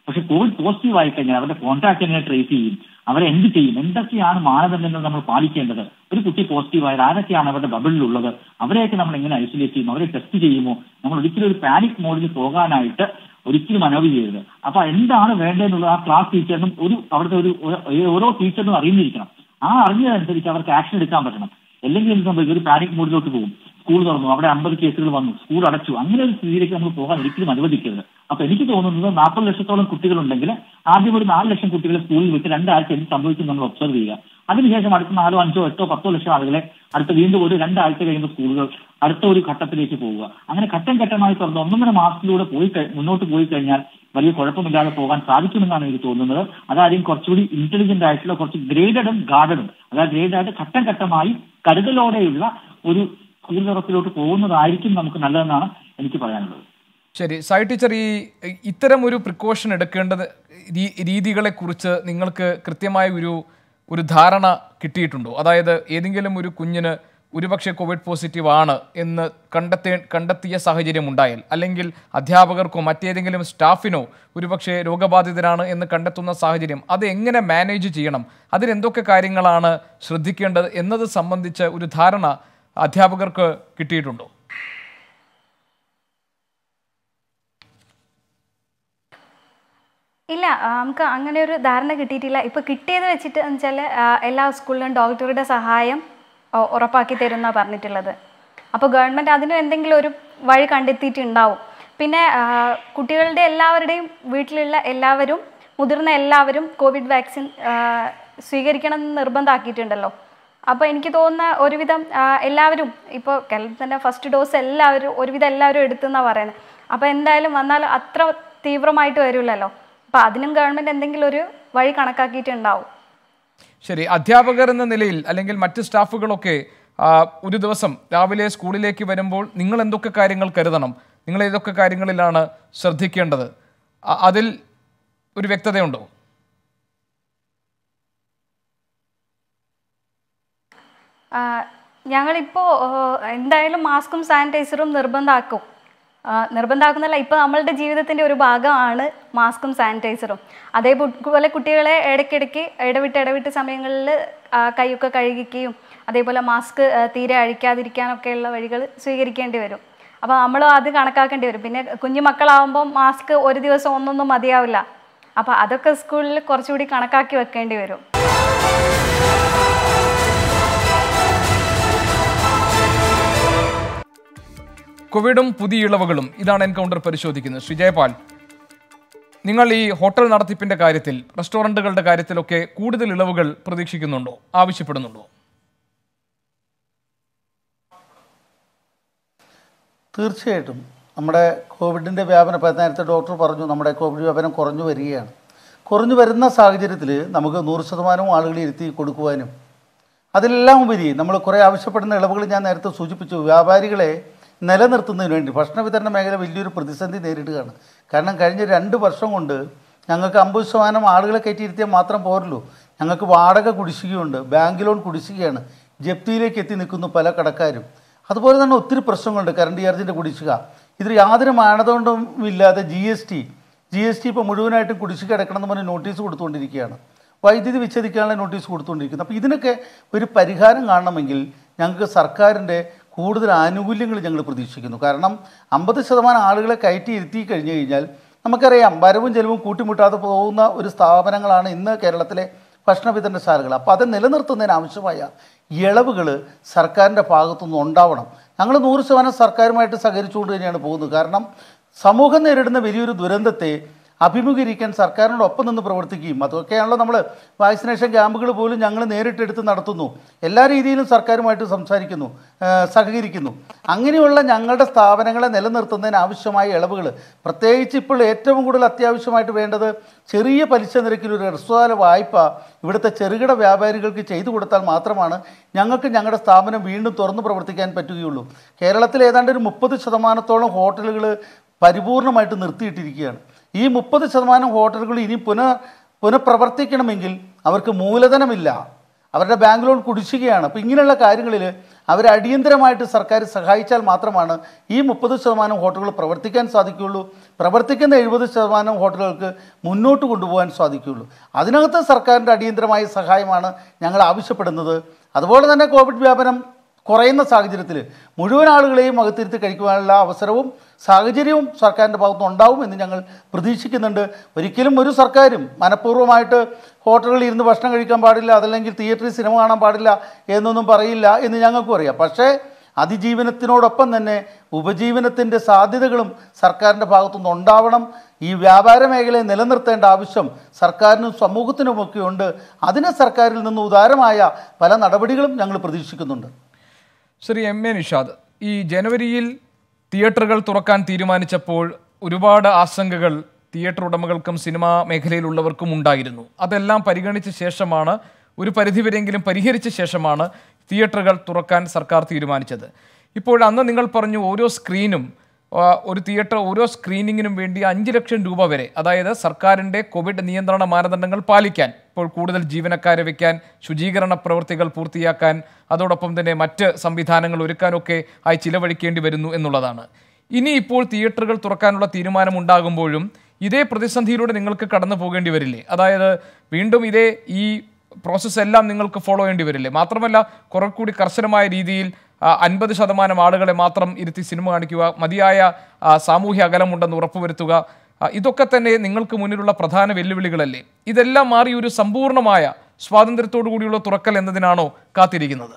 പക്ഷെ കോവിഡ് പോസിറ്റീവ് ആയി കഴിഞ്ഞാൽ അവരുടെ കോൺടാക്ട് എങ്ങനെ ട്രേസ് ചെയ്യും അവരെ എന്ത് ചെയ്യും എന്തൊക്കെയാണ് മാനദണ്ഡങ്ങൾ നമ്മൾ പാലിക്കേണ്ടത് ഒരു കുട്ടി പോസിറ്റീവ് ആയത് ആരൊക്കെയാണ് അവരുടെ ബബിളിലുള്ളത് അവരെയൊക്കെ നമ്മൾ എങ്ങനെ ഐസൊലേറ്റ് ചെയ്യും അവരെ ടെസ്റ്റ് ചെയ്യുമോ നമ്മൾ ഒരിക്കലും ഒരു പാനിക് മോഡിൽ പോകാനായിട്ട് ഒരിക്കലും അനവ് ചെയ്യരുത് അപ്പൊ എന്താണ് വേണ്ടതെന്നുള്ളത് ആ ക്ലാസ് ടീച്ചറിനും ഒരു അവിടുത്തെ ഒരു ഒരു- ഓരോ ടീച്ചറിനും അറിഞ്ഞിരിക്കണം ആ അറിഞ്ഞതനുസരിച്ച് അവർക്ക് ആക്ഷൻ എടുക്കാൻ പറ്റണം അല്ലെങ്കിൽ എന്ത് സംഭവിക്കും ഒരു പാനിക് മോഡിലോട്ട് പോകും സ്കൂൾ തുറന്നു അവിടെ അമ്പത് കേസുകൾ വന്നു സ്കൂൾ അടച്ചു അങ്ങനെ ഒരു സ്ഥിതിയിലേക്ക് നമ്മൾ പോകാൻ ഒരിക്കലും അനുവദിക്കരുത് അപ്പൊ എനിക്ക് തോന്നുന്നത് നാൽപ്പത് ലക്ഷത്തോളം കുട്ടികളുണ്ടെങ്കിൽ ആദ്യം ഒരു നാല് ലക്ഷം കുട്ടികളെ സ്കൂളിൽ വിട്ട് രണ്ടാഴ്ച എന്ത് സംഭവിക്കും നമ്മൾ ഒബ്സർവ് ചെയ്യുക അതിനുശേഷം അടുത്ത നാലോ അഞ്ചോ എട്ടോ പത്തോ ലക്ഷം ആളുകളെ അടുത്ത വീണ്ടും ഒരു രണ്ടാഴ്ച കഴിയുമ്പോൾ സ്കൂളുകൾ അടുത്ത ഒരു ഘട്ടത്തിലേക്ക് പോവുക അങ്ങനെ ഘട്ടം ഘട്ടമായി തുറന്ന് ഒന്നൊന്നര മാസത്തിലൂടെ പോയി കഴി- മുന്നോട്ട് പോയി കഴിഞ്ഞാൽ വലിയ കുഴപ്പമില്ലാതെ പോകാൻ സാധിക്കുമെന്നാണ് എനിക്ക് തോന്നുന്നത് അതാദ്യം കുറച്ചുകൂടി ഇന്റലിജന്റ് ആയിട്ടുള്ള കുറച്ച് ഗ്രേഡഡും ഗാർഡനും അതായത് ഗ്രേഡായിട്ട് ഘട്ടം ഘട്ടമായി കരുതലോടെയുള്ള ഒരു സ്കൂൾ തലത്തിലോട്ട് പോകുന്നതായിരിക്കും നമുക്ക് നല്ലതെന്നാണ് എനിക്ക് പറയാനുള്ളത് ശരി സായി ടീച്ചർ ഈ ഇത്തരം ഒരു പ്രിക്കോഷൻ എടുക്കേണ്ടത് രീ- രീതികളെക്കുറിച്ച് നിങ്ങൾക്ക് കൃത്യമായ ഒരു ഒരു ധാരണ കിട്ടിയിട്ടുണ്ടോ അതായത് ഏതെങ്കിലും ഒരു കുഞ്ഞിന് ഒരുപക്ഷെ കോവിഡ് പോസിറ്റീവ് ആണ് എന്ന് കണ്ടെത്തേ കണ്ടെത്തിയ സാഹചര്യം ഉണ്ടായാൽ അല്ലെങ്കിൽ അധ്യാപകർക്കോ മറ്റേതെങ്കിലും സ്റ്റാഫിനോ ഒരുപക്ഷെ രോഗബാധിതരാണ് എന്ന് കണ്ടെത്തുന്ന സാഹചര്യം അത് എങ്ങനെ മാനേജ് ചെയ്യണം അതിനെന്തൊക്കെ കാര്യങ്ങളാണ് ശ്രദ്ധിക്കേണ്ടത് എന്നത് സംബന്ധിച്ച് ഒരു ധാരണ അധ്യാപകർക്ക് കിട്ടിയിട്ടുണ്ടോ ഇല്ല ആ, നമുക്ക് അങ്ങനെ ഒരു ധാരണ കിട്ടിയിട്ടില്ല ഇപ്പോൾ കിട്ടിയത് വെച്ചിട്ട് എന്ന് വെച്ചാൽ എല്ലാ സ്കൂളിലും ഡോക്ടറുടെ സഹായം ഉ- ഉറപ്പാക്കി തരുന്ന പറഞ്ഞിട്ടുള്ളത് അപ്പോൾ ഗവൺമെൻറ് അതിനും എന്തെങ്കിലും ഒരു വഴി കണ്ടെത്തിയിട്ടുണ്ടാവും പിന്നെ ആ, കുട്ടികളുടെ എല്ലാവരുടെയും വീട്ടിലുള്ള എല്ലാവരും മുതിർന്ന എല്ലാവരും കോവിഡ് വാക്സിൻ ആ, സ്വീകരിക്കണം എന്ന് നിർബന്ധമാക്കിയിട്ടുണ്ടല്ലോ അപ്പോൾ എനിക്ക് തോന്നുന്ന ഒരുവിധം ആ, എല്ലാവരും ഇപ്പോൾ കേരളത്തിൽ തന്നെ ഫസ്റ്റ് ഡോസ് എല്ലാവരും ഒരുവിധം എല്ലാവരും എടുത്തെന്നാണ് പറയുന്നത് അപ്പോൾ എന്തായാലും വന്നാൽ അത്ര തീവ്രമായിട്ട് വരില്ലല്ലോ അപ്പോൾ അതിനും ഗവൺമെൻറ് എന്തെങ്കിലും ഒരു വഴി കണക്കാക്കിയിട്ടുണ്ടാവും ശരി അധ്യാപകർ എന്ന നിലയിൽ അല്ലെങ്കിൽ മറ്റ് സ്റ്റാഫുകളൊക്കെ ആ, ഒരു ദിവസം രാവിലെ സ്കൂളിലേക്ക് വരുമ്പോൾ നിങ്ങൾ എന്തൊക്കെ കാര്യങ്ങൾ കരുതണം നിങ്ങൾ ഏതൊക്കെ കാര്യങ്ങളിലാണ് ശ്രദ്ധിക്കേണ്ടത് അ- അതിൽ ഒരു വ്യക്തതയുണ്ടോ ആ, ഞങ്ങളിപ്പോൾ ആ, എന്തായാലും മാസ്കും സാനിറ്റൈസറും നിർബന്ധമാക്കും ആ, നിർബന്ധമാക്കുന്നല്ല ഇപ്പോൾ നമ്മളുടെ ജീവിതത്തിൻ്റെ ഒരു ഭാഗമാണ് മാസ്കും സാനിറ്റൈസറും അതേപോലെ കുട്ടികളെ ഇടയ്ക്കിടയ്ക്ക് ഇടവിട്ട് ഇടവിട്ട് സമയങ്ങളിൽ കൈയൊക്കെ കഴുകിക്കുകയും അതേപോലെ മാസ്ക് ആ, തീരെ അഴിക്കാതിരിക്കാനൊക്കെയുള്ള വഴികൾ സ്വീകരിക്കേണ്ടി വരും അപ്പോൾ നമ്മൾ അത് കണക്കാക്കേണ്ടി വരും പിന്നെ കുഞ്ഞു മക്കളാവുമ്പോൾ മാസ്ക് ഒരു ദിവസം ഒന്നൊന്നും മതിയാവില്ല അപ്പോൾ അതൊക്കെ സ്കൂളിൽ കുറച്ചുകൂടി കണക്കാക്കി വെക്കേണ്ടി വരും കോവിഡും പുതിയ ഇളവുകളും ഇതാണ് എൻകൗണ്ടർ പരിശോധിക്കുന്നത് ശ്രീ ജയപാൽ നിങ്ങൾ ഈ ഹോട്ടൽ നടത്തിപ്പിന്റെ കാര്യത്തിൽ റെസ്റ്റോറൻറ്റുകളുടെ കാര്യത്തിലൊക്കെ കൂടുതൽ ഇളവുകൾ പ്രതീക്ഷിക്കുന്നുണ്ടോ ആവശ്യപ്പെടുന്നുണ്ടോ തീർച്ചയായിട്ടും നമ്മുടെ കോവിഡിൻ്റെ വ്യാപനം ഇപ്പം നേരത്തെ ഡോക്ടർ പറഞ്ഞു നമ്മുടെ കോവിഡ് വ്യാപനം കുറഞ്ഞു വരികയാണ് കുറഞ്ഞു വരുന്ന സാഹചര്യത്തിൽ നമുക്ക് നൂറ് ശതമാനവും ആളുകളെ ഇരുത്തി കൊടുക്കുവാനും അതിലെല്ലാം ഉപരി നമ്മൾ കുറേ ആവശ്യപ്പെടുന്ന ഇളവുകൾ ഞാൻ നേരത്തെ സൂചിപ്പിച്ചു വ്യാപാരികളെ നിലനിർത്തുന്നതിന് വേണ്ടി ഭക്ഷണ വിതരണ മേഖല വലിയൊരു പ്രതിസന്ധി നേരിടുകയാണ് കാരണം കഴിഞ്ഞ രണ്ട് വർഷം കൊണ്ട് ഞങ്ങൾക്ക് അമ്പത് ശതമാനം ആളുകളെ കയറ്റിയിരുത്തിയാൽ മാത്രം പോരല്ലോ ഞങ്ങൾക്ക് വാടക കുടിശ്ശികയുണ്ട് ബാങ്ക് ലോൺ കുടിശ്ശികയാണ് ജപ്തിയിലേക്ക് എത്തി നിൽക്കുന്നു പല കടക്കാരും അതുപോലെ തന്നെ ഒത്തിരി പ്രശ്നങ്ങളുണ്ട് കറണ്ട് ചാർജിൻ്റെ കുടിശ്ശിക ഇതിൽ യാതൊരു മാനദണ്ഡവും ഇല്ലാതെ G S T G S T ഇപ്പോൾ മുഴുവനായിട്ടും കുടിശ്ശിക അടക്കണം എന്ന് പറഞ്ഞ് നോട്ടീസ് കൊടുത്തുകൊണ്ടിരിക്കുകയാണ് വൈദ്യുതി വിച്ഛേദിക്കാനുള്ള നോട്ടീസ് കൊടുത്തുകൊണ്ടിരിക്കുന്നത് അപ്പോൾ ഇതിനൊക്കെ ഒരു പരിഹാരം കാണണമെങ്കിൽ ഞങ്ങൾക്ക് സർക്കാരിൻ്റെ കൂടുതൽ ആനുകൂല്യങ്ങൾ ഞങ്ങൾ പ്രതീക്ഷിക്കുന്നു കാരണം അമ്പത് ശതമാനം ആളുകളെ കയറ്റി ഇരുത്തി കഴിഞ്ഞു കഴിഞ്ഞാൽ നമുക്കറിയാം വരവും ചെലവും കൂട്ടിമുട്ടാതെ പോകുന്ന ഒരു സ്ഥാപനങ്ങളാണ് ഇന്ന് കേരളത്തിലെ ഭക്ഷണ വിതരണശാലകൾ അപ്പോൾ അത് നിലനിർത്തുന്നതിന് ആവശ്യമായ ഇളവുകൾ സർക്കാരിൻ്റെ ഭാഗത്തുനിന്ന് ഉണ്ടാവണം ഞങ്ങൾ നൂറ് ശതമാനം സർക്കാരുമായിട്ട് സഹകരിച്ചുകൊണ്ട് തന്നെയാണ് പോകുന്നത് കാരണം സമൂഹം നേരിടുന്ന വലിയൊരു ദുരന്തത്തെ അഭിമുഖീകരിക്കാൻ സർക്കാരിനോടൊപ്പം നിന്ന് പ്രവർത്തിക്കുകയും അതൊക്കെയാണല്ലോ നമ്മൾ വാക്സിനേഷൻ ക്യാമ്പുകൾ പോലും ഞങ്ങൾ നേരിട്ടെടുത്ത് നടത്തുന്നു എല്ലാ രീതിയിലും സർക്കാരുമായിട്ട് സംസാരിക്കുന്നു ആ, സഹകരിക്കുന്നു അങ്ങനെയുള്ള ഞങ്ങളുടെ സ്ഥാപനങ്ങളെ നിലനിർത്തുന്നതിന് ആവശ്യമായ ഇളവുകൾ പ്രത്യേകിച്ച് ഇപ്പോൾ ഏറ്റവും കൂടുതൽ അത്യാവശ്യമായിട്ട് വേണ്ടത് ചെറിയ പലിശ നിരക്കിൽ ഒരു ഹ്രസ്വകാല വായ്പ ഇവിടുത്തെ ചെറുകിട വ്യാപാരികൾക്ക് ചെയ്തു കൊടുത്താൽ മാത്രമാണ് ഞങ്ങൾക്ക് ഞങ്ങളുടെ സ്ഥാപനം വീണ്ടും തുറന്നു പ്രവർത്തിക്കാൻ പറ്റുകയുള്ളൂ കേരളത്തിൽ ഏതാണ്ട് ഒരു മുപ്പത് ശതമാനത്തോളം ഹോട്ടലുകൾ പരിപൂർണമായിട്ട് നിർത്തിയിട്ടിരിക്കുകയാണ് ഈ മുപ്പത് ശതമാനം ഹോട്ടലുകൾ ഇനി പുനഃ പുനഃപ്രവർത്തിക്കണമെങ്കിൽ അവർക്ക് മൂലധനമില്ല അവരുടെ ബാങ്ക് ലോൺ കുടിശ്ശികയാണ് അപ്പോൾ ഇങ്ങനെയുള്ള കാര്യങ്ങളിൽ അവരെ അടിയന്തരമായിട്ട് സർക്കാർ സഹായിച്ചാൽ മാത്രമാണ് ഈ മുപ്പത് ശതമാനം ഹോട്ടലുകൾ പ്രവർത്തിക്കാൻ സാധിക്കുകയുള്ളൂ പ്രവർത്തിക്കുന്ന എഴുപത് ശതമാനം ഹോട്ടലുകൾക്ക് മുന്നോട്ട് കൊണ്ടുപോകാൻ സാധിക്കുകയുള്ളൂ അതിനകത്ത് സർക്കാരിൻ്റെ അടിയന്തരമായ സഹായമാണ് ഞങ്ങൾ ആവശ്യപ്പെടുന്നത് അതുപോലെ തന്നെ കോവിഡ് വ്യാപനം കുറയുന്ന സാഹചര്യത്തിൽ മുഴുവൻ ആളുകളെയും അകത്തിരുത്തി കഴിക്കുവാനുള്ള അവസരവും സാഹചര്യവും സർക്കാരിൻ്റെ ഭാഗത്തുനിന്ന് ഉണ്ടാവും എന്ന് ഞങ്ങൾ പ്രതീക്ഷിക്കുന്നുണ്ട് ഒരിക്കലും ഒരു സർക്കാരും മനഃപൂർവ്വമായിട്ട് ഹോട്ടലുകളിൽ ഇരുന്ന് ഭക്ഷണം കഴിക്കാൻ പാടില്ല അതല്ലെങ്കിൽ തിയേറ്ററിൽ സിനിമ കാണാൻ പാടില്ല എന്നൊന്നും പറയില്ല എന്ന് ഞങ്ങൾക്കും അറിയാം പക്ഷേ അതിജീവനത്തിനോടൊപ്പം തന്നെ ഉപജീവനത്തിൻ്റെ സാധ്യതകളും സർക്കാരിൻ്റെ ഭാഗത്തുനിന്ന് ഉണ്ടാവണം ഈ വ്യാപാര മേഖലയെ നിലനിർത്തേണ്ട ആവശ്യം സർക്കാരിനും സമൂഹത്തിനുമൊക്കെ ഉണ്ട് അതിന് സർക്കാരിൽ നിന്ന് ഉദാരമായ പല നടപടികളും ഞങ്ങൾ പ്രതീക്ഷിക്കുന്നുണ്ട് ശ്രീ എം എ നിഷാദ് ഈ ജനുവരിയിൽ തിയേറ്ററുകൾ തുറക്കാൻ തീരുമാനിച്ചപ്പോൾ ഒരുപാട് ആശങ്കകൾ തിയേറ്റർ ഉടമകൾക്കും സിനിമാ മേഖലയിലുള്ളവർക്കും ഉണ്ടായിരുന്നു അതെല്ലാം പരിഗണിച്ച ശേഷമാണ് ഒരു പരിധിവരെയെങ്കിലും പരിഹരിച്ച ശേഷമാണ് തിയേറ്ററുകൾ തുറക്കാൻ സർക്കാർ തീരുമാനിച്ചത് ഇപ്പോൾ അന്ന് നിങ്ങൾ പറഞ്ഞു ഓരോ സ്ക്രീനും ആ, ഒരു തിയേറ്റർ ഓരോ സ്ക്രീനിങ്ങിനും വേണ്ടി അഞ്ച് ലക്ഷം രൂപ വരെ അതായത് സർക്കാരിൻ്റെ കോവിഡ് നിയന്ത്രണ മാനദണ്ഡങ്ങൾ പാലിക്കാൻ ഇപ്പോൾ കൂടുതൽ ജീവനക്കാരെ വെക്കാൻ ശുചീകരണ പ്രവൃത്തികൾ പൂർത്തിയാക്കാൻ അതോടൊപ്പം തന്നെ മറ്റ് സംവിധാനങ്ങൾ ഒരുക്കാനൊക്കെ ആയി ചിലവഴിക്കേണ്ടി വരുന്നു എന്നുള്ളതാണ് ഇനി ഇപ്പോൾ തിയേറ്ററുകൾ തുറക്കാനുള്ള തീരുമാനമുണ്ടാകുമ്പോഴും ഇതേ പ്രതിസന്ധിയിലൂടെ നിങ്ങൾക്ക് കടന്നു പോകേണ്ടി വരില്ലേ അതായത് വീണ്ടും ഇതേ ഈ പ്രോസസ്സ് എല്ലാം നിങ്ങൾക്ക് ഫോളോ ചെയ്യേണ്ടി വരില്ലേ മാത്രമല്ല കുറെ കൂടി കർശനമായ രീതിയിൽ അൻപത് ശതമാനം ആളുകളെ മാത്രം ഇരുത്തി സിനിമ കാണിക്കുക മതിയായ ആ, സാമൂഹ്യ അകലമുണ്ടെന്ന് ഉറപ്പുവരുത്തുക ആ, ഇതൊക്കെ തന്നെ നിങ്ങൾക്ക് മുന്നിലുള്ള പ്രധാന വെല്ലുവിളികളല്ലേ ഇതെല്ലാം മാറി ഒരു സമ്പൂർണ്ണമായ സ്വാതന്ത്ര്യത്തോടു കൂടിയുള്ള തുറക്കൽ എന്നതിനാണോ കാത്തിരിക്കുന്നത്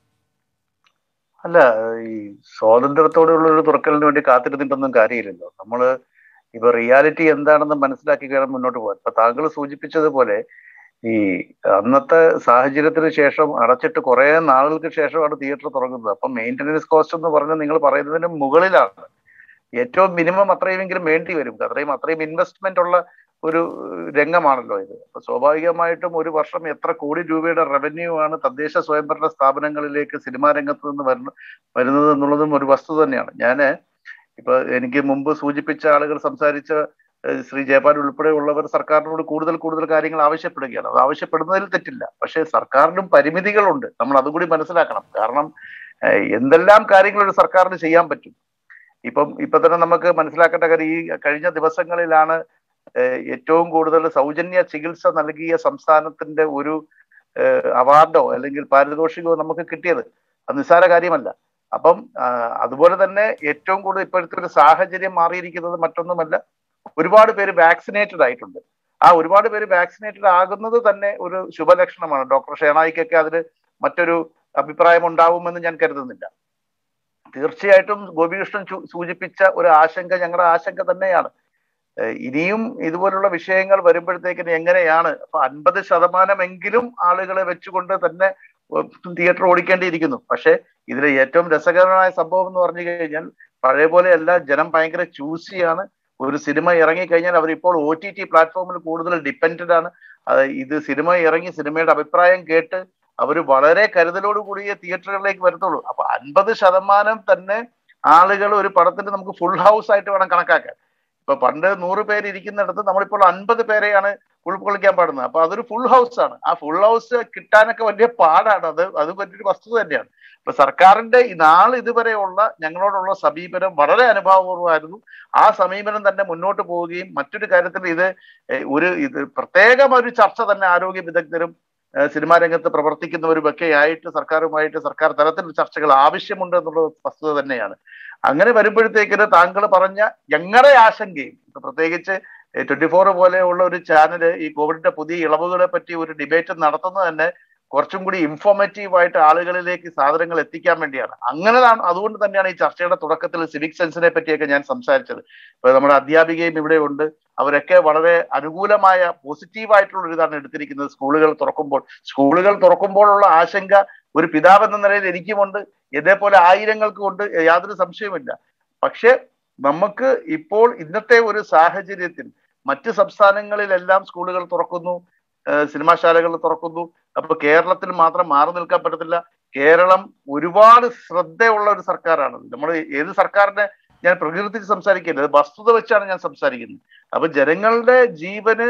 അല്ല ഈ സ്വാതന്ത്ര്യത്തോടെയുള്ള ഒരു തുറക്കലിന് വേണ്ടി കാത്തിരുന്നിട്ടൊന്നും കാര്യമില്ലല്ലോ നമ്മള് ഇപ്പൊ റിയാലിറ്റി എന്താണെന്ന് മനസ്സിലാക്കി വേണം മുന്നോട്ട് പോകാൻ ഇപ്പൊ താങ്കൾ സൂചിപ്പിച്ചതുപോലെ ഈ അന്നത്തെ സാഹചര്യത്തിന് ശേഷം അടച്ചിട്ട് കുറെ നാളുകൾക്ക് ശേഷമാണ് തിയേറ്റർ തുറക്കുന്നത് അപ്പൊ മെയിൻ്റനൻസ് കോസ്റ്റ് എന്ന് പറഞ്ഞാൽ നിങ്ങൾ പറയുന്നതിന് മുകളിലാണ് ഏറ്റവും മിനിമം അത്രയുമെങ്കിലും വേണ്ടി വരും അത്രയും അത്രയും ഇൻവെസ്റ്റ്മെന്റ് ഉള്ള ഒരു രംഗമാണല്ലോ ഇത് അപ്പൊ സ്വാഭാവികമായിട്ടും ഒരു വർഷം എത്ര കോടി രൂപയുടെ റവന്യൂ ആണ് തദ്ദേശ സ്വയംഭരണ സ്ഥാപനങ്ങളിലേക്ക് സിനിമാ രംഗത്ത് നിന്ന് വരുന്ന വരുന്നത് എന്നുള്ളതും ഒരു വസ്തുത തന്നെയാണ് ഞാന് ഇപ്പൊ എനിക്ക് മുമ്പ് സൂചിപ്പിച്ച ആളുകൾ സംസാരിച്ച ഏഹ്, ശ്രീ ജയപാൽ ഉൾപ്പെടെ ഉള്ളവർ സർക്കാരിനോട് കൂടുതൽ കൂടുതൽ കാര്യങ്ങൾ ആവശ്യപ്പെടുകയാണ് അത് ആവശ്യപ്പെടുന്നതിൽ തെറ്റില്ല പക്ഷേ സർക്കാരിനും പരിമിതികളുണ്ട് നമ്മൾ അതുകൂടി മനസ്സിലാക്കണം കാരണം ഏഹ്, എന്തെല്ലാം കാര്യങ്ങൾ ഒരു സർക്കാരിന് ചെയ്യാൻ പറ്റും ഇപ്പം ഇപ്പൊ തന്നെ നമുക്ക് മനസ്സിലാക്കേണ്ട കാര്യം ഈ കഴിഞ്ഞ ദിവസങ്ങളിലാണ് ഏഹ്, ഏറ്റവും കൂടുതൽ സൗജന്യ ചികിത്സ നൽകിയ സംസ്ഥാനത്തിന്റെ ഒരു ഏഹ്, അവാർഡോ അല്ലെങ്കിൽ പാരിതോഷികമോ നമുക്ക് കിട്ടിയത് അത് നിസ്സാര കാര്യമല്ല അപ്പം ആ, അതുപോലെ തന്നെ ഏറ്റവും കൂടുതൽ ഇപ്പോഴത്തെ ഒരു സാഹചര്യം മാറിയിരിക്കുന്നത് മറ്റൊന്നുമല്ല ഒരുപാട് പേര് വാക്സിനേറ്റഡ് ആയിട്ടുണ്ട് ആ ഒരുപാട് പേര് വാക്സിനേറ്റഡ് ആകുന്നത് തന്നെ ഒരു ശുഭലക്ഷണമാണ് ഡോക്ടർ ഷേണായിക്കൊക്കെ അതിന് മറ്റൊരു അഭിപ്രായം ഉണ്ടാവുമെന്ന് ഞാൻ കരുതുന്നില്ല തീർച്ചയായിട്ടും ഗോപികൃഷ്ണൻ ചു- സൂചിപ്പിച്ച ഒരു ആശങ്ക ഞങ്ങളുടെ ആശങ്ക തന്നെയാണ് ഏഹ് ഇനിയും ഇതുപോലുള്ള വിഷയങ്ങൾ വരുമ്പോഴത്തേക്കിന് എങ്ങനെയാണ് അപ്പൊ അൻപത് ശതമാനമെങ്കിലും ആളുകളെ വെച്ചുകൊണ്ട് തന്നെ തിയേറ്റർ ഓടിക്കേണ്ടിയിരിക്കുന്നു പക്ഷെ ഇതിലെ ഏറ്റവും രസകരമായ സംഭവം എന്ന് പറഞ്ഞു കഴിഞ്ഞാൽ പഴയ പോലെയല്ല ജനം ഭയങ്കര ചൂസിയാണ് ഒരു സിനിമ ഇറങ്ങിക്കഴിഞ്ഞാൽ അവരിപ്പോൾ ഒ ടി ടി പ്ലാറ്റ്ഫോമിൽ കൂടുതൽ ഡിപ്പെൻഡഡ് ആണ് അത് ഇത് സിനിമ ഇറങ്ങി സിനിമയുടെ അഭിപ്രായം കേട്ട് അവർ വളരെ കരുതലോട് കൂടിയേ തിയേറ്ററുകളിലേക്ക് വരത്തുള്ളൂ അപ്പൊ അൻപത് ശതമാനം തന്നെ ആളുകൾ ഒരു പടത്തിന് നമുക്ക് ഫുൾ ഹൗസ് ആയിട്ട് വേണം കണക്കാക്കാൻ ഇപ്പൊ പണ്ട് നൂറ് പേര് ഇരിക്കുന്നിടത്ത് നമ്മളിപ്പോൾ അൻപത് പേരെയാണ് ഉൾക്കൊള്ളിക്കാൻ പാടുന്നത് അപ്പൊ അതൊരു ഫുൾ ഹൗസ് ആണ് ആ ഫുൾ ഹൗസ് കിട്ടാനൊക്കെ വലിയ പാടാണ് അത് അത് വലിയൊരു വസ്തുത തന്നെയാണ് ഇപ്പൊ സർക്കാരിന്റെ ഈ നാളെ ഇതുവരെയുള്ള ഞങ്ങളോടുള്ള സമീപനം വളരെ അനുഭാവപൂർവ്വമായിരുന്നു ആ സമീപനം തന്നെ മുന്നോട്ട് പോവുകയും മറ്റൊരു കാര്യത്തിൽ ഇത് ഏഹ്, ഒരു ഇത് പ്രത്യേകം ഒരു ചർച്ച തന്നെ ആരോഗ്യ വിദഗ്ധരും ഏഹ്, സിനിമാ രംഗത്ത് പ്രവർത്തിക്കുന്നവരും ഒക്കെ ആയിട്ട് സർക്കാരുമായിട്ട് സർക്കാർ തലത്തിൽ ചർച്ചകൾ ആവശ്യമുണ്ട് എന്നുള്ള വസ്തുത തന്നെയാണ് അങ്ങനെ വരുമ്പോഴത്തേക്കിന് താങ്കൾ പറഞ്ഞ ഞങ്ങളുടെ ആശങ്കയും ഇപ്പൊ പ്രത്യേകിച്ച് ട്വന്റി ഫോർ പോലെയുള്ള ഒരു ചാനല് ഈ കോവിഡിന്റെ പുതിയ ഇളവുകളെ പറ്റി ഒരു ഡിബേറ്റ് നടത്തുന്നത് തന്നെ കുറച്ചും കൂടി ഇൻഫോർമേറ്റീവ് ആയിട്ട് ആളുകളിലേക്ക് സാധനങ്ങൾ എത്തിക്കാൻ വേണ്ടിയാണ് അങ്ങനെ ആണ്- അതുകൊണ്ട് തന്നെയാണ് ഈ ചർച്ചയുടെ തുടക്കത്തിൽ സിവിക് സെൻസിനെ പറ്റിയൊക്കെ ഞാൻ സംസാരിച്ചത് ഇപ്പൊ നമ്മുടെ അധ്യാപികയും ഇവിടെ ഉണ്ട് അവരൊക്കെ വളരെ അനുകൂലമായ പോസിറ്റീവ് ആയിട്ടുള്ള ഒരു ഇതാണ് എടുത്തിരിക്കുന്നത് സ്കൂളുകൾ തുറക്കുമ്പോൾ സ്കൂളുകൾ തുറക്കുമ്പോഴുള്ള ആശങ്ക ഒരു പിതാവ് എന്ന നിലയിൽ എനിക്കുമുണ്ട് ഇതേപോലെ ആയിരങ്ങൾക്കും ഉണ്ട് യാതൊരു സംശയവുമില്ല പക്ഷെ നമുക്ക് ഇപ്പോൾ ഇന്നത്തെ ഒരു സാഹചര്യത്തിൽ മറ്റ് സംസ്ഥാനങ്ങളിലെല്ലാം സ്കൂളുകൾ തുറക്കുന്നു ഏഹ് സിനിമാശാലകൾ തുറക്കുന്നു അപ്പൊ കേരളത്തിൽ മാത്രം മാറി നിൽക്കാൻ പറ്റത്തില്ല കേരളം ഒരുപാട് ശ്രദ്ധയുള്ള ഒരു സർക്കാരാണ് നമ്മൾ ഏത് സർക്കാരിനെ ഞാൻ പ്രകീർത്തിച്ച് സംസാരിക്കില്ല അത് വസ്തുത വെച്ചാണ് ഞാൻ സംസാരിക്കുന്നത് അപ്പൊ ജനങ്ങളുടെ ജീവന്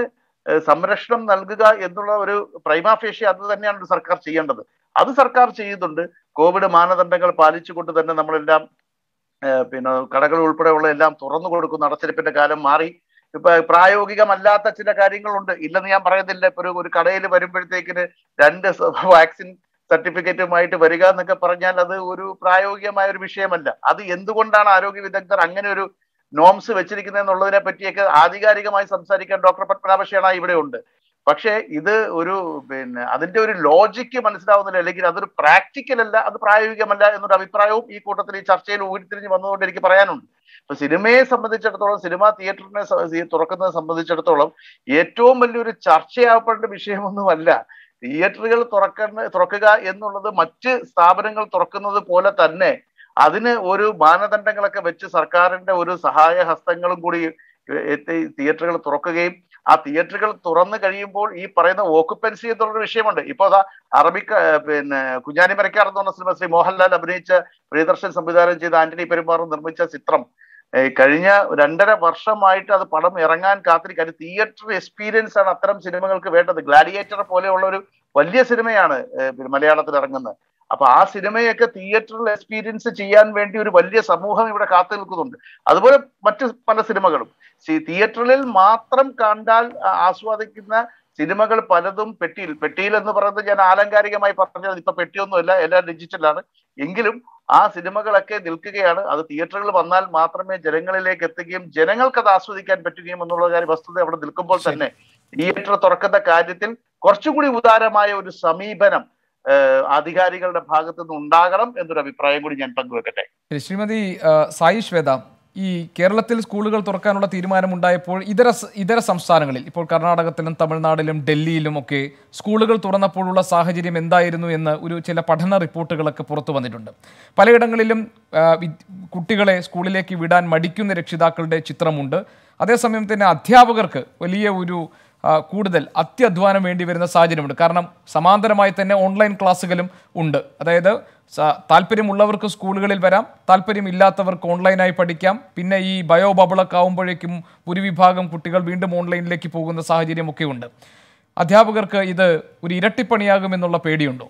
ഏഹ് സംരക്ഷണം നൽകുക എന്നുള്ള ഒരു പ്രൈമാഫേഷ്യ അത് തന്നെയാണ് ഒരു സർക്കാർ ചെയ്യേണ്ടത് അത് സർക്കാർ ചെയ്യുന്നുണ്ട് കോവിഡ് മാനദണ്ഡങ്ങൾ പാലിച്ചുകൊണ്ട് തന്നെ നമ്മളെല്ലാം ഏഹ് പിന്നെ കടകൾ ഉൾപ്പെടെയുള്ള എല്ലാം തുറന്നു കൊടുക്കുന്ന അടച്ചിരിപ്പിന്റെ കാലം മാറി ഇപ്പൊ പ്രായോഗികമല്ലാത്ത ചില കാര്യങ്ങളുണ്ട് ഇല്ലെന്ന് ഞാൻ പറയുന്നില്ല ഇപ്പൊ ഒരു ഒരു കടയിൽ വരുമ്പോഴത്തേക്കിന് രണ്ട് വാക്സിൻ സർട്ടിഫിക്കറ്റുമായിട്ട് വരിക എന്നൊക്കെ പറഞ്ഞാൽ അത് ഒരു പ്രായോഗികമായ ഒരു വിഷയമല്ല അത് എന്തുകൊണ്ടാണ് ആരോഗ്യ വിദഗ്ധർ അങ്ങനെ ഒരു നോംസ് വെച്ചിരിക്കുന്നത് എന്നുള്ളതിനെ പറ്റിയൊക്കെ ആധികാരികമായി സംസാരിക്കാൻ ഡോക്ടർ പത്മനാഭ ഇവിടെ ഉണ്ട് പക്ഷേ ഇത് ഒരു പിന്നെ അതിന്റെ ഒരു ലോജിക്ക് മനസ്സിലാവുന്നില്ല അല്ലെങ്കിൽ അതൊരു പ്രാക്ടിക്കൽ അല്ല അത് പ്രായോഗികമല്ല എന്നൊരു അഭിപ്രായവും ഈ കൂട്ടത്തിൽ ഈ ചർച്ചയിൽ ഊരിത്തിരിഞ്ഞ് വന്നതുകൊണ്ട് എനിക്ക് പറയാനുണ്ട് ഇപ്പൊ സിനിമയെ സംബന്ധിച്ചിടത്തോളം സിനിമാ തിയേറ്ററിനെ സ- ഈ തുറക്കുന്നത് സംബന്ധിച്ചിടത്തോളം ഏറ്റവും വലിയൊരു ചർച്ചയാവപ്പെടേണ്ട വിഷയമൊന്നുമല്ല തിയേറ്ററുകൾ തുറക്കുന്ന തുറക്കുക എന്നുള്ളത് മറ്റ് സ്ഥാപനങ്ങൾ തുറക്കുന്നത് പോലെ തന്നെ അതിന് ഒരു മാനദണ്ഡങ്ങളൊക്കെ വെച്ച് സർക്കാരിന്റെ ഒരു സഹായ ഹസ്തങ്ങളും കൂടി എത്തി തിയേറ്ററുകൾ തുറക്കുകയും ആ തിയേറ്ററുകൾ തുറന്നു കഴിയുമ്പോൾ ഈ പറയുന്ന ഓക്കുപ്പൻസി എന്നുള്ളൊരു വിഷയമുണ്ട് ഇപ്പൊ അതാ അറബിക്ക ഏഹ് പിന്നെ കുഞ്ഞാനി മരക്കാർ എന്ന് പറഞ്ഞ സിനിമ ശ്രീ മോഹൻലാൽ അഭിനയിച്ച പ്രിയദർശൻ സംവിധാനം ചെയ്ത ആന്റണി പെരുമാർ നിർമ്മിച്ച ചിത്രം ഏഹ് കഴിഞ്ഞ രണ്ടര വർഷമായിട്ട് അത് പടം ഇറങ്ങാൻ കാത്തിരിക്കുക അത് തിയേറ്റർ എക്സ്പീരിയൻസ് ആണ് അത്തരം സിനിമകൾക്ക് വേണ്ടത് ഗ്ലാഡിയേറ്റർ പോലെയുള്ള ഒരു വലിയ സിനിമയാണ് ഏഹ് പിന്നെ മലയാളത്തിൽ ഇറങ്ങുന്നത് അപ്പൊ ആ സിനിമയൊക്കെ തിയേറ്ററിൽ എക്സ്പീരിയൻസ് ചെയ്യാൻ വേണ്ടി ഒരു വലിയ സമൂഹം ഇവിടെ കാത്തു നിൽക്കുന്നുണ്ട് അതുപോലെ മറ്റ് പല സിനിമകളും സി- തിയേറ്ററിൽ മാത്രം കണ്ടാൽ ആ, ആസ്വാദിക്കുന്ന സിനിമകൾ പലതും പെട്ടിയിൽ പെട്ടിയിൽ എന്ന് പറയുന്നത് ഞാൻ ആലങ്കാരികമായി പറഞ്ഞത് ഇപ്പൊ പെട്ടിയൊന്നുമില്ല എല്ലാം ഡിജിറ്റലാണ് എങ്കിലും ആ സിനിമകളൊക്കെ നിൽക്കുകയാണ് അത് തിയേറ്ററുകൾ വന്നാൽ മാത്രമേ ജനങ്ങളിലേക്ക് എത്തുകയും ജനങ്ങൾക്ക് അത് ആസ്വദിക്കാൻ പറ്റുകയും എന്നുള്ള കാര്യം വസ്തുത അവിടെ നിൽക്കുമ്പോൾ തന്നെ തിയേറ്റർ തുറക്കുന്ന കാര്യത്തിൽ കുറച്ചുകൂടി ഉദാരമായ ഒരു സമീപനം ഏഹ്, അധികാരികളുടെ ഭാഗത്തു നിന്ന് ഉണ്ടാകണം എന്നൊരു അഭിപ്രായം കൂടി ഞാൻ പങ്കുവെക്കട്ടെ ശരി, ശ്രീമതി ആ, സായി ശ്വേത ഈ കേരളത്തിൽ സ്കൂളുകൾ തുറക്കാനുള്ള തീരുമാനമുണ്ടായപ്പോൾ ഇതര സ- ഇതര സംസ്ഥാനങ്ങളിൽ ഇപ്പോൾ കർണാടകത്തിലും തമിഴ്നാട്ടിലും ഡൽഹിയിലും ഒക്കെ സ്കൂളുകൾ തുറന്നപ്പോഴുള്ള സാഹചര്യം എന്തായിരുന്നു എന്ന് ഒരു ചില പഠന റിപ്പോർട്ടുകളൊക്കെ പുറത്തു വന്നിട്ടുണ്ട് പലയിടങ്ങളിലും ആ, വി- കുട്ടികളെ സ്കൂളിലേക്ക് വിടാൻ മടിക്കുന്ന രക്ഷിതാക്കളുടെ ചിത്രമുണ്ട് അതേസമയം തന്നെ അധ്യാപകർക്ക് വലിയ ഒരു ആ, കൂടുതൽ അത്യധ്വാനം വേണ്ടി വരുന്ന സാഹചര്യമുണ്ട് കാരണം സമാന്തരമായി തന്നെ ഓൺലൈൻ ക്ലാസ്സുകളും ഉണ്ട് അതായത് സ- താല്പര്യമുള്ളവർക്ക് സ്കൂളുകളിൽ വരാം താല്പര്യമില്ലാത്തവർക്ക് ഓൺലൈനായി പഠിക്കാം പിന്നെ ഈ ബയോ ബബിളൊക്കെ ആകുമ്പോഴേക്കും ഒരു വിഭാഗം കുട്ടികൾ വീണ്ടും ഓൺലൈനിലേക്ക് പോകുന്ന സാഹചര്യമൊക്കെ ഉണ്ട് അധ്യാപകർക്ക് ഇത് ഒരു ഇരട്ടിപ്പണിയാകുമെന്നുള്ള പേടിയുണ്ടോ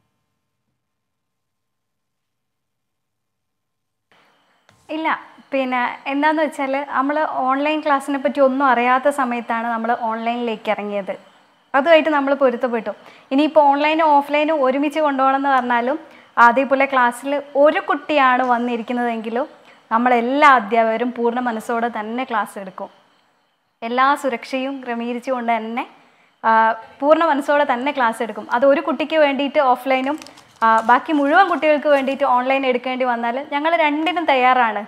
ഇല്ല പിന്നെ എന്താന്ന് വെച്ചാൽ നമ്മൾ ഓൺലൈൻ ക്ലാസ്സിനെ പറ്റി ഒന്നും അറിയാത്ത സമയത്താണ് നമ്മൾ ഓൺലൈനിലേക്ക് ഇറങ്ങിയത് അതുമായിട്ട് നമ്മൾ പൊരുത്തപ്പെട്ടു ഇനിയിപ്പോൾ ഓൺലൈനും ഓഫ്ലൈനും ഒരുമിച്ച് കൊണ്ടുപോകണം എന്ന് പറഞ്ഞാലും അതേപോലെ ക്ലാസ്സിൽ ഒരു കുട്ടിയാണ് വന്നിരിക്കുന്നതെങ്കിലും നമ്മളെല്ലാ അധ്യാപകരും പൂർണ്ണ മനസ്സോടെ തന്നെ ക്ലാസ് എടുക്കും എല്ലാ സുരക്ഷയും ക്രമീകരിച്ചുകൊണ്ട് തന്നെ ആ, പൂർണ്ണ മനസ്സോടെ തന്നെ ക്ലാസ് എടുക്കും അത് ഒരു കുട്ടിക്ക് വേണ്ടിയിട്ട് ഓഫ്ലൈനും ആ, ബാക്കി മുഴുവൻ കുട്ടികൾക്ക് വേണ്ടിയിട്ട് ഓൺലൈൻ എടുക്കേണ്ടി വന്നാൽ ഞങ്ങൾ രണ്ടിനും തയ്യാറാണ്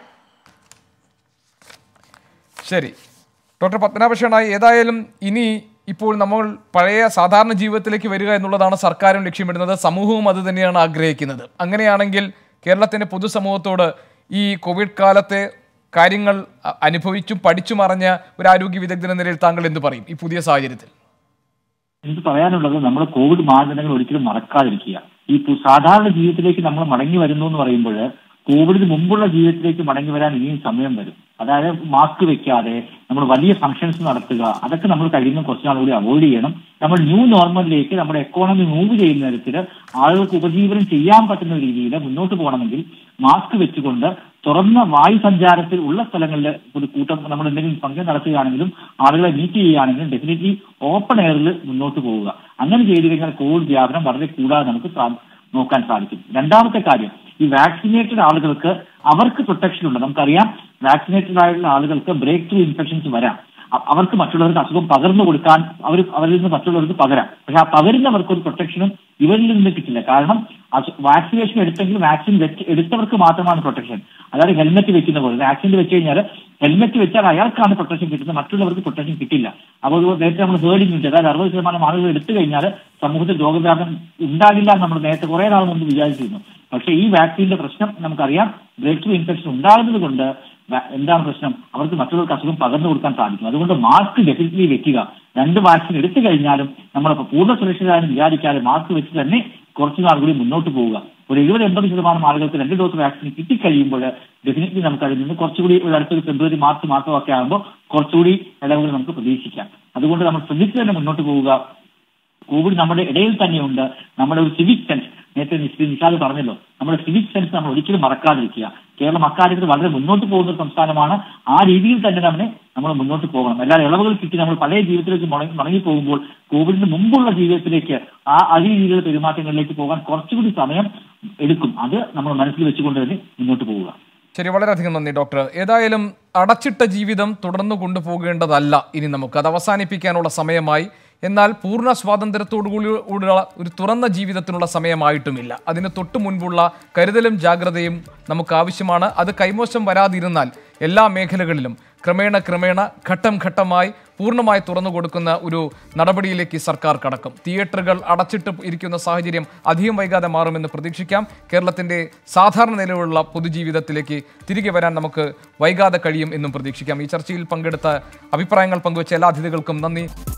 ശരി ഡോക്ടർ പത്മനാഭഷണായി ഏതായാലും ഇനി ഇപ്പോൾ നമ്മൾ പഴയ സാധാരണ ജീവിതത്തിലേക്ക് വരിക എന്നുള്ളതാണ് സർക്കാരും ലക്ഷ്യമിടുന്നത് സമൂഹവും അത് തന്നെയാണ് ആഗ്രഹിക്കുന്നത് അങ്ങനെയാണെങ്കിൽ കേരളത്തിൻ്റെ പൊതുസമൂഹത്തോട് ഈ കോവിഡ് കാലത്തെ കാര്യങ്ങൾ അ- അനുഭവിച്ചും പഠിച്ചും അറിഞ്ഞ ഒരു ആരോഗ്യ വിദഗ്ധൻ എന്ന നിലയിൽ താങ്കൾ എന്ത് പറയും ഈ പുതിയ സാഹചര്യത്തിൽ എനിക്ക് പറയാനുള്ളത് നമ്മൾ കോവിഡ് മാനദണ്ഡങ്ങൾ ഒരിക്കലും മറക്കാതിരിക്കുക ഈ പു- സാധാരണ ജീവിതത്തിലേക്ക് നമ്മൾ മടങ്ങി വരുന്നു എന്ന് പറയുമ്പോൾ കോവിഡിന് മുമ്പുള്ള ജീവിതത്തിലേക്ക് മടങ്ങി വരാൻ ഇനിയും സമയം വരും അതായത് മാസ്ക് വെക്കാതെ നമ്മൾ വലിയ ഫംഗ്ഷൻസ് നടത്തുക അതൊക്കെ നമ്മൾ കഴിയുന്ന കുറച്ച് നാൾ കൂടി അവോയ്ഡ് ചെയ്യണം നമ്മൾ ന്യൂ നോർമലിലേക്ക് നമ്മുടെ എക്കോണമി മൂവ് ചെയ്യുന്ന തരത്തിൽ ആളുകൾക്ക് ഉപജീവനം ചെയ്യാൻ പറ്റുന്ന രീതിയിൽ മുന്നോട്ട് പോകണമെങ്കിൽ മാസ്ക് വെച്ചുകൊണ്ട് തുറന്ന വായു സഞ്ചാരത്തിൽ ഉള്ള സ്ഥലങ്ങളിൽ ഒരു കൂട്ടം നമ്മൾ എന്തെങ്കിലും ഫംഗ്ഷൻ നടത്തുകയാണെങ്കിലും ആളുകളെ മീറ്റ് ചെയ്യുകയാണെങ്കിലും ഡെഫിനറ്റ്ലി ഓപ്പൺ എയറിൽ മുന്നോട്ട് പോവുക അങ്ങനെ ചെയ്തു കഴിഞ്ഞാൽ കോവിഡ് വ്യാപനം വളരെ കൂടാതെ നമുക്ക് സാ- നോക്കാൻ സാധിക്കും രണ്ടാമത്തെ കാര്യം ഈ വാക്സിനേറ്റഡ് ആളുകൾക്ക് അവർക്ക് പ്രൊട്ടക്ഷൻ ഉണ്ട് നമുക്കറിയാം വാക്സിനേറ്റഡ് ആയിട്ടുള്ള ആളുകൾക്ക് ബ്രേക്ക് ത്രൂ ഇൻഫെക്ഷൻസ് വരാം അ- അവർക്ക് മറ്റുള്ളവർക്ക് അസുഖം പകർന്നു കൊടുക്കാൻ അവർ അവരിൽ നിന്ന് മറ്റുള്ളവർക്ക് പകരാം പക്ഷെ ആ പകരുന്നവർക്ക് ഒരു പ്രൊട്ടക്ഷനും ഇവരിൽ നിന്ന് കിട്ടില്ല കാരണം വാക്സിനേഷൻ എടുത്തെങ്കിൽ വാക്സിൻ വെച്ച് എടുത്തവർക്ക് മാത്രമാണ് പ്രൊട്ടക്ഷൻ അതായത് ഹെൽമെറ്റ് വെക്കുന്ന പോലെ വാക്സിൻ വെച്ച് കഴിഞ്ഞാൽ ഹെൽമെറ്റ് വെച്ചാൽ അയാൾക്കാണ് പ്രൊട്ടക്ഷൻ കിട്ടുന്നത് മറ്റുള്ളവർക്ക് പ്രൊട്ടക്ഷൻ കിട്ടില്ല അപ്പോൾ ഇത് നേരത്തെ നമ്മൾ ഹേർഡ് ഇമ്മ്യൂണിറ്റി അതായത് അറുപത് ശതമാനം ആളുകൾ എടുത്തു കഴിഞ്ഞാൽ സമൂഹത്തിൽ രോഗവ്യാപനം ഉണ്ടാകില്ല എന്ന് നമ്മൾ നേരത്തെ കുറെ നാൾ മുമ്പ് വിചാരിച്ചിരുന്നു പക്ഷേ ഈ വാക്സിന്റെ പ്രശ്നം നമുക്കറിയാം ബ്രേക്ക് ത്രൂ ഇൻഫെക്ഷൻ ഉണ്ടാകുന്നത് കൊണ്ട് വ- എന്താണ് പ്രശ്നം അവർക്ക് മറ്റുള്ളവർക്ക് അസുഖം പകർന്നു കൊടുക്കാൻ സാധിക്കും അതുകൊണ്ട് മാസ്ക് ഡെഫിനറ്റ്ലി വെക്കുക രണ്ട് വാക്സിൻ എടുത്തു കഴിഞ്ഞാലും നമ്മളിപ്പോൾ പൂർണ്ണ സുരക്ഷിതരാണെന്ന് വിചാരിക്കാതെ മാസ്ക് വെച്ച് തന്നെ കുറച്ചു നാൾ കൂടി മുന്നോട്ട് പോവുക ഒരു എഴുപത് എൺപത് ശതമാനം ആളുകൾക്ക് രണ്ട് ഡോസ് വാക്സിൻ കിട്ടിക്കഴിയുമ്പോൾ ഡെഫിനറ്റ്ലി നമുക്ക് അതിൽ നിന്ന് കുറച്ചുകൂടി ഒരു അടുത്തൊരു ഫെബ്രുവരി മാർച്ച് മാസമൊക്കെ ആകുമ്പോൾ കുറച്ചുകൂടി ഇളവുകൾ നമുക്ക് പ്രതീക്ഷിക്കാം അതുകൊണ്ട് നമ്മൾ ശ്രദ്ധിച്ച് തന്നെ മുന്നോട്ട് പോവുക കോവിഡ് നമ്മുടെ ഇടയിൽ തന്നെയുണ്ട് നമ്മുടെ ഒരു സിവിക് സെൻസ് നേരത്തെ നിശ്ചയ നിഷാദ് പറഞ്ഞല്ലോ നമ്മുടെ സിവിക് സെൻസ് നമ്മൾ ഒരിക്കലും മറക്കാതിരിക്കുക കേരളം അക്കാര്യത്തിൽ വളരെ മുന്നോട്ട് പോകുന്ന ഒരു സംസ്ഥാനമാണ് ആ രീതിയിൽ തന്നെ തന്നെ നമ്മൾ മുന്നോട്ട് പോകണം എല്ലാ ഇളവുകൾ കിട്ടി നമ്മൾ പഴയ ജീവിതത്തിലേക്ക് മുടങ്ങി മടങ്ങി പോകുമ്പോൾ കോവിഡിന് മുമ്പുള്ള ജീവിതത്തിലേക്ക് ആ അതേ രീതിയിലുള്ള പെരുമാറ്റങ്ങളിലേക്ക് പോകാൻ കുറച്ചുകൂടി സമയം എടുക്കും അത് നമ്മൾ മനസ്സിൽ വെച്ചുകൊണ്ട് തന്നെ മുന്നോട്ട് പോവുക ശരി വളരെയധികം നന്ദി ഡോക്ടർ ഏതായാലും അടച്ചിട്ട ജീവിതം തുടർന്നു കൊണ്ടുപോകേണ്ടതല്ല ഇനി നമുക്ക് അത് അവസാനിപ്പിക്കാനുള്ള സമയമായി എന്നാൽ പൂർണ്ണ സ്വാതന്ത്ര്യത്തോടുകൂടിയുള്ള ഒരു തുറന്ന ജീവിതത്തിനുള്ള സമയമായിട്ടുമില്ല അതിന് തൊട്ടു മുൻപുള്ള കരുതലും ജാഗ്രതയും നമുക്ക് ആവശ്യമാണ് അത് കൈമോശം വരാതിരുന്നാൽ എല്ലാ മേഖലകളിലും ക്രമേണ ക്രമേണ ഘട്ടം ഘട്ടമായി പൂർണ്ണമായി തുറന്നു കൊടുക്കുന്ന ഒരു നടപടിയിലേക്ക് സർക്കാർ കടക്കും തിയേറ്ററുകൾ അടച്ചിട്ട് ഇരിക്കുന്ന സാഹചര്യം അധികം വൈകാതെ മാറുമെന്ന് പ്രതീക്ഷിക്കാം കേരളത്തിന്റെ സാധാരണ നിലവിലുള്ള പൊതുജീവിതത്തിലേക്ക് തിരികെ വരാൻ നമുക്ക് വൈകാതെ കഴിയും എന്നും പ്രതീക്ഷിക്കാം ഈ ചർച്ചയിൽ പങ്കെടുത്ത അഭിപ്രായങ്ങൾ പങ്കുവച്ച എല്ലാ അതിഥികൾക്കും നന്ദി